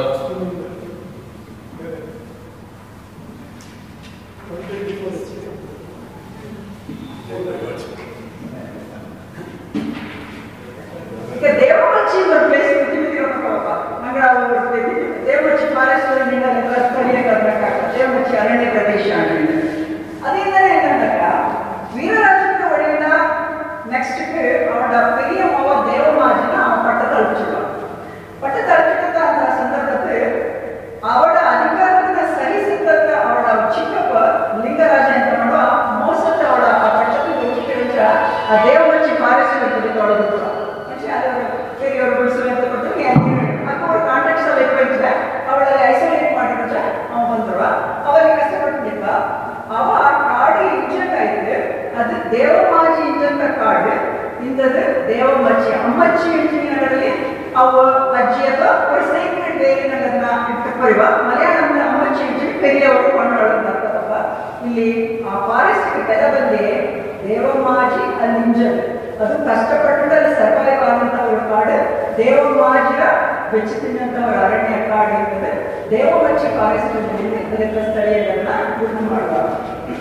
ಈಗ ದೇವಮಚ್ಚಿ ಒಂದು ಪ್ಲೇಸ್ ತಿರುಗಿರೋಪ್ಪ ಮಂಗಳೂರು ದೇವಮಚ್ಚಿ ಫಾರೆಸ್ಟ್ ನಿಂದ ಸ್ಥಳೀಯ ಕರ್ನಾಟಕ ದೇವಮಚ್ಚಿ ಅರಣ್ಯ ಪ್ರದೇಶ ಅಂತ ಅದೇಂದರೆ ಏನಂದಾಗ ವೀರರಾಜೇಂದ್ರ ಒಡೆಯನ ನೆಕ್ಸ್ಟ್ ಅವಳ பெரிய ಮಾವ ದೇವಮಾಜಿನ ಅವನ ಪಟ್ಟದ ಅಳಿಚಿದ ಪಟ್ಟದ ಅಳಿಚಿದ ಅಂತ ಸಂದರ್ಭದಲ್ಲಿ ಅವಳ ಅಧಿಕಾರದಿಂದ ಸಹಿಸಿದ್ದಂತ ಅವಳ ಚಿಕ್ಕಪ್ಪ ಲಿಂಗರಾಜ ಅಂತ ಮಾಡುವ ಮೋಸದ ಅವಳ ಆ ಪಟ್ಟದ ಉಚಿತ ಆ ದೇವಮಚ್ಚಿ ಫಾರೆಸ್ಟ್ ಇರ್ತದೆ ಅವಳದು ಕೂಡ പക്ഷേ അത് പെരിയോട് ഉത്സവത്തെ ಕೊಟ್ಟು ಅಕ್ಕ ಅವ್ರ ಕಾಂಟ್ಯಾಕ್ಟ್ಸ್ ಎಲ್ಲ ಇಟ್ಕೊಂಡಿದ್ದೆ ಅವಳಲ್ಲಿ ಐಸೋಲೇಟ್ ಮಾಡಿದ್ರೆ ಅವ ಬಂದವ ಅವರಿಗೆ ಕಷ್ಟಪಟ್ಟಿದ್ದ ಅವ ಆ ಕಾಡು ಇಂಜಂತ ಐತೆ ಅದು ದೇವಮಾಜಿ ಇಂಜಂತ ಕಾಡು ಇಂದದು ದೇವಮಚ್ಚಿ ಅಮ್ಮಚ್ಚಿ ಇಂಜಿನಿಯರಲ್ಲಿ ಅವು ಅಜ್ಜಿ ಅಥವಾ ಅವ್ರ ಸೈಕ್ರೆಟ್ ಬೇರಿನನ್ನ ಇಟ್ಟು ಬರುವ ಮಲಯಾಳಂನ ಅಮ್ಮಚ್ಚಿ ಇಂಜಿನಿ ಪೆರಿಯವರು ಕೊಂಡಾಡೋದು ಅರ್ಥದಪ್ಪ ಇಲ್ಲಿ ಆ ಫಾರೆಸ್ಟ್ ಕೆಲ ಬಂದೆ ದೇವಮಾಜಿ ಅಲ್ಲಿಂಜಲ್ ಅದು ಕಷ್ಟಪಟ್ಟು ಅಲ್ಲಿ ಸರ್ವೈವ್ ಆದಂತ ಒಂದು ಕಾಡು ದೇವಮಾಜಿಯ ಬೆಚ್ಚಿತಿನಂತವರ ಅರಣ್ಯ ಕಾಡು ಇರ್ತದೆ ದೇವಮಚ್ಚಿ ಫಾರೆಸ್ಟ್ ಅದಕ್ಕೆ ಸ್ಥಳೀಯಗಳನ್ನ ಗುರುತು ಮಾಡಬಾರ್ದು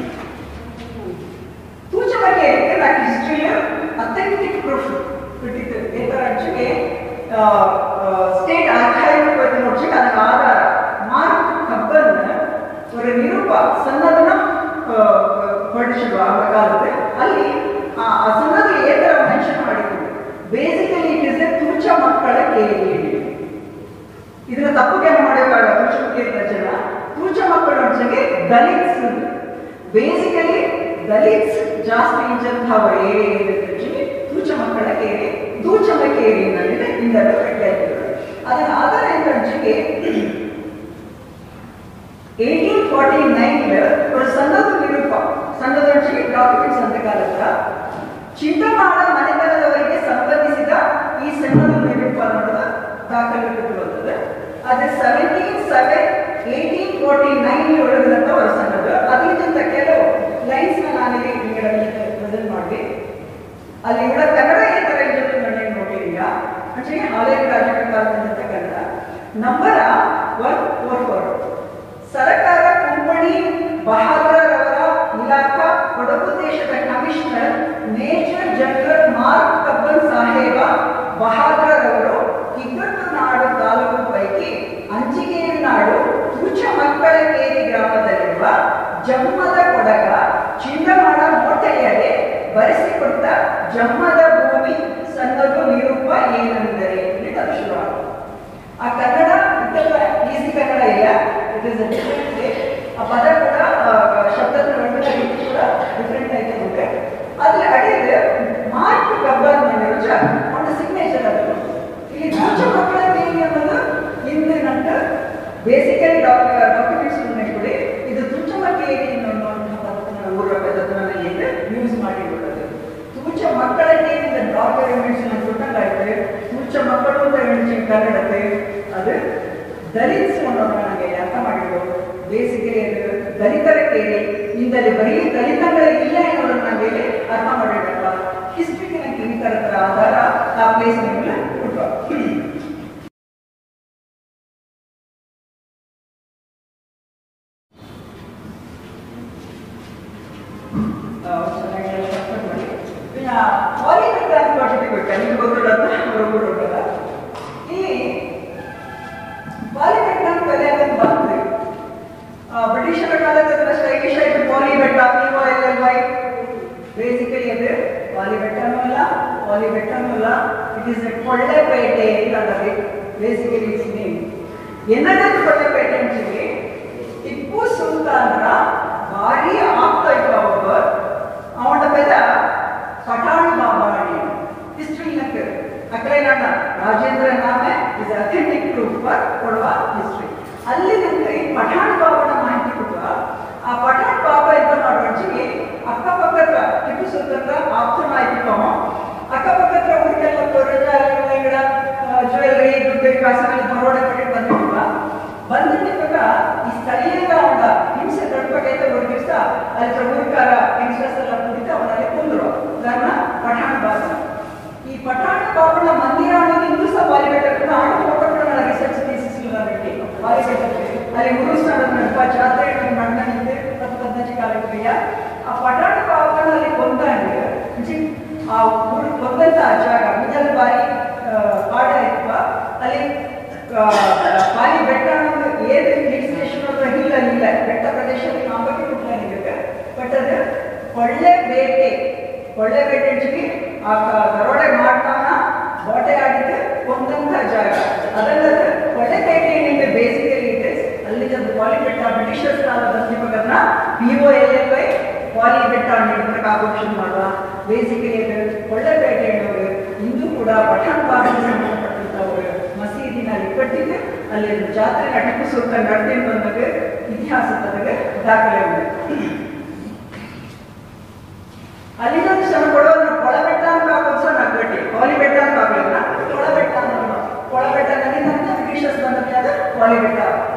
ತೂಚ ಬಗ್ಗೆ నాకు ಹಿಸ್ಟ್ರಿಯ ಅಥೆಂಟಿಕ್ ಪ್ರೂಫ್ ಬಿಟ್ಟಿತ್ತು ಈ ಥರ ಆಕ್ಚುಲಿ ಸ್ಟೇಟ್ ಆರ್ಕೈವ್ ಬಗ್ಗೆ ನೋಡ್ಸಿ ಅದಕ್ಕೆ ಆಧಾರ ಮಾರ್ಕ್ ಕಬ್ಬನ್ ஒரு ನಿರೂಪ ಸನ್ನದನ ಹೊರಡಿಸಿದ್ರು ಆ ಕಾಲದಲ್ಲಿ ಅಲ್ಲಿ ಆ ಆ ಸನ್ನದಲ್ಲಿ ಏ ಥರ ಮೆನ್ಷನ್ ಮಾಡಿದ್ರು ಬೇಸಿಕಲಿ ಇಟ್ ಇಸ್ ಎ ತುಚ್ಚ ಮಕ್ಕಳ ಕೇಳಿ ಇದನ್ನ ತಪ್ಪುಗೆ ಮಾಡೋಕ್ಕಾಗ ತುಚ್ಚ ರಚನ ತುಚ್ಚ ಮಕ್ಕಳು ಅನ್ಸಂಗೆ ದಲಿತ್ಸ್ ಬೇಸಿಕಲಿ ದಲಿತ್ಸ್ ಜಾಸ್ತಿ ಇದ್ದಂಥವ ಏರಿಯಾ ತೂಚ ಮಕ್ಕಳ ಕೇರಿ ತೂಚಮ ಕೇರಿ ಅನ್ನೋದಿದೆ ಇಂದರ ಕಟ್ಟಾಯ್ತು ಅದರ ಆಧಾರ ಎಂತ ಅನ್ಸಂಗೆ ಏಯ್ಟೀನ್ ಫಾರ್ಟಿ ನೈನ್ ஒரு ಸಂಘದ ನಿರೂಪ ಸಂಘದ ಡಾಕ್ಯುಮೆಂಟ್ಸ್ ಅಂತ ಕಾಲದ ಚಿಂತಮಾಡ ಮನೆತನದವರಿಗೆ ಸಂಬಂಧಿಸಿದ ಈ ಸಂಘದ ನಿರೂಪ ಅನ್ನೋದು ದಾಖಲೆಗಳು ಅದು seventeen seven eighteen forty nine ಒಳಗಿದಂತ ಅವರ ಸಂಘದ ಅದಕ್ಕಿಂತ ಕೆಲವು ಲೈನ್ಸ್ ನಾನಿಲ್ಲಿ ನಿಮಗೆ ಪ್ರೆಸೆಂಟ್ ಮಾಡಿ ಅಲ್ಲಿ ಕೂಡ ಕನ್ನಡ ಈ ತರ ಇದ್ದು ನನಗೆ ನೋಡಿಲ್ಲ ಅಂದ್ರೆ ಹಾಲೇರಿ ರಾಜಕೀಯ ಕಾಲದಿಂದ Kannada number one four four ಸರಕಾರ ಕೊಂಕಣಿ ಬಹಾದರವರ ಇಲಾಖಾ ಕೊಡಗು ದೇಶದ commissioner major general Mark Cubbon ಸಾಹೇಬ ಬಹಾದರವರು ಕಿಗ್ಗಟ್ಟು ನಾಡು ತಾಲೂಕು ಪೈಕಿ ಅಂಚಿಗೇರಿ ನಾಡು ತುಚ ಮಕ್ಕಳ ಕೇರಿ ಗ್ರಾಮದಲ್ಲಿರುವ ಜಮ್ಮದ ಕೊಡಗ ಚಿಂದಮಾಡ ಮೋಟೆಯಡೆ ಬರೆಸಿಕೊಟ್ಟ ಜಮ್ಮದ ಭೂಮಿ ಸನ್ನದು ನಿರೂಪ ಏನೆಂದರೆ ಇಲ್ಲಿ ಅದು ಶುರುವಾಗುತ್ತೆ ಆ ಕನ್ನಡ ಇದೆಲ್ಲ ಈಸಿ ಕನ್ನಡ ಇಲ್ಲ ಇಟ್ ಇಸ್ ಡಿಫ್ರೆಂಟ್ ಆ ಪದ ಕೂಡ ಆ, ಶಬ್ದದ ನಡುವಿನ ರೀತಿ ಕೂಡ ಡಿಫ್ರೆಂಟ್ ಆಯ್ತು ನಮಗೆ ಅದ್ರ ಅಡಿಯಲ್ಲಿ ಮಾರ್ಕ್ ಕಬ್ಬನ್ ನಿರುಜ ಒಂದು ಬೇಸಿಕಲಿ ಡಾಕ್ಟರ್ ಡಾಕ್ಯುಮೆಂಟ್ಸ್ ಕೂಡ ಇದು ತುಚ್ಚಮಕ್ಕಳಿಗೆ ಊರ ಪದ್ಧತಿನಲ್ಲಿ ಯೂಸ್ ಮಾಡಿಕೊಳ್ಳೋದು ತೂಚ ಮಕ್ಕಳಲ್ಲಿ இந்த டாக்டர் எலிமெண்ட்ஸ் ಕೊಟ್ಟಂಗಾಯ್ತು ತೂಚ ಮಕ್ಕಳು ಅಂತ ಎಣಿಸಿನ ಕನ್ನಡತೆ ಅದು ದಲಿತ್ಸ್ ನನಗೆ ಅರ್ಥ ಮಾಡಿದ್ರು ಬೇಸಿಕಲಿ ಅದು ದಲಿತರ ಕೇಳಿ ಇಂದಲ್ಲಿ ಬರೀ ದಲಿತಗಳಿಗೆ ಇಲ್ಲ ಎನ್ನುವುದನ್ನು ನಾವೇಳಿ ಅರ್ಥ ಮಾಡಿಡಪ್ಪ ಹಿಸ್ಟ್ರಿಗೆ ನನಗೆ ಈ ಥರದ ಆಧಾರ ಆ ಪ್ಲೇಸ್ ನಿಮಗೆ ಕೊಟ್ಟು ಚೆನ್ನಾಗಿ ಸಪೋರ್ಟ್ ಮಾಡಿ ಇನ್ನು ಹಾಲಿವುಡ್ ಅಂತ ಕೊಟ್ಟಿರ್ಬೇಕು ನಿಮ್ಗೆ ಗೊತ್ತಿರೋದು ಬರೋಬ್ಬರ ಉಂಟಲ್ಲ ಇಲ್ಲಿ ಬಾಲಿಬೆಟ್ಟ ಅಂತ ಬೆಲೆ ಅಂತ ಬಂತು ಬ್ರಿಟಿಷರ ಕಾಲದ ಸ್ಟೈಲಿಶ್ ಆಯ್ತು ಬಾಲಿಬೆಟ್ಟ ನೀವು ಎಲ್ ವೈ ಬೇಸಿಕಲಿ ಅದು ಬಾಲಿಬೆಟ್ಟನೂ ಅಲ್ಲ ಬಾಲಿಬೆಟ್ಟನೂ ಅಲ್ಲ ಇಟ್ ಇಸ್ ಎ ಕೊಳ್ಳೆಪೇಟೆ ಅಂತ ಅನ್ನೋದು ಬೇಸಿಕಲಿ ಇಟ್ಸ್ ನೇಮ್ ಎನ್ನದದ್ದು ಕೊಳ್ಳೆಪೇಟೆ ಅಂತೀವಿ ಟಿಪ್ಪು ಸುಲ್ತಾನ್ರ ಭಾರಿ ಆಗ್ತಾ ಇತ್ತು ಒಬ್ಬ ಅವನ ಪದ ಪಠಾಣ್ ಬಾಬಾಣಿ ಹಿಸ್ಟ್ರಿ ನಕ್ಕೆ ಅಕಲೆ ನನ್ನ Rajendra Name is authentic proof for ಕೊಡುವ ಹಿಸ್ಟ್ರಿ ಅಲ್ಲಿ ನನಗೆ ಪಠಾಣ್ ಬಾಬನ ಮಾಹಿತಿ ಕೊಡುವ ಆ ಪಠಾಣ್ ಬಾಬ ಎಂತ ಮಾಡುವಂಚಿಗೆ ಅಕ್ಕಪಕ್ಕದ ಟಿಪ್ಪು ಸುಲ್ತಾನ್ರ ಆಪ್ತನ ಆಯ್ತು ಅಕ್ಕಪಕ್ಕದ ಊರಿಗೆಲ್ಲ ಕೊರಜ ಜ್ಯುವೆಲ್ಲರಿ ದುಡ್ಡು ಕಾಸುಗಳು ಬರೋಡ ಕಡೆ ಬಂದಿರುವ ಬಂದಿದ್ದಾಗ ಈ ಸ್ಥಳೀಯರ ಅವನ ಹಿಂಸೆ ತಡ್ಬೇಕಾಯ್ತು ಒಂದು ದಿವಸ ಅಲ್ಲಿ ಊರ್ಕಾರ ಯಂಗ್ಸ್ಟರ್ಸ್ ಎಲ್ಲ ಕುಡಿತು ಅವನಲ್ಲಿ ಕುಂದ್ರು ನನ್ನ ಪಠಾಣ್ ಬಾಬ ಈ ಪಠಾಣ್ ಬಾಬನ ಮಂದಿರ ಅನ್ನೋದು ಇನ್ನೂ ಸಹ ಬಾಲಿಬೆಟ್ಟ ಆಟ ಫೋಟೋ ಕೂಡ ನನ್ನ ರಿಸರ್ಚ್ ಥೀಸಿಸ್ ಬಿಟ್ಟು ಬಾಲಿಬೆಟ್ಟಕ್ಕೆ ಅಲ್ಲಿ ಉರುಸ್ನಾಡ ನೆನಪ ಜಾತ್ರೆ ಮಣ್ಣ ನಿಂತೆ ಹತ್ತು ಹದಿನೈದು ಕಾಲಕ್ರಿಯ ಆ ಪಠಾಣ್ ಬಾಬನಲ್ಲಿ ಕೊಂದಂಗೆ ಆ ಊರು ಕೊಂದಂತ ಜಾಗ ಮೊದಲ ಬಾರಿ ಪಾಡ ಇತ್ತು ಅಲ್ಲಿ ಪಾಲಿ ಬೆಟ್ಟ ಅನ್ನೋದು ಏನು ಹಿಲ್ ಸ್ಟೇಷನ್ ಹತ್ರ ಹಿಲ್ ಇಲ್ಲ ಬೆಟ್ಟ ಪ್ರದೇಶದಲ್ಲಿ ನಾಲ್ಕು ಕುಟ್ಲಾಗಿದೆ ಬಟ್ ಅದು ಒಳ್ಳೆ ಬೇಟೆ ಒಳ್ಳೆ ಬೇಟೆ ಅಂಚಿಗೆ ಆ ದರೋಡೆ ಮಾಡ್ತಾನ ಬಾಟೆ ಆಡಿದ್ದು ಒಂದಂತ ಜಾಗ ಅದಲ್ಲದೆ ಒಳ್ಳೆ ಬೇಟೆ ಏನಿದೆ ಬೇಸಿಕಲಿ ಇದೆ ಅಲ್ಲಿ ಪಾಲಿ ಬೆಟ್ಟ ಬ್ರಿಟಿಷರ್ಸ್ ಕಾಲದ ಇವಾಗನ್ನ P O L L Y Polibetta ನೀಡೋದಕ್ಕೆ ಆಪೋಷನ್ ಮಾಡುವ ಬೇಸಿಕಲಿ ಅದು ಒಳ್ಳೆ ಬೇಟೆ ಅನ್ನೋರು ಇಂದು ಕೂಡ ಪಠಾಣ್ ಬಾಬು ಸಂಬಂಧಪಟ್ಟಂತವರು ಮಸೀದಿನಲ್ಲಿ ಕಟ್ಟಿದ್ದು ಅಲ್ಲಿ ಒಂದು ಜಾತ್ರೆ ಟಿಪ್ಪು ಸುಲ್ತಾನ್ ನಡೆದು ಬಂದಾಗ ಇತಿಹಾಸದಾಗ ದಾಖಲೆ ಉಂಟು ಅಲ್ಲಿಂದೊಂದು ಶ್ರಮ ಕೊಡೋದು ಕೊಳಬೆಟ್ಟ ಅಂತ ಹಾಕೋದು ಸಹ ನಾವು ಗಟ್ಟಿ ಕೋಲಿಬೆಟ್ಟ ಅಂತ ಹಾಕೋಲ್ಲ ಕೊಳಬೆಟ್ಟ ಅಂತ ಕೊಳಬೆಟ್ಟ ನದಿಯಿಂದ ಬ್ರಿಟಿಷರ್ಸ್ ಬಂದ ಮೇಲೆ ಕೋಲಿಬೆಟ್ಟ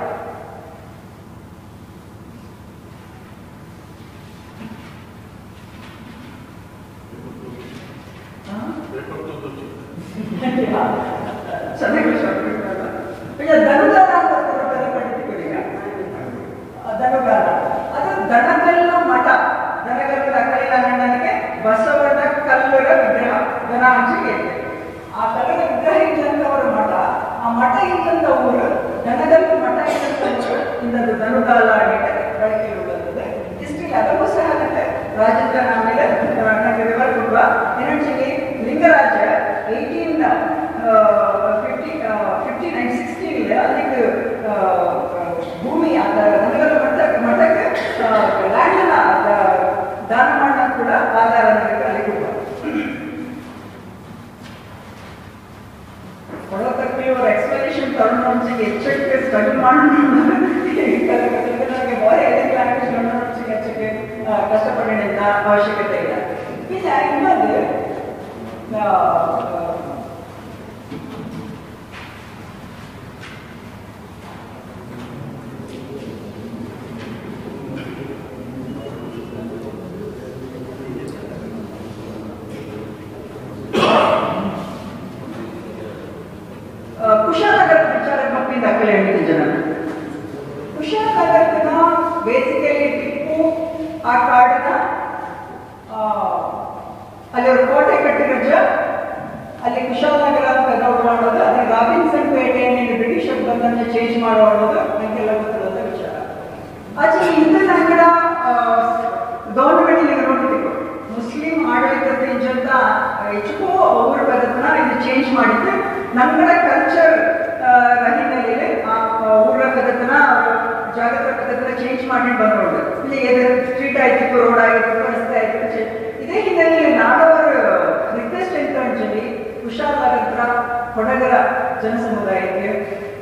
ಚೆನ್ನಾಗಿ ಈಗ ದನಗಾಲ ಅಂತ ಪಡಿತೀವಿ ಈಗ ದನಗಾಲ ಅದು ದನಗಲ್ಲ ಮಠ ದನಗಲ್ಲದ ಕಲ್ಲಿನ ಗಂಡನಿಗೆ ಬಸವನ ಕಲ್ಲುಗಳ ವಿಗ್ರಹ ದನ ಹಂಚಿಗೆ ಆ ಕಲ್ಲದ ವಿಗ್ರಹ ಇದ್ದಂಥವರ ಮಠ ಆ ಮಠ ಇದ್ದಂಥ ಊರು ದನಗಲ್ಲು ಮಠ ಇದ್ದಂಥ ಊರು ಇಂದದ್ದು ದನುಗಾಲ ಅಡಿಗೆ ಬಳಕೆ ಉಳ್ಳದ್ದು ಇಷ್ಟಿಲ್ಲ ಅದಕ್ಕೂ ಸಹ ಅದಕ್ಕೆ ರಾಜೇಂದ್ರ ಆಮೇಲೆ ನನಗೆ ವಿವರ ಕೊಡುವ ಏನಂಚಿಗೆ Lingaraja eighteen fifty fifty nine sixteen ಅದಕ್ಕೆ ಭೂಮಿ ಅದ ನನಗಲ್ಲ ಮಠಕ್ಕೆ ಮಠಕ್ಕೆ ಲ್ಯಾಂಡನ್ನ ದಾನ ಮಾಡ ಕೂಡ ಆಧಾರ ನನಗೆ ಅಲ್ಲಿ ಕೊಡುವ ಕೊಡೋದಕ್ಕೆ ಇವ್ರ ಎಕ್ಸ್ಪ್ಲನೇಷನ್ ತಗೊಂಡು ಒಂಚಿಗೆ ಹೆಚ್ಚಕ್ಕೆ ಸ್ಟಡಿ ಮಾಡೋಣ ನನಗೆ ಬಾರಿ ಎದೆ ಲ್ಯಾಂಗ್ವೇಜ್ ನೋಡೋಚಿಗೆ ಹೆಚ್ಚಕ್ಕೆ ಕಷ್ಟಪಡೋಣ ಅವಶ್ಯಕತೆ ಇಲ್ಲ ಇಲ್ಲ ಇನ್ನೊಂದು ಕುಶಾಲನಗರ ವಿಚಾರ ಬಗ್ಗೆ ದಾಖಲೆ ಹೇಳಿದ ಜನ ಕುಶಾಲನಗರನ ಬೇಸಿಕಲಿ ಟಿಪ್ಪು ಆ ಕಾಡನ್ನ ಅಲ್ಲಿ ಅವರು ಕೋಟೆ ಕಟ್ಟಿರಜ ಅಲ್ಲಿ ಕುಶಾಲನಗರ ಅಂತ ದೌಡ್ ಮಾಡೋದು ಅದೇ ರಾಬಿನ್ಸನ್ ಪೇಟೆಯನ್ನು ಬ್ರಿಟಿಷರ್ ಬಂದನ್ನು ಚೇಂಜ್ ಮಾಡೋದು ನನಗೆಲ್ಲ ಗೊತ್ತಿರೋದ ವಿಚಾರ ಆಚೆ ಇಂದು ನಂಗಡ ಗೌರ್ಮೆಂಟ್ ನೋಡ್ತೀವಿ ಮುಸ್ಲಿಂ ಆಡಳಿತದ ಇಂಜಂತ ಹೆಚ್ಚು ಅವ್ರ ಪದನ ಇದು ಚೇಂಜ್ ಮಾಡಿದ್ದು ನಮ್ಮಗಳ ಕಲ್ಚರ್ ಹಿನ್ನೆಲೆಯಲ್ಲಿ ಆ ಊರ ಪದ್ಧತಿನ ಜಾಗೃತ ಪದ್ಧತಿನ ಚೇಂಜ್ ಮಾಡಿ ಬಂದವರು ಇಲ್ಲಿ ಸ್ಟ್ರೀಟ್ ಆಯ್ತು ರೋಡ್ ಆಯ್ತು ರಸ್ತೆ ಆಯ್ತು ಇದೇ ಹಿನ್ನೆಲೆಯಲ್ಲಿ ನಾಡವರು ರಿಕ್ವೆಸ್ಟ್ ಅಂತ ಅಂಜಲಿ ಹುಷಾರಾಗತ್ರ ಕೊಡಗರ ಜನಸಮುದಾಯಕ್ಕೆ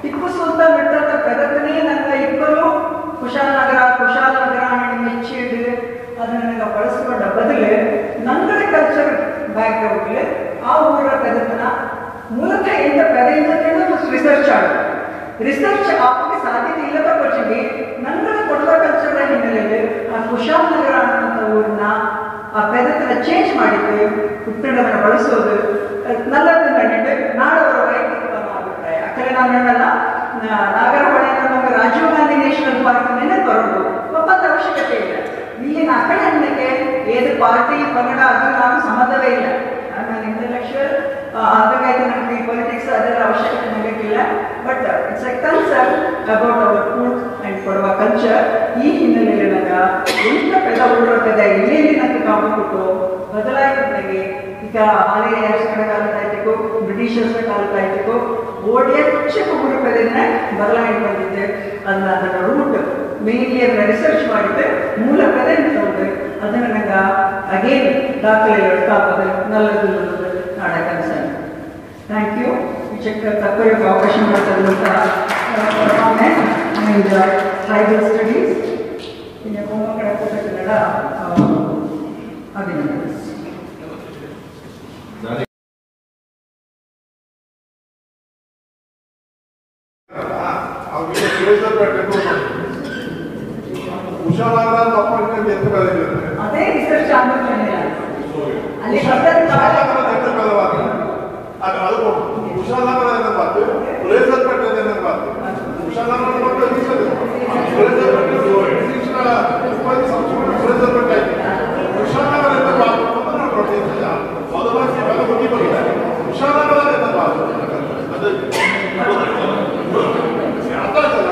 ಟಿಪ್ಪು ಸುಲ್ತಾನ್ ಬಿಟ್ಟಂತ ಪ್ರಗತಿನೇ ನನ್ನ ಇಬ್ಬರು ಕುಶಾಲನಗರ ಕುಶಾಲನಗರ ಮೆಚ್ಚಿಡ್ ಅದನ್ನ ನನಗೆ ಬಳಸಿಕೊಂಡ ಬದಲು ನಂಗಡ ಕಲ್ಚರ್ ಬ್ಯಾಕ್ಗ್ರೌಂಡ್ಲಿ ಆ ಊರ ಪ್ರಗತನ ಮೂಲತಃ ಎಂತ ಪ್ರದೇಶ ರಿಸರ್ಚ್ ಆಡು ರಿಸರ್ಚ್ ಆಪಕ್ಕೆ ಸಾಧ್ಯತೆ ಇಲ್ಲದ ಪಕ್ಷಕ್ಕೆ ನಂಗಡ ಕೊಡವ ಕಲ್ಚರ್ನ ಹಿನ್ನೆಲೆಯಲ್ಲಿ ಆ ಕುಶಾಲನಗರ ಅನ್ನುವಂಥ ಊರನ್ನ ಆ ಪೆದತನ ಚೇಂಜ್ ಮಾಡಿದ್ದು ಉತ್ತರವನ್ನು ಬಳಸೋದು ನಲ್ಲದನ್ನ ಕಂಡು ನಾಡವರ ವೈಯಕ್ತಿಕ ಅಭಿಪ್ರಾಯ ಯಾಕಂದ್ರೆ ನಾನು ಹೇಳಲ್ಲ ನಾಗರಹೊಳೆ ನಮಗೆ ರಾಜೀವ್ ಗಾಂಧಿ ನ್ಯಾಷನಲ್ ಪಾರ್ಕ್ ನೆನಪು ಬರೋದು ಒಪ್ಪಂದ ಅವಶ್ಯಕತೆ ಇಲ್ಲ ಇಲ್ಲಿನ ಅಕಡೆಮಿಗೆ ಏದು ಪಾರ್ಟಿ ಪಂಗಡ ಅದು ನಾನು ಸಂಬಂಧವೇ ಇಲ್ಲ ನಾನು ಇಂಟಲೆಕ್ಚುಯಲ್ ಹಾಗಾಗಿ ನನಗೆ ಪೊಲಿಟಿಕ್ಸ್ ಅದರ ಅವಶ್ಯಕತೆ ನನಗಿಲ್ಲ but it's a culture about our food and ಕೊಡುವ ಕಲ್ಚರ್ ಈ ಹಿನ್ನೆಲೆಯಲ್ಲಿ ನನಗೆ ಎಂತ ಪೆದ ಉಳ್ಳೋಟದ ಎಲ್ಲೆಲ್ಲಿ ನನಗೆ ಕಾಮಕೊಟ್ಟು ಬದಲಾಯಿತು ನನಗೆ ಈಗ ಆಲಯಗಳ ಕಾಲದಾಯ್ತಿಗೂ ಬ್ರಿಟಿಷರ್ಸ್ ಕಾಲದಾಯ್ತಿಗೂ ಓಡಿ ಹೆಚ್ಚು ಊರು ಪೆದನ್ನ ಬದಲಾವಣೆ ಬಂದಿದ್ದೆ ಅದನ್ನ ಅದನ್ನ ರೂಟ್ ಮೇನ್ಲಿ ಅದನ್ನ ರಿಸರ್ಚ್ ಮಾಡಿದ್ದೆ ಮೂಲ ಪೆದೆ ತಗೊಂಡು ಅದನ್ನ ನಂಗೆ ಅಗೇನ್ ದಾಖಲೆ ತಾಪದ ನಲ್ಲದು ನಾಡ ಕನಸನ್ನು ಥ್ಯಾಂಕ್ ಯು ವಿಷಯಕ್ಕೆ ತಪ್ಪಿಗೆ ಅವಕಾಶ ಮಾಡ್ತಕ್ಕಂತಹ ಆ್ಯಂಡ್ ಟ್ರೈಬಲ್ ಸ್ಟಡೀಸ್ ಇನ್ನು ಮೊಮ್ಮಕ್ಕಳ ಕೂಟ ಕನ್ನಡ ಅಭಿನಂದನೆ ಅವ್ರಿಗೆ ಸುರೇಶ್ವರ ಪೇಟೆ ಹುಷಾರಾಗ ತಪ್ಪಿಕೊಂಡು ಎತ್ತು ಬೆಳೆದಿರುತ್ತೆ ಅದೇ ರಿಸರ್ಚ್ ಆಂದೋಲನ ಅಲ್ಲಿ ಬರ್ತಕ್ಕಂಥ ಹುಷಾರಾಗ ಎತ್ತು ಬೆಳೆವಾದ ಅದು ಅದು ಹುಷಾರಾಗ ಪಾತು ಸುರೇಶ್ವರ ಪೇಟೆ ಪಾತು ಹುಷಾರಾಗ ಮತ್ತೆ ದಿವಸದ ಸುರೇಶ್ವರ ಪೇಟೆ ಬ್ರಿಟಿಷರ ಉಪಾಧಿ ಸಂಸ್ಕೃತಿ ಸುರೇಶ್ವರ ಪೇಟೆ ಆಯ್ತು ಹುಷಾರಾಗ ಎತ್ತು ಪಾತು ಅಂತ ನಾವು ಪ್ರತಿನಿಧಿಸಿದ ಮೊದಲಾಗಿ ಬೆಲೆ ಮುಗಿ ಬಂದಿದೆ ಹುಷಾರಾಗ ಎತ್ತು ಪಾತು ಅದು ಅರ್ಥ ಆಯ್ತಲ್ಲ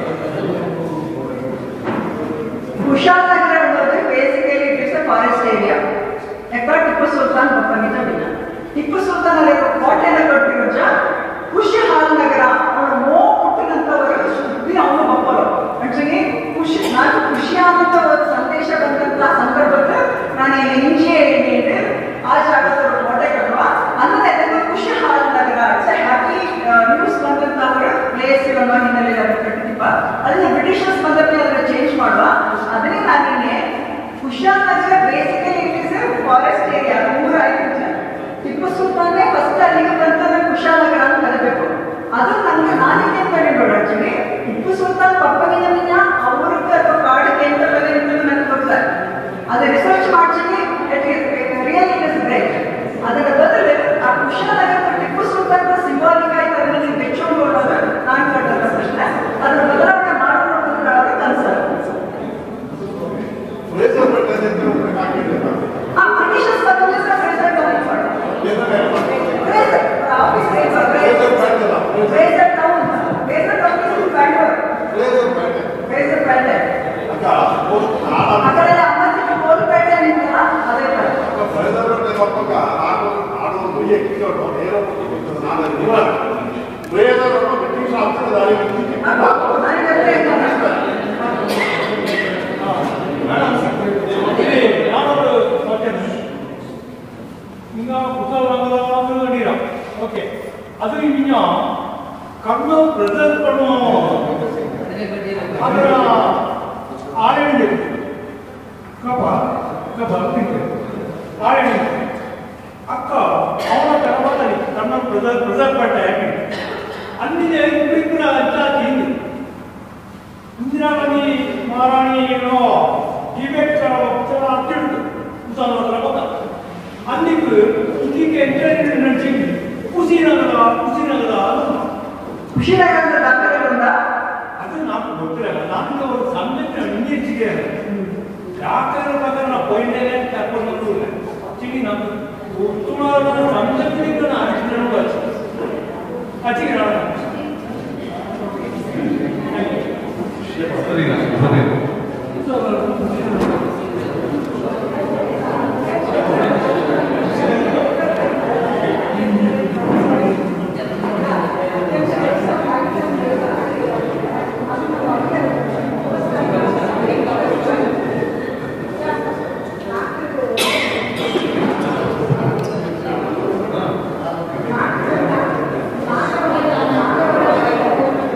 ಕುಶಾಲನಗರ ಅನ್ನೋದು basically it is a forest area ಯಾಕಂದ್ರೆ ಟಿಪ್ಪು ಸುಲ್ತಾನ್ ಒಪ್ಪಂಗಿತ ವಿನ ಟಿಪ್ಪು ಸುಲ್ತಾನ್ ಅಲ್ಲಿ ಕೋಟೆನ ಕಟ್ಟಿರೋಜ ಖುಷಿ ಹಾಲ್ ನಗರ ಅವನ ಮೋ ಹುಟ್ಟಿನಂತವರು ಸುದ್ದಿ ಅವನು ಒಪ್ಪರು ಆಕ್ಚುಲಿ ಖುಷಿ ನಾನು ಖುಷಿ ಆದಂತ ಒಂದು ಸಂದೇಶ ಬಂದಂತ ಸಂದರ್ಭದಲ್ಲಿ ನಾನು ಇಲ್ಲಿ ಇಂಜಿ ಹೇಳಿದೆ ಆ ಜಾಗದ ಕೋಟೆ ಕಟ್ಟುವ ಅಂದ್ರೆ ಅದನ್ನು ಖುಷಿ ಹಾಲ್ ನಗರ ಇಟ್ಸ್ ಹ್ಯಾಪಿ ನ್ಯೂಸ್ ಬಂದಂತವರ ಪ್ಲೇಸ್ ಅನ್ನೋ ಹಿನ್ನೆಲೆಯಲ್ಲಿ ಅದನ್ನು ಕಟ್ಟಿದ್ದೀಪ ಅದನ್ನ ಬ್ರಿಟಿಷರ್ಸ್ ಬಂದಕ್ಕೆ ಅದನ್ನ ಚೇಂಜ್ ಮಾಡುವ ಅದನ್ನೇ ನಾನಿನ್ನೆ Kushalnagar basically it is forest area ಊರ ಆಯ್ತು ಟಿಪ್ಪು ಸುಲ್ತಾನೇ ಫಸ್ಟ್ ಅಲ್ಲಿಗೆ ಬಂತಂದ್ರೆ ಕುಶಾಲನಗರ ಅಂತ ಕರಿಬೇಕು ಅದು ನನಗೆ ನಾನಿಗೆ ಅಂತ ಹೇಳೋಣ ಆಕ್ಚುಲಿ ಟಿಪ್ಪು ಸುಲ್ತಾನ್ ಪಪ್ಪನಿನ ಅವ್ರಿಗೆ ಅಥವಾ ಕಾಡಿಗೆ ಎಂತ ಬೆಲೆ ಅಂತ ನನಗೆ ಗೊತ್ತಿಲ್ಲ ಅದು ರಿಸರ್ಚ್ ಮಾಡ್ತೀನಿ ರಿಯಲ್ ಇಟ್ ಇಸ್ ಗ್ರೇಟ್ ಅದರ ಬದಲು ಆ ಕುಶಾಲನಗರ ಟಿಪ್ಪು ಸುಲ್ತಾನ್ ಸಿಂಬಾಲಿಕ್ ಆಯ್ತು ಅದರಲ್ಲಿ ಬೆಚ್ಚೋಡು ಅನ್ನೋದು ನಾನು ಕಂಡಂತ ಪ್ರಶ್ನೆ ಅದರ ಬದಲಾವಣೆ ಮಾಡೋದು ಕನಸು ಸುರೇಶ್ವರ ಪೇಟೆ ಅಂತ ಹಾಕಿದ್ರೆ ಆ ಬ್ರಿಟಿಷರ್ಸ್ ಬಂದ್ರೆ ಸಹ ಫ್ರೇಸರ್ ಟೌನ್ ಮಾಡಿ Fraser office Fraser Fraser town Fraser town is Bangalore Fraser ಪೇಟೆ ಆ ಕಡೆ ಅಮ್ಮತ್ತಿನ ಕೋಲ್ಪೇಟೆ ನಿಂತಲ್ಲ ಅದೇ ಕಡೆ ಬ್ರಿಟಿಷ್ ನನಗೆ ಗೊತ್ತೇ ಇಲ್ಲ. ಇಲ್ಲಿ ಯಾರೊಬ್ರು ಮಾತಾಡ್ತಾರೆ. ಈಗ ಕುಶಾಲನಗರ ನೀರ ಓಕೆ ಅದು ಇನ್ನ ಕರ್ನಲ್ ಬ್ರದರ್ ಪಣ್ಣು ಅದರ ಆಳೆಂಡು ಕಪ ಕಪ ತಿಂಗಳು ಆಳೆಂಡು ಅಕ್ಕ ಅವನ ತರವಾದಲ್ಲಿ ಕರ್ನಲ್ ಬ್ರದರ್ ಬ್ರದರ್ ಪಟ್ಟ ಯಾಕೆ ಅಲ್ಲಿದೆ ಇಬ್ಬರಿಬ್ಬರ ಅಜ್ಜ ತಿಂದು ಇಂದಿರಾ ಗಾಂಧಿ ಮಹಾರಾಣಿಯನ್ನು ಡಿಬೇಟ್ ಅತ್ಯುಂಟು ಉದಾಹರಣೆ ಗೊತ್ತ ಅಂದಿಕ್ಕೆ ಇದಕ್ಕೆ ಎಂಟರ್ಟೈನ್ಮೆಂಟ್ ನಡಿಸಿದ್ವಿ ಕುಸಿನಗರ ಕುಸಿನಗರ ಅದು ಖುಷಿನಗರದ ದಾಖಲೆಗಳಿಂದ ಅದು నాకు ಗೊತ್ತಿರಲ್ಲ ನನಗೆ ಒಂದು ಸಬ್ಜೆಕ್ಟ್ ಇಂಗ್ಲೀಷ್ಗೆ ಯಾಕಂದ್ರೆ ಪ್ರಕಾರ ನಾವು ಪಾಯಿಂಟೇ ಕರ್ಕೊಂಡು ಬಂದಿಲ್ಲ ಆಕ್ಚುಲಿ ನಮ್ದು ಉತ್ತಮ ಸಬ್ಜೆಕ್ಟ್ ಅರಿಶಿನ ಅಚ್ಚಿಗೆ ನಾನು ¡Vamos!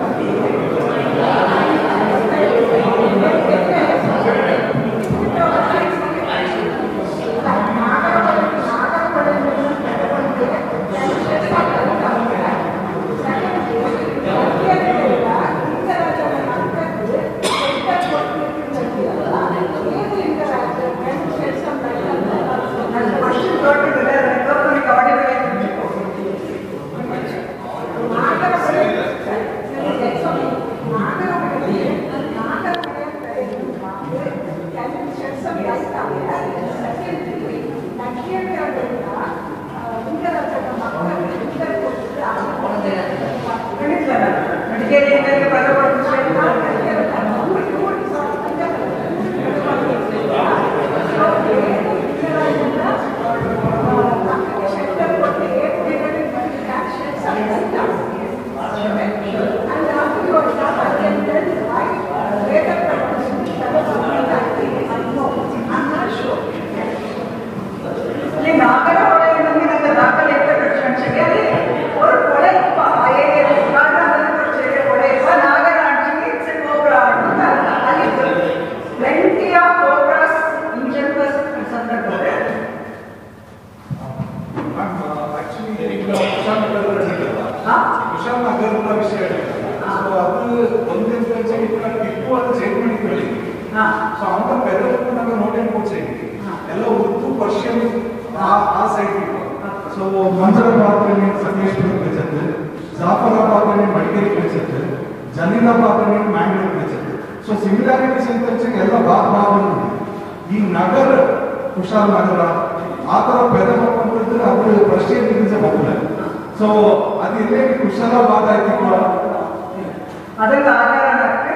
ಹಾ. ಸೊ ಅವಾಗ ಬೆದರ್ಕೊಂಡಾಗ ನೋಡೇನ್ ಕೂರ್ಸೈತಿ ಹಾ. ಎಲ್ಲ ಉರ್ದು ಪರ್ಷಿಯನ್ ಆ ಆ ಸೈಡ್ ಹಾ. ಸೊ ಮಂಜರಾబాద్ని సకలేశ్వరం వెచ్చదు జాఫరాబాద్ని మడికేరి వెచ్చదు జలీలాబాద్ని మ్యాంగ్లూర్ వెచ్చదు ಸೊ ಸಿಮಿಲಾರಿಟೀಸ್ ಅಂತ ಹೆಚ್ಚಿಗೆ ಎಲ್ಲ ಭಾಗ ಭಾಗ ఉంది ಈ ನಗರ ಕುಶಾಲ್ ನಗರ ಆ ಥರ ಪೆದಕೊಂಡಿದ್ರೆ ಅವರು ಪರ್ಷಿಯನ್ ಇಂಗ್ಲಿಷ್ ಹೋಗಲ್ಲ ಸೊ ಅದು ಇಲ್ಲೇ ಕುಶಾಲಾಬಾದ್ ಆಯ್ತು ಕೂಡ ಅದಕ್ಕೆ ಆಧಾರ నాకు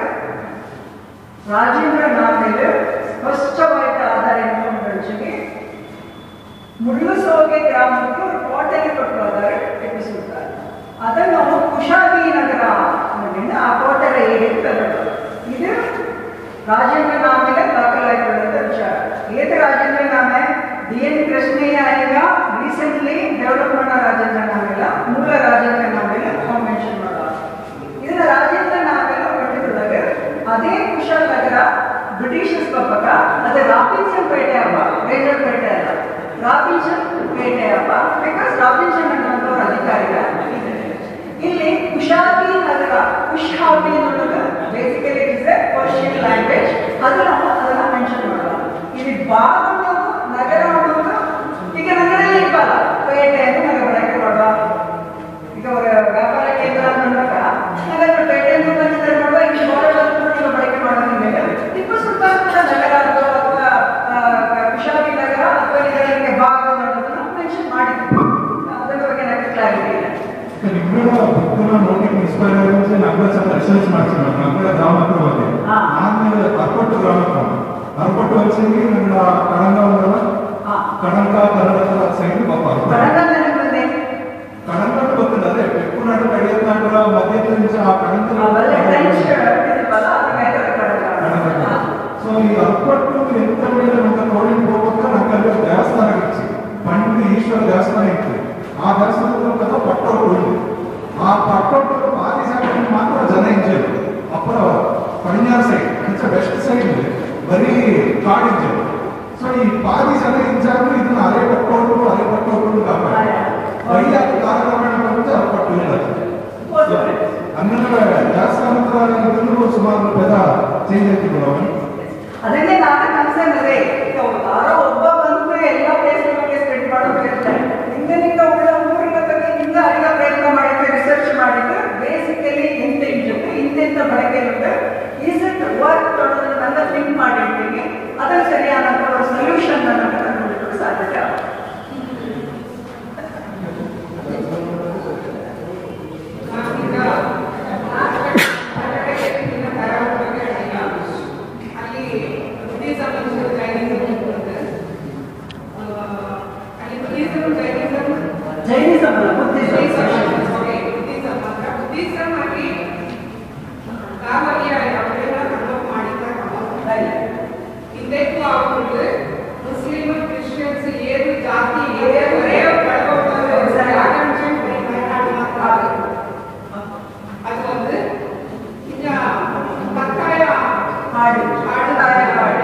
రాజేంద్ర నామేలు స్పష్టమైన ఆధార ಇನ್ಫಾರ್ಮೇಷನ್ಗೆ ಮುಳ್ಳುಸೋಗೆ ಗ್ರಾಮಕ್ಕೆ ஒரு ಕೋಟೆಗೆ ಕೊಟ್ಟಿದ್ದಾರೆ ಟಿಪ್ಪು ಸುಲ್ತಾನ್ ಅದನ್ನು ಕುಶಾಗಿ ನಗರ ಅನ್ನೋದ್ರಿಂದ ಆ ಕೋಟೆಯ ಏರಿಯಕ್ಕೆ ತಂದರು ಇದು ರಾಜೇಂದ್ರ ನಾಮೆಗೆ ದಾಖಲಾಗಿರುವಂಥ ವಿಚಾರ ಏತ ರಾಜೇಂದ್ರ ನಾಮೆ ಡಿ ಎನ್ ಕೃಷ್ಣಯ್ಯ ಈಗ ರೀಸೆಂಟ್ಲಿ ಡೆವಲಪ್ ಮಾಡೋ ರಾಜೇಂದ್ರ ನಾಮೆಲ್ಲ ಮೂಲ ರಾಜೇಂದ್ರ ನಾಮೆಲ್ಲ ಮೆನ್ಷನ್ ಮಾಡೋದು ಇದನ್ನ ರಾಜೇಂದ್ರ ನಾವೆಲ್ಲ ಪಂಡಿತರಾಗ ಅದೇ ಕುಶಾಲ್ ನಗರ ಬ್ರಿಟಿಷರ್ಸ್ ಬರ್ಬೇಕ ಅದೇ ರಾಬಿನ್ಸನ್ ಪೇಟೆ ಹಬ್ಬ ರೇಜರ್ ಪೇಟೆ ಅಲ್ಲ ರಾಬಿನ್ಸನ್ ಪೇಟೆ ಹಬ್ಬ ಬಿಕಾಸ್ ರಾಬಿನ್ಸನ್ ಅನ್ನೋಂಥವ್ರ ಅಧಿಕಾರಿಗ ಇಲ್ಲಿ ಕುಶಾಬಿ ನಗರ ಕುಶಾಬಿ ಅನ್ನೋದು basically it is a Persian language ಅದನ್ನ ಅದನ್ನ ಮೆನ್ಷನ್ ಮಾಡೋಣ ಇಲ್ಲಿ ಬಾಗ್ ಅನ್ನೋದು ನಗರ ಅನ್ನೋದು ಈಗ ನಗರದಲ್ಲಿ ಇಲ್ವಲ್ಲ ಪೇಟೆ ಅಂತ ನಗರ ಬಳಕೆ ಮಾಡುವ ಈಗ ಅವರ ವ್ಯಾಪಾರ ಕೇಂದ್ರ ಅನ್ನೋದಾಗ ನಗರ ಪೇಟೆ ಅಂತ ಬಂದಿದ್ದಾರೆ ಮಾಡುವ ಇಲ್ಲಿ ಬಾರ್ಡರ್ ಬಳಕೆ ಮಾಡೋದ್ರ ಮೇಲೆ ಟಿಪ್ಪು ಸುಲ್ತಾನ್ ಕೂಡ ನಗರ ಅಥವಾ ಅಥವಾ ಆ, ಕುಶಾಲಿ ನಗರ ಅಥವಾ ಇದಕ್ಕೆ ಭಾಗ ಅನ್ನೋದನ್ನ ಮೆನ್ಷನ್ ಮಾಡಿದ್ರು ಅದರ ಬಗ್ಗೆ ನನಗೆ ಕ್ಲಾರಿಟಿ ಇಲ್ಲ ನಿಮ್ಮನ್ನ ಬುಕ್ನ ನೋಡಿ ಇನ್ಸ್ಪೈರ್ ಆಗಿ ನಗರ ಸ್ವಲ್ಪ ರಿಸರ್ಚ್ ಮಾಡ್ತೀನಿ ನಗರ ಗ್ರಾಮಕ್ಕೆ ಹೋದೆ ಹಾ. ಆಮೇಲೆ ಅರ್ಪಟ್ಟು ಗ್ರಾಮಕ್ಕೆ ಹೋದೆ ಅರ್ಪಟ್ಟು ವರ್ಷಕ್ಕೆ ನಮ್ಮ ಕಡಂಗ ఉండాల ಹಾ ಕಡಂಗ ಕನ್ನಡ ಸೈಡ್ ಪಾಪ ಕಡಗ ನನಗೆ ಬಂದೆ ಕಡಂಗ ಗೊತ್ತಿಲ್ಲ ಅದೇ ಬೆಕ್ಕುನಾಡು ಕಡಿಯತ್ನಾಡು ಮಧ್ಯದ నుంచి ಆ ಕಡಂಗ ಆಮೇಲೆ ಫ್ರೆಂಚ್ ಇದಿಲ್ವಲ್ಲ ಅದ್ರ ಮೇಲೆ ಕಡಗ ಸೊ ಈ ಅರ್ಪಟ್ಟು ಎಂತ ಮೇಲೆ ನಮ್ಮ ನೋಡಿ ಹೋಗ್ಬೇಕು ನಂಗೆ ಅಲ್ಲಿ ಒಂದು ದೇವಸ್ಥಾನ ಇತ್ತು ಪಂಡಿತ ಈಶ್ವರ ದೇವಸ್ಥಾನ ಇತ್ತು ಆ ದೇವಸ್ಥಾನದ ಕಥೆ ಪಟ್ಟೋರು ಉಳಿದು ಆ ಪಟ್ಟೋರು ಪಾದಿ ಜಾಗದಲ್ಲಿ ಮಾತ್ರ ಜನ ಇದ್ದರು ಅಪ್ಪರ ಪಡಿഞ്ഞാറ് ಸೈಡ್ ಹೆಚ್ಚ ವೆಸ್ಟ್ ಸೈಡ್ ಬರೀ ಕಾಡಿದ್ದರು ಸೊ ಈ ಪಾದಿ ಜನ ಇದ್ದಾಗಲೂ ಇದನ್ನ ಅರೆ ಪಟ್ಟೋರು ಅರೆ ಪಟ್ಟೋರು ಕಾಪಾಡಿ ವೈಯಾದ ಕಾಲಕ್ರಮೇಣ ಬಂದು ಅರ್ಪಟ್ಟು ಇಲ್ಲ ಹನ್ನೆರಡು ದೇವಸ್ಥಾನದ ಇದನ್ನು ಸುಮಾರು ಪದ ಚೇಂಜ್ ಆಯ್ತು ಬಿಡೋನು ಅದನ್ನೇ ನಾನು ಕನ್ಸರ್ನ್ ಅದೇ ಈಗ ಯಾರೋ ಒಬ್ಬ ಬಂದ್ರೆ ಎಲ್ಲ ಪ್ಲೇಸ್ ಬಗ್ಗೆ ಸ್ಪ್ರೆಡ್ ಮಾಡೋದು ಇರ್ತಾರೆ ಹಿಂದಿನಿಂದ ಉಳ್ಳ ಊರಿನ ಬಗ್ಗೆ ಹಿಂದೆ ಅರಿವ ಪ್ರಯತ್ನ ಮಾಡಿದ್ರೆ ರಿಸರ್ಚ್ ಮಾಡಿದ್ರೆ ಬೇಸಿಕಲಿ ಎಂತ ಇರುತ್ತೆ ಹಿಂದೆಂತ ಬಳಕೆ ಇರುತ್ತೆ ಈಸ್ ಇಟ್ ವರ್ಕ್ ಅನ್ನೋದನ್ನ ಥಿಂಕ್ ಮಾಡಿರ್ತೀನಿ ಅದರ ಸರಿಯಾದಂಥ ಒಂದು ಸೊಲ್ಯೂಷನ್ ಅನ್ನು ಕಂಡುಹಿಡಿಯಲು ಸಾಧ್ಯತೆ ಆಗುತ್ತೆ ಜೈನಿಸಂ ಅಲ್ಲ ಬುದ್ಧಿಸಂ ಹಿಂದೆಕ್ಕೂ ಅವ್ರಿಗೆ ಮುಸ್ಲಿಮ್ ಕ್ರಿಶ್ಚಿಯನ್ಸ್ ಏದು ಜಾತಿ ಏದು அது வந்து இந்த பத்தாய ಹಾಡಿ ஆடுதாய ಹಾಡಿ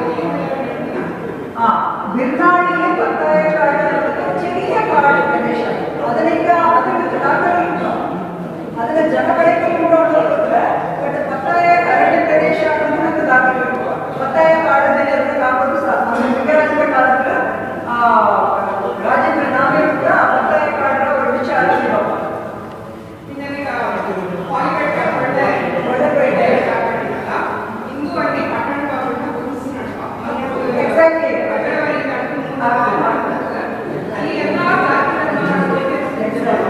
ಆ ಬಿರ್ನಾಡಿಗೆ ಪತ್ತಾಯ ಕಾಡು ಅನ್ನೋದು ಚೆರಿಯ ಕಾಡು ಪ್ರದೇಶ ಅದನ್ನೀಗ ಅದಕ್ಕೆ ದಾಖಲೆ ಇಲ್ಲ ಅದನ್ನ ಜನಬಳಕೆ ನೋಡೋದ್ರೆ ಬಟ್ ಪತ್ತಾಯ ಅರಣ್ಯ ಪ್ರದೇಶ ಅನ್ನೋದಕ್ಕೆ ದಾಖಲೆ ಇಲ್ಲ ಪತ್ತಾಯ ಕಾಡಲ್ಲಿ ಅದಕ್ಕೆ ಹಾಕೋದು ಸಾಧ್ಯ ಲಿಂಗರಾಜನ ಕಾಲದಲ್ಲಿ ಆ ರಾಜೇಂದ್ರ ನಾವೇ ಕೂಡ ಪತ್ತಾಯ ಕಾಡಿನ ಒಂದು ವಿಚಾರ ಇರೋದು ಹಿಂದೂ ಅಲ್ಲಿ ಪಟ್ಟಣ ಗುರುಸು ಎಕ್ಸಾಕ್ಟ್ಲಿ ಅಲ್ಲಿ ಎಲ್ಲಾ ಜಾತಿಗಳ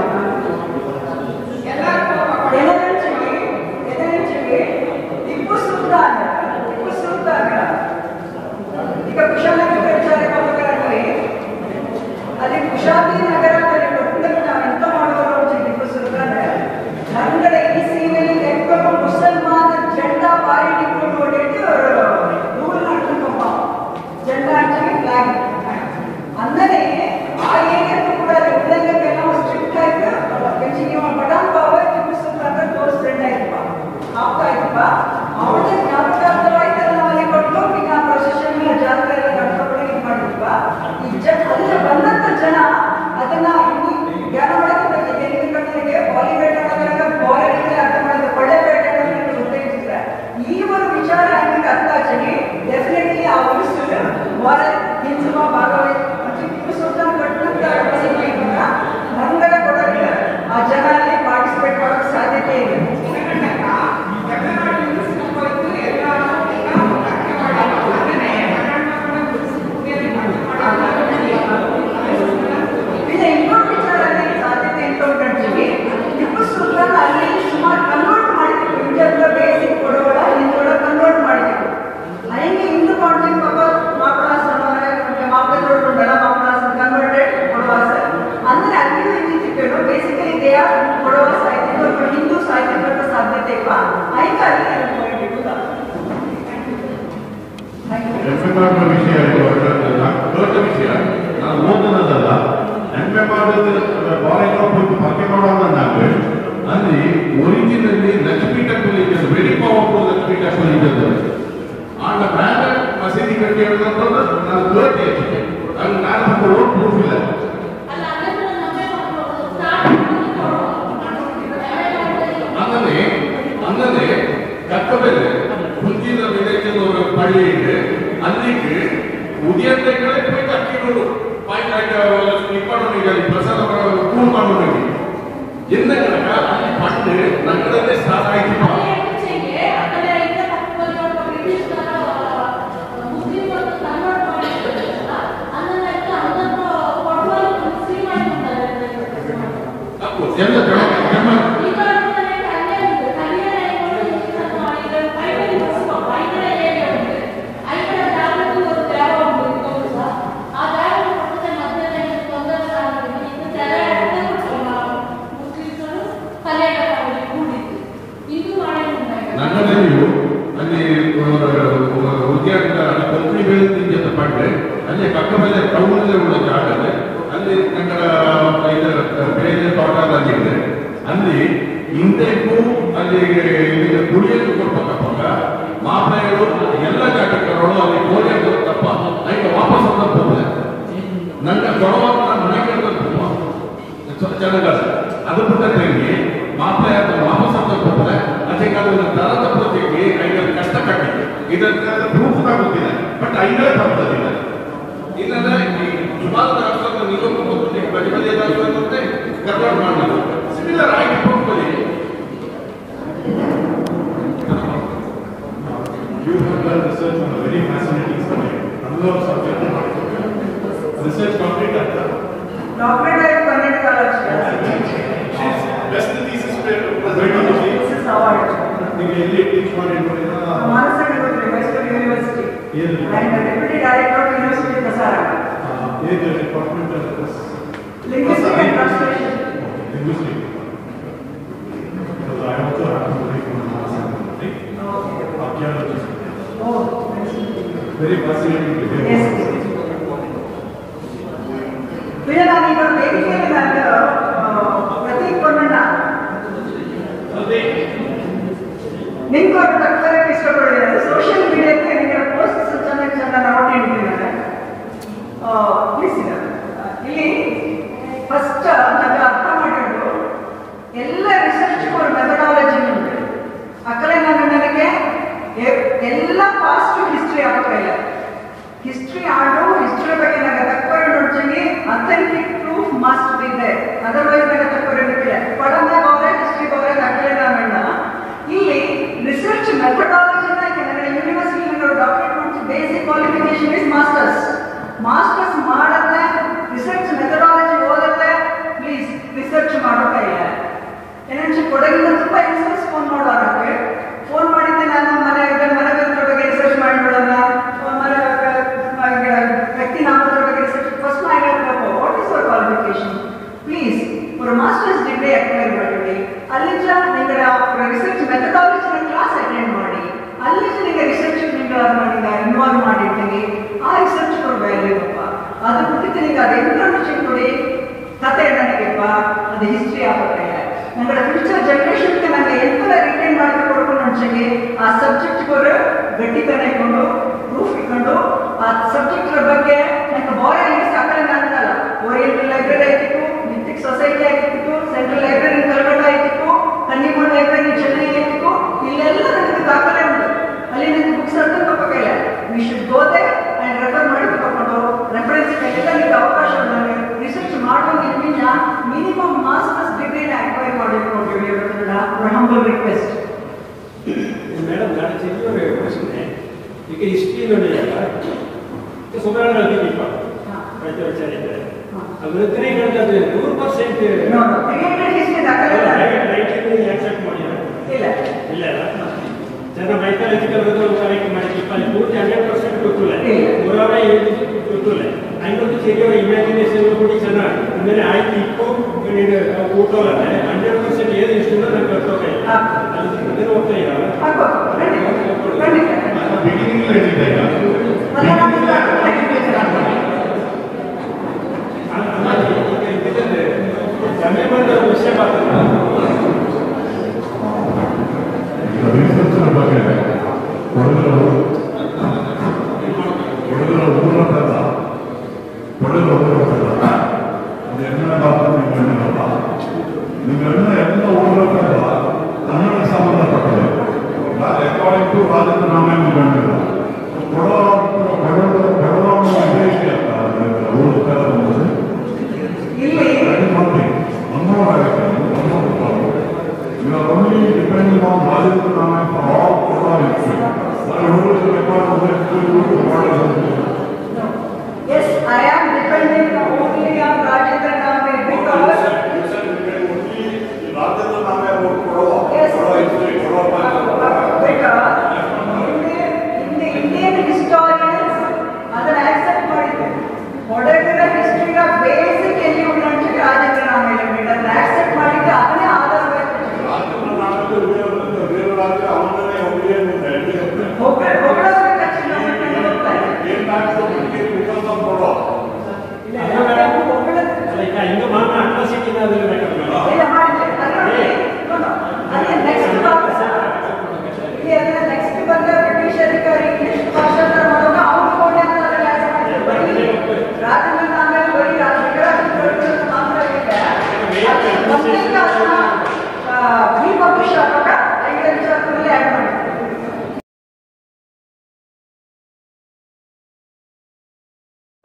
ಎಮ್ಮೆ ವಿಷಯ ದೊಡ್ಡ ವಿಷಯ ನಾನು ಓದನದಲ್ಲ ಎಮ್ಮೆ ಮಾಡೋದು ಬಾಳೆಗಳ ಹೋಗಿ ಪಕ್ಕೆ ಮಾಡೋದನ್ನಾಗ ಅಲ್ಲಿ ಒರಿಜಿನಲ್ಲಿ ಲಕ್ಷ್ಮೀ ಟೆಂಪಲ್ ಇದ್ದದ್ದು ವೆರಿ ಪವರ್ಫುಲ್ ಲಕ್ಷ್ಮೀ ಟೆಂಪಲ್ ಇದ್ದದ್ದು ಆಗ ಬ್ಯಾಗ ಮಸೀದಿ ಕಟ್ಟಿ ಹೇಳಿದ್ರು ನಾನು ತೋಟಿ ಹೆಚ್ಚಿದೆ ಅಲ್ಲಿ ನಾನು ಓಟ್ ಪ್ರೂಫ್ ಇಲ್ಲ അങ്ങനെ അങ്ങനെ കക്കവര് കുഞ്ചിത വിതയ്ക്കുന്ന ഒരു പള്ളിയുണ്ട് അതിലേക്ക് ഉദയത്തെകളെ പോയി കട്ടിക്കൊണ്ടു ഇപ്പണമെങ്കിൽ പ്രസാദ കൂൺ ಮಾಡಬೇಕು ಎಂದ ಕನಕ ಅಲ್ಲಿ ಪಂಡು ನಗರದಲ್ಲಿ ಸ್ಟಾರ್ಟ್ ಆಯ್ತು ಎಲ್ಲ ಜನ ನನ್ನಲ್ಲಿಯೂ ಅಲ್ಲಿ ಉದ್ಯಾನ ಕೊಂಕಣಿ ಬೆಳೆದ ಪಂಡೆ ಅಲ್ಲಿ ಪಕ್ಕ ಮೇಲೆ ಟೌನಲ್ಲಿ ಉಳ್ಳ ಜಾಗದಲ್ಲಿ ಅಲ್ಲಿ ഞങ്ങള ಇದು ಬೇರೆ ತೋಟದಲ್ಲಿದೆ ಅಲ್ಲಿ ಹಿಂದೆಗೂ ಅಲ್ಲಿ ಇದಕ್ಕೆ ಕುಡಿಯಲು ಕೊಡ್ಬೇಕಪ್ಪಾಗ ಮಾಪನೆಗಳು ಎಲ್ಲ ಜಾಗಗಳು ಅಲ್ಲಿ ಕೋರಿಯಲು ತಪ್ಪ ಅದಕ್ಕೆ ವಾಪಸ್ ಅಂತ ಹೋಗ್ತದೆ ನನ್ನ ಕೊಡವಾಗ ನಾನು ಮನೆಗೆ ಜನಗಳ ಅದು ಬಿಟ್ಟ ತೆಗಿ ಮಾಪನೆ ಅಂತ ವಾಪಸ್ ಅಂತ ಹೋಗ್ತದೆ ಅದಕ್ಕೆ ಅದನ್ನ ದರ ತಪ್ಪೋದಿಗೆ ಐದು ಕಷ್ಟ ಕಟ್ಟಿದೆ ಇದಕ್ಕೆ ಪ್ರೂಫ್ ಆಗುತ್ತಿಲ್ಲ ಬಟ್ ಐದೇ ತಪ್ಪದಿಲ್ಲ ಇಲ್ಲದ ಈ ಸುಮಾರು ರಾಷ್ಟ್ರದ ನಿಗಮ ಮತ್ತು ಬದಿ ಬದಿ ರಾಷ್ಟ್ರದಂತೆ ಕರ್ನಾಟಕ ಮಾಡಲು ಸಿಮಿಲರ್ ಆಗಿ ಹೋಗ್ತದೆ You have done research on a very fascinating subject. Another subject. Research complete ಆಯ್ತಾ? ಡಾಕ್ಟರೇಟ್ ಆಗಿ ಪನ್ನೆರಡು ಕಾಲ best thesis this is award ನೀವು ಎಲ್ಲಿ ಟೀಚ್ ಮಾಡಿದ್ರು ಮಾನಸ ಮೈಸೂರು ಯೂನಿವರ್ಸಿಟಿ ಏನು? And deputy director of university ಪ್ರಸಾರ ಏದು department linguistic and translation linguistic. Because I also have to make one master's archaeology. Oh Very fascinating to hear. Yes പിന്നെ ನಾನು ಈಗ ವೇದಿಕೆಯಲ್ಲಿ ನಾನು ಪ್ರತೀಕ್ ಪೊನ್ನಣ್ಣ ನಿಮ್ಗೆ ಅವ್ರು ತಕ್ಕರಕ್ಕೆ ಇಷ್ಟಪಡಿದ್ದಾರೆ ಸೋಷಿಯಲ್ ಮೀಡಿಯಾಕ್ಕೆ ನಿಮಗೆ ಪೋಸ್ಟ್ ಚೆನ್ನಾಗಿ ಚೆನ್ನಾಗಿ ನೋಡಿಟ್ಟಿದ್ದಾರೆ ಪ್ಲೀಸ್ ಇಲ್ಲಿ ಫಸ್ಟ್ ನನಗೆ ಅರ್ಥ ಮಾಡಿದ್ದು ಎಲ್ಲ ರಿಸರ್ಚ್ ಫಾರ್ ಮೆಥಡಾಲಜಿ ಉಂಟು ಅಕ್ಕಲೆ ನಾನು ನನಗೆ ಎ- ಎಲ್ಲ ಪಾಸ್ಟ್ ಹಿಸ್ಟ್ರಿ ಆಗಬೇಕಿಲ್ಲ ಹಿಸ್ಟ್ರಿ ಆಡು ಹಿಸ್ಟ್ರಿ ಬಗ್ಗೆ ನನಗೆ ತಕ್ಕೊಂಡು ನೋಡ್ತೀನಿ authentic proof must be there otherwise ನನಗೆ ತಕ್ಕೊಂಡಿರ್ತಿಲ್ಲ ಪಡಮ ಅವರೇ ಹಿಸ್ಟ್ರಿ ಅವರೇ ಅಕ್ಕಲೆ ನಾನು ಇಲ್ಲಿ ರಿಸರ್ಚ್ ಮೆಥಡಾಲಜಿನ ಕೆಳಗಡೆ ಯೂನಿವರ್ಸಿಟಿ ಡಾಕ್ಟರೇಟ್ ಮಾಡ್ತೀವಿ basic qualification is masters masters ಮಾಡತ್ತೆ ರಿಸರ್ಚ್ ಮೆಥಡಾಲಜಿ ಓದತ್ತೆ ಪ್ಲೀಸ್ ರಿಸರ್ಚ್ ಮಾಡೋಕೆ ಇಲ್ಲ ಏನಂದ್ರೆ ಕೊಡಗಿನ ತುಂಬಾ ಇನ್ಸರ್ಸ್ ಫೋನ್ ಮಾಡೋರಕ್ಕೆ ಫೋನ್ ಮಾಡಿದ್ದೆ ನಾನು ಮನೆ ಮನೆಗಳ ಬಗ್ಗೆ ರಿಸರ್ಚ್ ಮಾಡಿಬಿಡೋಣ ಮನೆ ವ್ಯಕ್ತಿ ನಾಮದ್ರ ಬಗ್ಗೆ ರಿಸರ್ಚ್ ಫಸ್ಟ್ ನಾನು ಹೇಳ್ಬೇಕು what is our qualification please ஒரு ಮಾಸ್ಟರ್ಸ್ ಡಿಗ್ರಿ ಅಕ್ವೈರ್ ಮಾಡಿ ಅಲ್ಲಿಂದ ನಿಂಗಳ ರಿಸರ್ಚ್ ಮೆಥಡಾಲಜಿನ ಕ್ಲಾಸ್ ಅಟೆಂಡ್ ಮಾಡಿ ಅಲ್ಲಿಂದ ನಿಮಗೆ ರಿಸರ್ಚ್ ನೀವು ಮಾಡಿದ ಇನ್ವಾಲ್ವ್ ಮಾಡಿರ್ತೀನಿ ಆ ರಿಸರ್ಚ್ ಕೊಡ ವ್ಯಾಲ್ಯೂ ಅಪ್ಪ ಅದು ಬಿಟ್ಟು ನಿಮಗೆ ಅದು ಇನ್ಫಾರ್ಮೇಶನ್ ಕೊಡಿ ಕತೆ ನನಗೆಪ್ಪ ಅದು ಹಿಸ್ಟ್ರಿ ಆಗುತ್ತೆ ഞങ്ങളുടെ ಫ್ಯೂಚರ್ ಜನರೇಷನ್ಗೆ ನಂಗೆ ಎಂತೆಲ್ಲ ರಿಟೈನ್ ಮಾಡಿ ಕೊಡ್ಕೊಂಡು ಅನ್ಸಂಗೆ ಆ ಸಬ್ಜೆಕ್ಟ್ ಅವರು ಗಟ್ಟಿತನ ಇಟ್ಕೊಂಡು ಪ್ರೂಫ್ ಇಟ್ಕೊಂಡು ಆ ಸಬ್ಜೆಕ್ಟ್ ಬಗ್ಗೆ ನಂಗೆ ಬಾಯ್ ಅಲ್ಲಿ ಸಕಲ ನಾನಲ್ಲ ಓರಿಯೆಂಟಲ್ ಲೈಬ್ರರಿ ಆಯ್ತಿತ್ತು ನಿತಿಕ್ ಸೊಸೈಟಿ ಆಗಿತ್ತು ಸೆಂಟ್ರಲ್ ಲೈಬ್ರರಿ ಕಲ್ಗಡ ಆಯ್ತಿತ್ತು ಕನ್ನಿಮೂಲ ಲೈಬ್ರರಿ ಚೆನ್ನೈ ಆಯ್ತಿತ್ತು ಇಲ್ಲೆಲ್ಲ ನನಗೆ ದಾಖಲೆ ಉಂಟು ಅಲ್ಲಿ ನನಗೆ ಬುಕ್ಸ್ ಅಂತ ತಗೋಬೇಕಿಲ್ಲ we should go there and refer ಮಾಡಿ ತಗೊಂಡು ರೆಫರೆನ್ಸ್ ಎಲ್ಲ ನಿಮಗೆ ಅವಕಾಶ ಉಂಟು ರಿಸರ್ಚ್ ಮಾಡುವಂಗಿಲ್ಲ ಮಿನಿಮಮ್ ಮಾಸ್ಟರ್ಸ್ ಡಿಗ್ರಿನ ಅಕ್ವೈರ್ ಮಾಡಿಟ್ಕೊಂಡಿವಿ ಹಂಬಲ್ ರಿಕ್ವೆಸ್ಟ್ ಮೇಡಮ್ ನಾನು ಚೆನ್ನೂರು ಪ್ರಶ್ನೆ ಈಗ ಹಿಸ್ಟ್ರಿ ನೋಡಿದಾಗ ಸುಮಾರು ನಡೀತಿಪ್ಪ ಪ್ರತಿ ವರ್ಷ ಇದೆ ವೃತ್ತಿ ಹೇಳಿದ್ರೆ ನೂರು ಪರ್ಸೆಂಟ್ ನೋಡು ಕ್ರಿಯೇಟೆಡ್ ಹಿಸ್ಟ್ರಿ ದಾಖಲೆ ಆಕ್ಸೆಪ್ಟ್ ಮಾಡಿಲ್ಲ ಇಲ್ಲ ಇಲ್ಲ ಅಲ್ಲ ಜನ ಮೈಥಾಲಜಿಕಲ್ ಕಲೆಕ್ಟ್ ಮಾಡಿದ್ದಿಪ್ಪ ಅಲ್ಲಿ ಪೂರ್ತಿ ಹಂಡ್ರೆಡ್ ಪರ್ಸೆಂಟ್ ಗೊತ್ತಿಲ್ಲ ಇಲ್ಲ. ನೂರಾರ ಏಳು ಗೊತ್ತಿಲ್ಲ ಹಂಗೊಂದು ಚೆರಿಯೋ ಇಮ್ಯಾಜಿನೇಷನ್ ಕೂಡ ಚೆನ್ನಾಗಿ ಅಂದರೆ ಆಯ್ತು ಇಪ್ಪು ಊಟವಲ್ಲ ಹಂಡ್ರೆಡ್ ಪರ್ಸೆಂಟ್ ಏನು ಇಷ್ಟು ನಂಗೆ ಗೊತ್ತಾಗಿಲ್ಲ ಹಾ. ಅಲ್ಲಿ ಇದನ್ನು ಹೋಗ್ತಾ ಇರಲ್ಲ ಆಗ್ಬೋದು ಖಂಡಿತ ಖಂಡಿತ ಬಿಗಿನಿಂಗ್ ಹೇಳಿದ್ದೆ ಈಗ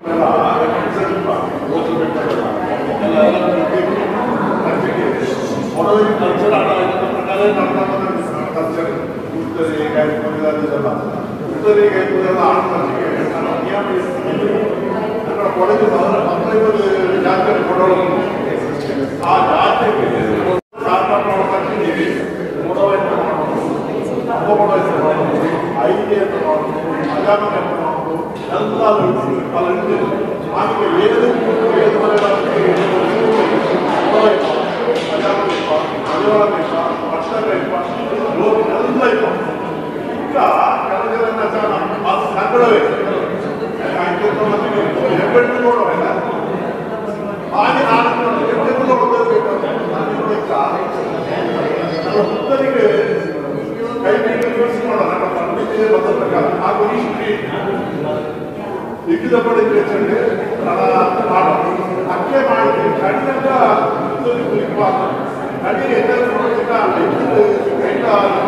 ಕಲ್ಚರ್ ಪ್ರಕಾರ ಕಲ್ಚರ್ ಉತ್ತರಿ ಗಾಯತ್ರಿ ಅದೆಲ್ಲ ಉತ್ತರಿ ಗಾಯತ್ರಿ ಎಲ್ಲ ಆಡ್ತಾರೆ ನಿಯಮ ಅక్కడ ಕೊಡಗು ಅವರ ಮಕ್ಕಳಿಗೆ ಜಾತ್ರೆ ಕೊಡೋದು ಆ ಜಾತ್ರೆಗೆ ಸಾಧಾರಣ ಕಟ್ಟಿದ್ದೀವಿ ಮೂಡವೈತೆ ಒಬ್ಬೊಬ್ಬ ಐದು ಅಂತ ಮಾಡೋದು ಅಜಾಮಿ ಅಂತ ಮಾಡೋದು ಎಲ್ಲ ಅಲ್ಲಿ ಆಮೇಲೆ ಏಳು ಏಳು ಅಜಾಮಿಪ್ಪ ಅಜವಾಮಿಪ್ಪ ಪಟ್ಟಪ್ಪ ಎಲ್ಲ ಇಪ್ಪ ಈಗ ಕೆಲವರೆಲ್ಲ ಅದು ಸಂಗಡವೇ ಹೆಬ್ಬೆಟ್ಟು ನೋಡೋಲ್ಲ ಹಾಗೆ ನಾನು ಹೆಬ್ಬೆಟ್ಟು ನೋಡಬೇಕು ಉತ್ತರಿಗೆ ಕೈ ಯೂಸ್ ಮಾಡೋಣ ಪಂಡಿತಿಗೆ ಬಂದ ಪ್ರಕಾರ ಹಾಗೂ ಈ ಲಿಖಿತ ಪಡಿತಂದ್ರೆ ಮಾಡೋ ಅಕ್ಕೆ ಮಾಡಿ ಕಣ್ಣಿಂದ ಉತ್ತರಿ ಕುರಿಪಾಕ ಕಣ್ಣಿ ಎಲ್ಲರೂ ನೋಡೋದಿಲ್ಲ ಐದು ಕೈಟ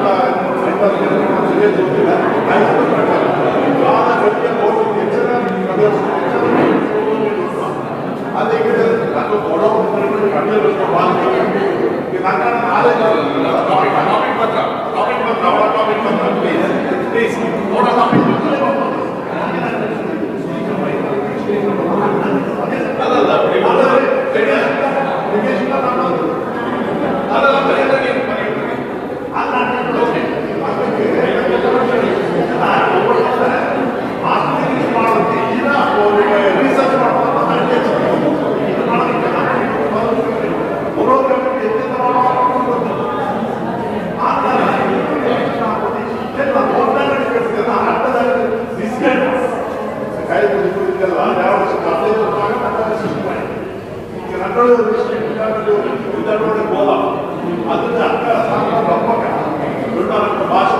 ಐದು ಪ್ರಕಾರ ಯಾದ ಗಟ್ಟಿಯ ಹೋಗಿ ಎಚ್ಚರ ಅದಕ್ಕೆ ನಾನು ಕೊಡೋ ಕಣ್ಣಲ್ಲಿ ನನ್ನ ನಾಳೆ ಟಾಪಿಕ್ ಟಾಪಿಕ್ ಮಾತ್ರ ಟಾಪಿಕ್ ಬಂದ ಅವರ ಟಾಪಿಕ್ ಬಂದ ಪ್ಲೀಸ್ ಪ್ಲೀಸ್ ಅವರ ಟಾಪಿಕ್ ಅಲ್ಲಲ್ಲ ಅದಲ್ಲ ಬರೀತಾರೆ ರಿಸರ್ಚ್ ಅದನ್ನ ಅಕ್ಕ ಸಾಂಬಾರ್ ಹಬ್ಬಕ ದೊಡ್ಡ ಭಾಷೆ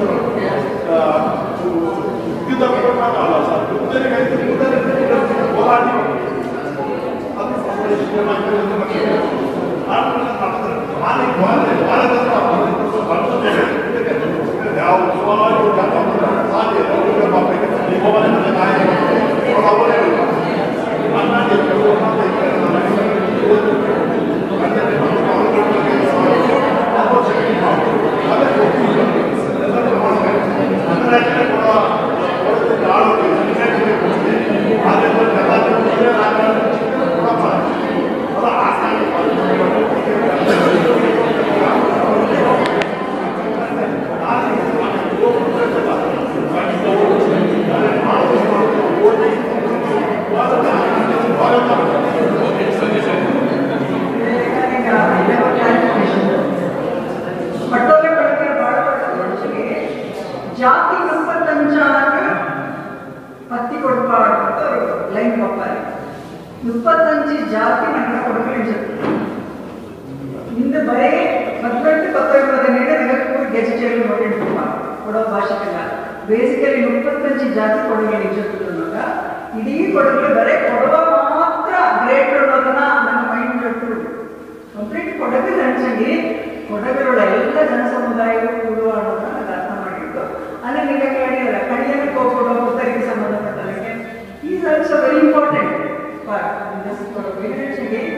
ಯುದ್ಧ ಅಲ್ಲ ಸರ್ ಉತ್ತರಿಗಾಯ್ತು ಉತ್ತರ ಹೋರಾಡಿ ಅದು ಯಾವ ಪಟ್ಟೋಲೆ ಬಳಕೆ ಬಹಳ ಜಾತಿ ಮುಪ್ಪತ್ತಂಚಾಗ ಹತ್ತಿ ಕೊಡ್ಬಾರ್ದು ಅಂತ ಅವರು ಲೈನ್ ಕೊಡ್ತಾರೆ ಮುಪ್ಪತ್ತಂಚು ಜಾತಿ ನನ್ನ ಕೊಡಬೇಕು ಇಂದು ಬರೀ ಹದಿನೆಂಟು ಪತ್ತೊಂಬತ್ತು ನೀಡೆ ನಿಗದಿಪೂರ್ ಗೆಜೆಟಿಯಲ್ಲಿ ನೋಡಿರ್ತೀವ ಕೊಡೋ ಭಾಷೆಗೆಲ್ಲ ಬೇಸಿಕಲಿ ಮುಪ್ಪತ್ತಂಚು ಜಾತಿ ಕೊಡುಗೆ ನಿಜವಾಗ ಇಡೀ ಕೊಡುಗೆ ಬರೀ ಕೊಡುವ ಮಾತ್ರ ಗ್ರೇಟ್ ಅನ್ನೋದನ್ನ ನನ್ನ ಮೈಂಡ್ ಇಟ್ಕೊಂಡು ಕಂಪ್ಲೀಟ್ ಕೊಡಗು ಜನಸಂಖ್ಯೆ ಕೊಡಗಿರುವ ಎಲ್ಲ ಜನ ಸಮುದಾಯಗಳು ಕೂಡುವ ಅನ್ನೋದನ್ನ ನಾನು ಅರ್ಥ ಮಾಡಿದ್ದು ಅಲ್ಲಿ ನೀವು ಹೇಳಿರಲ್ಲ ಕಡಿಯನ್ನು ಹೋಗ್ಬಿಡೋ ಉತ್ತರಿಗೆ ಸಂಬಂಧಪಟ್ಟಂಗೆ is also very important for this Kodagu ಜನಸಂಖ್ಯೆ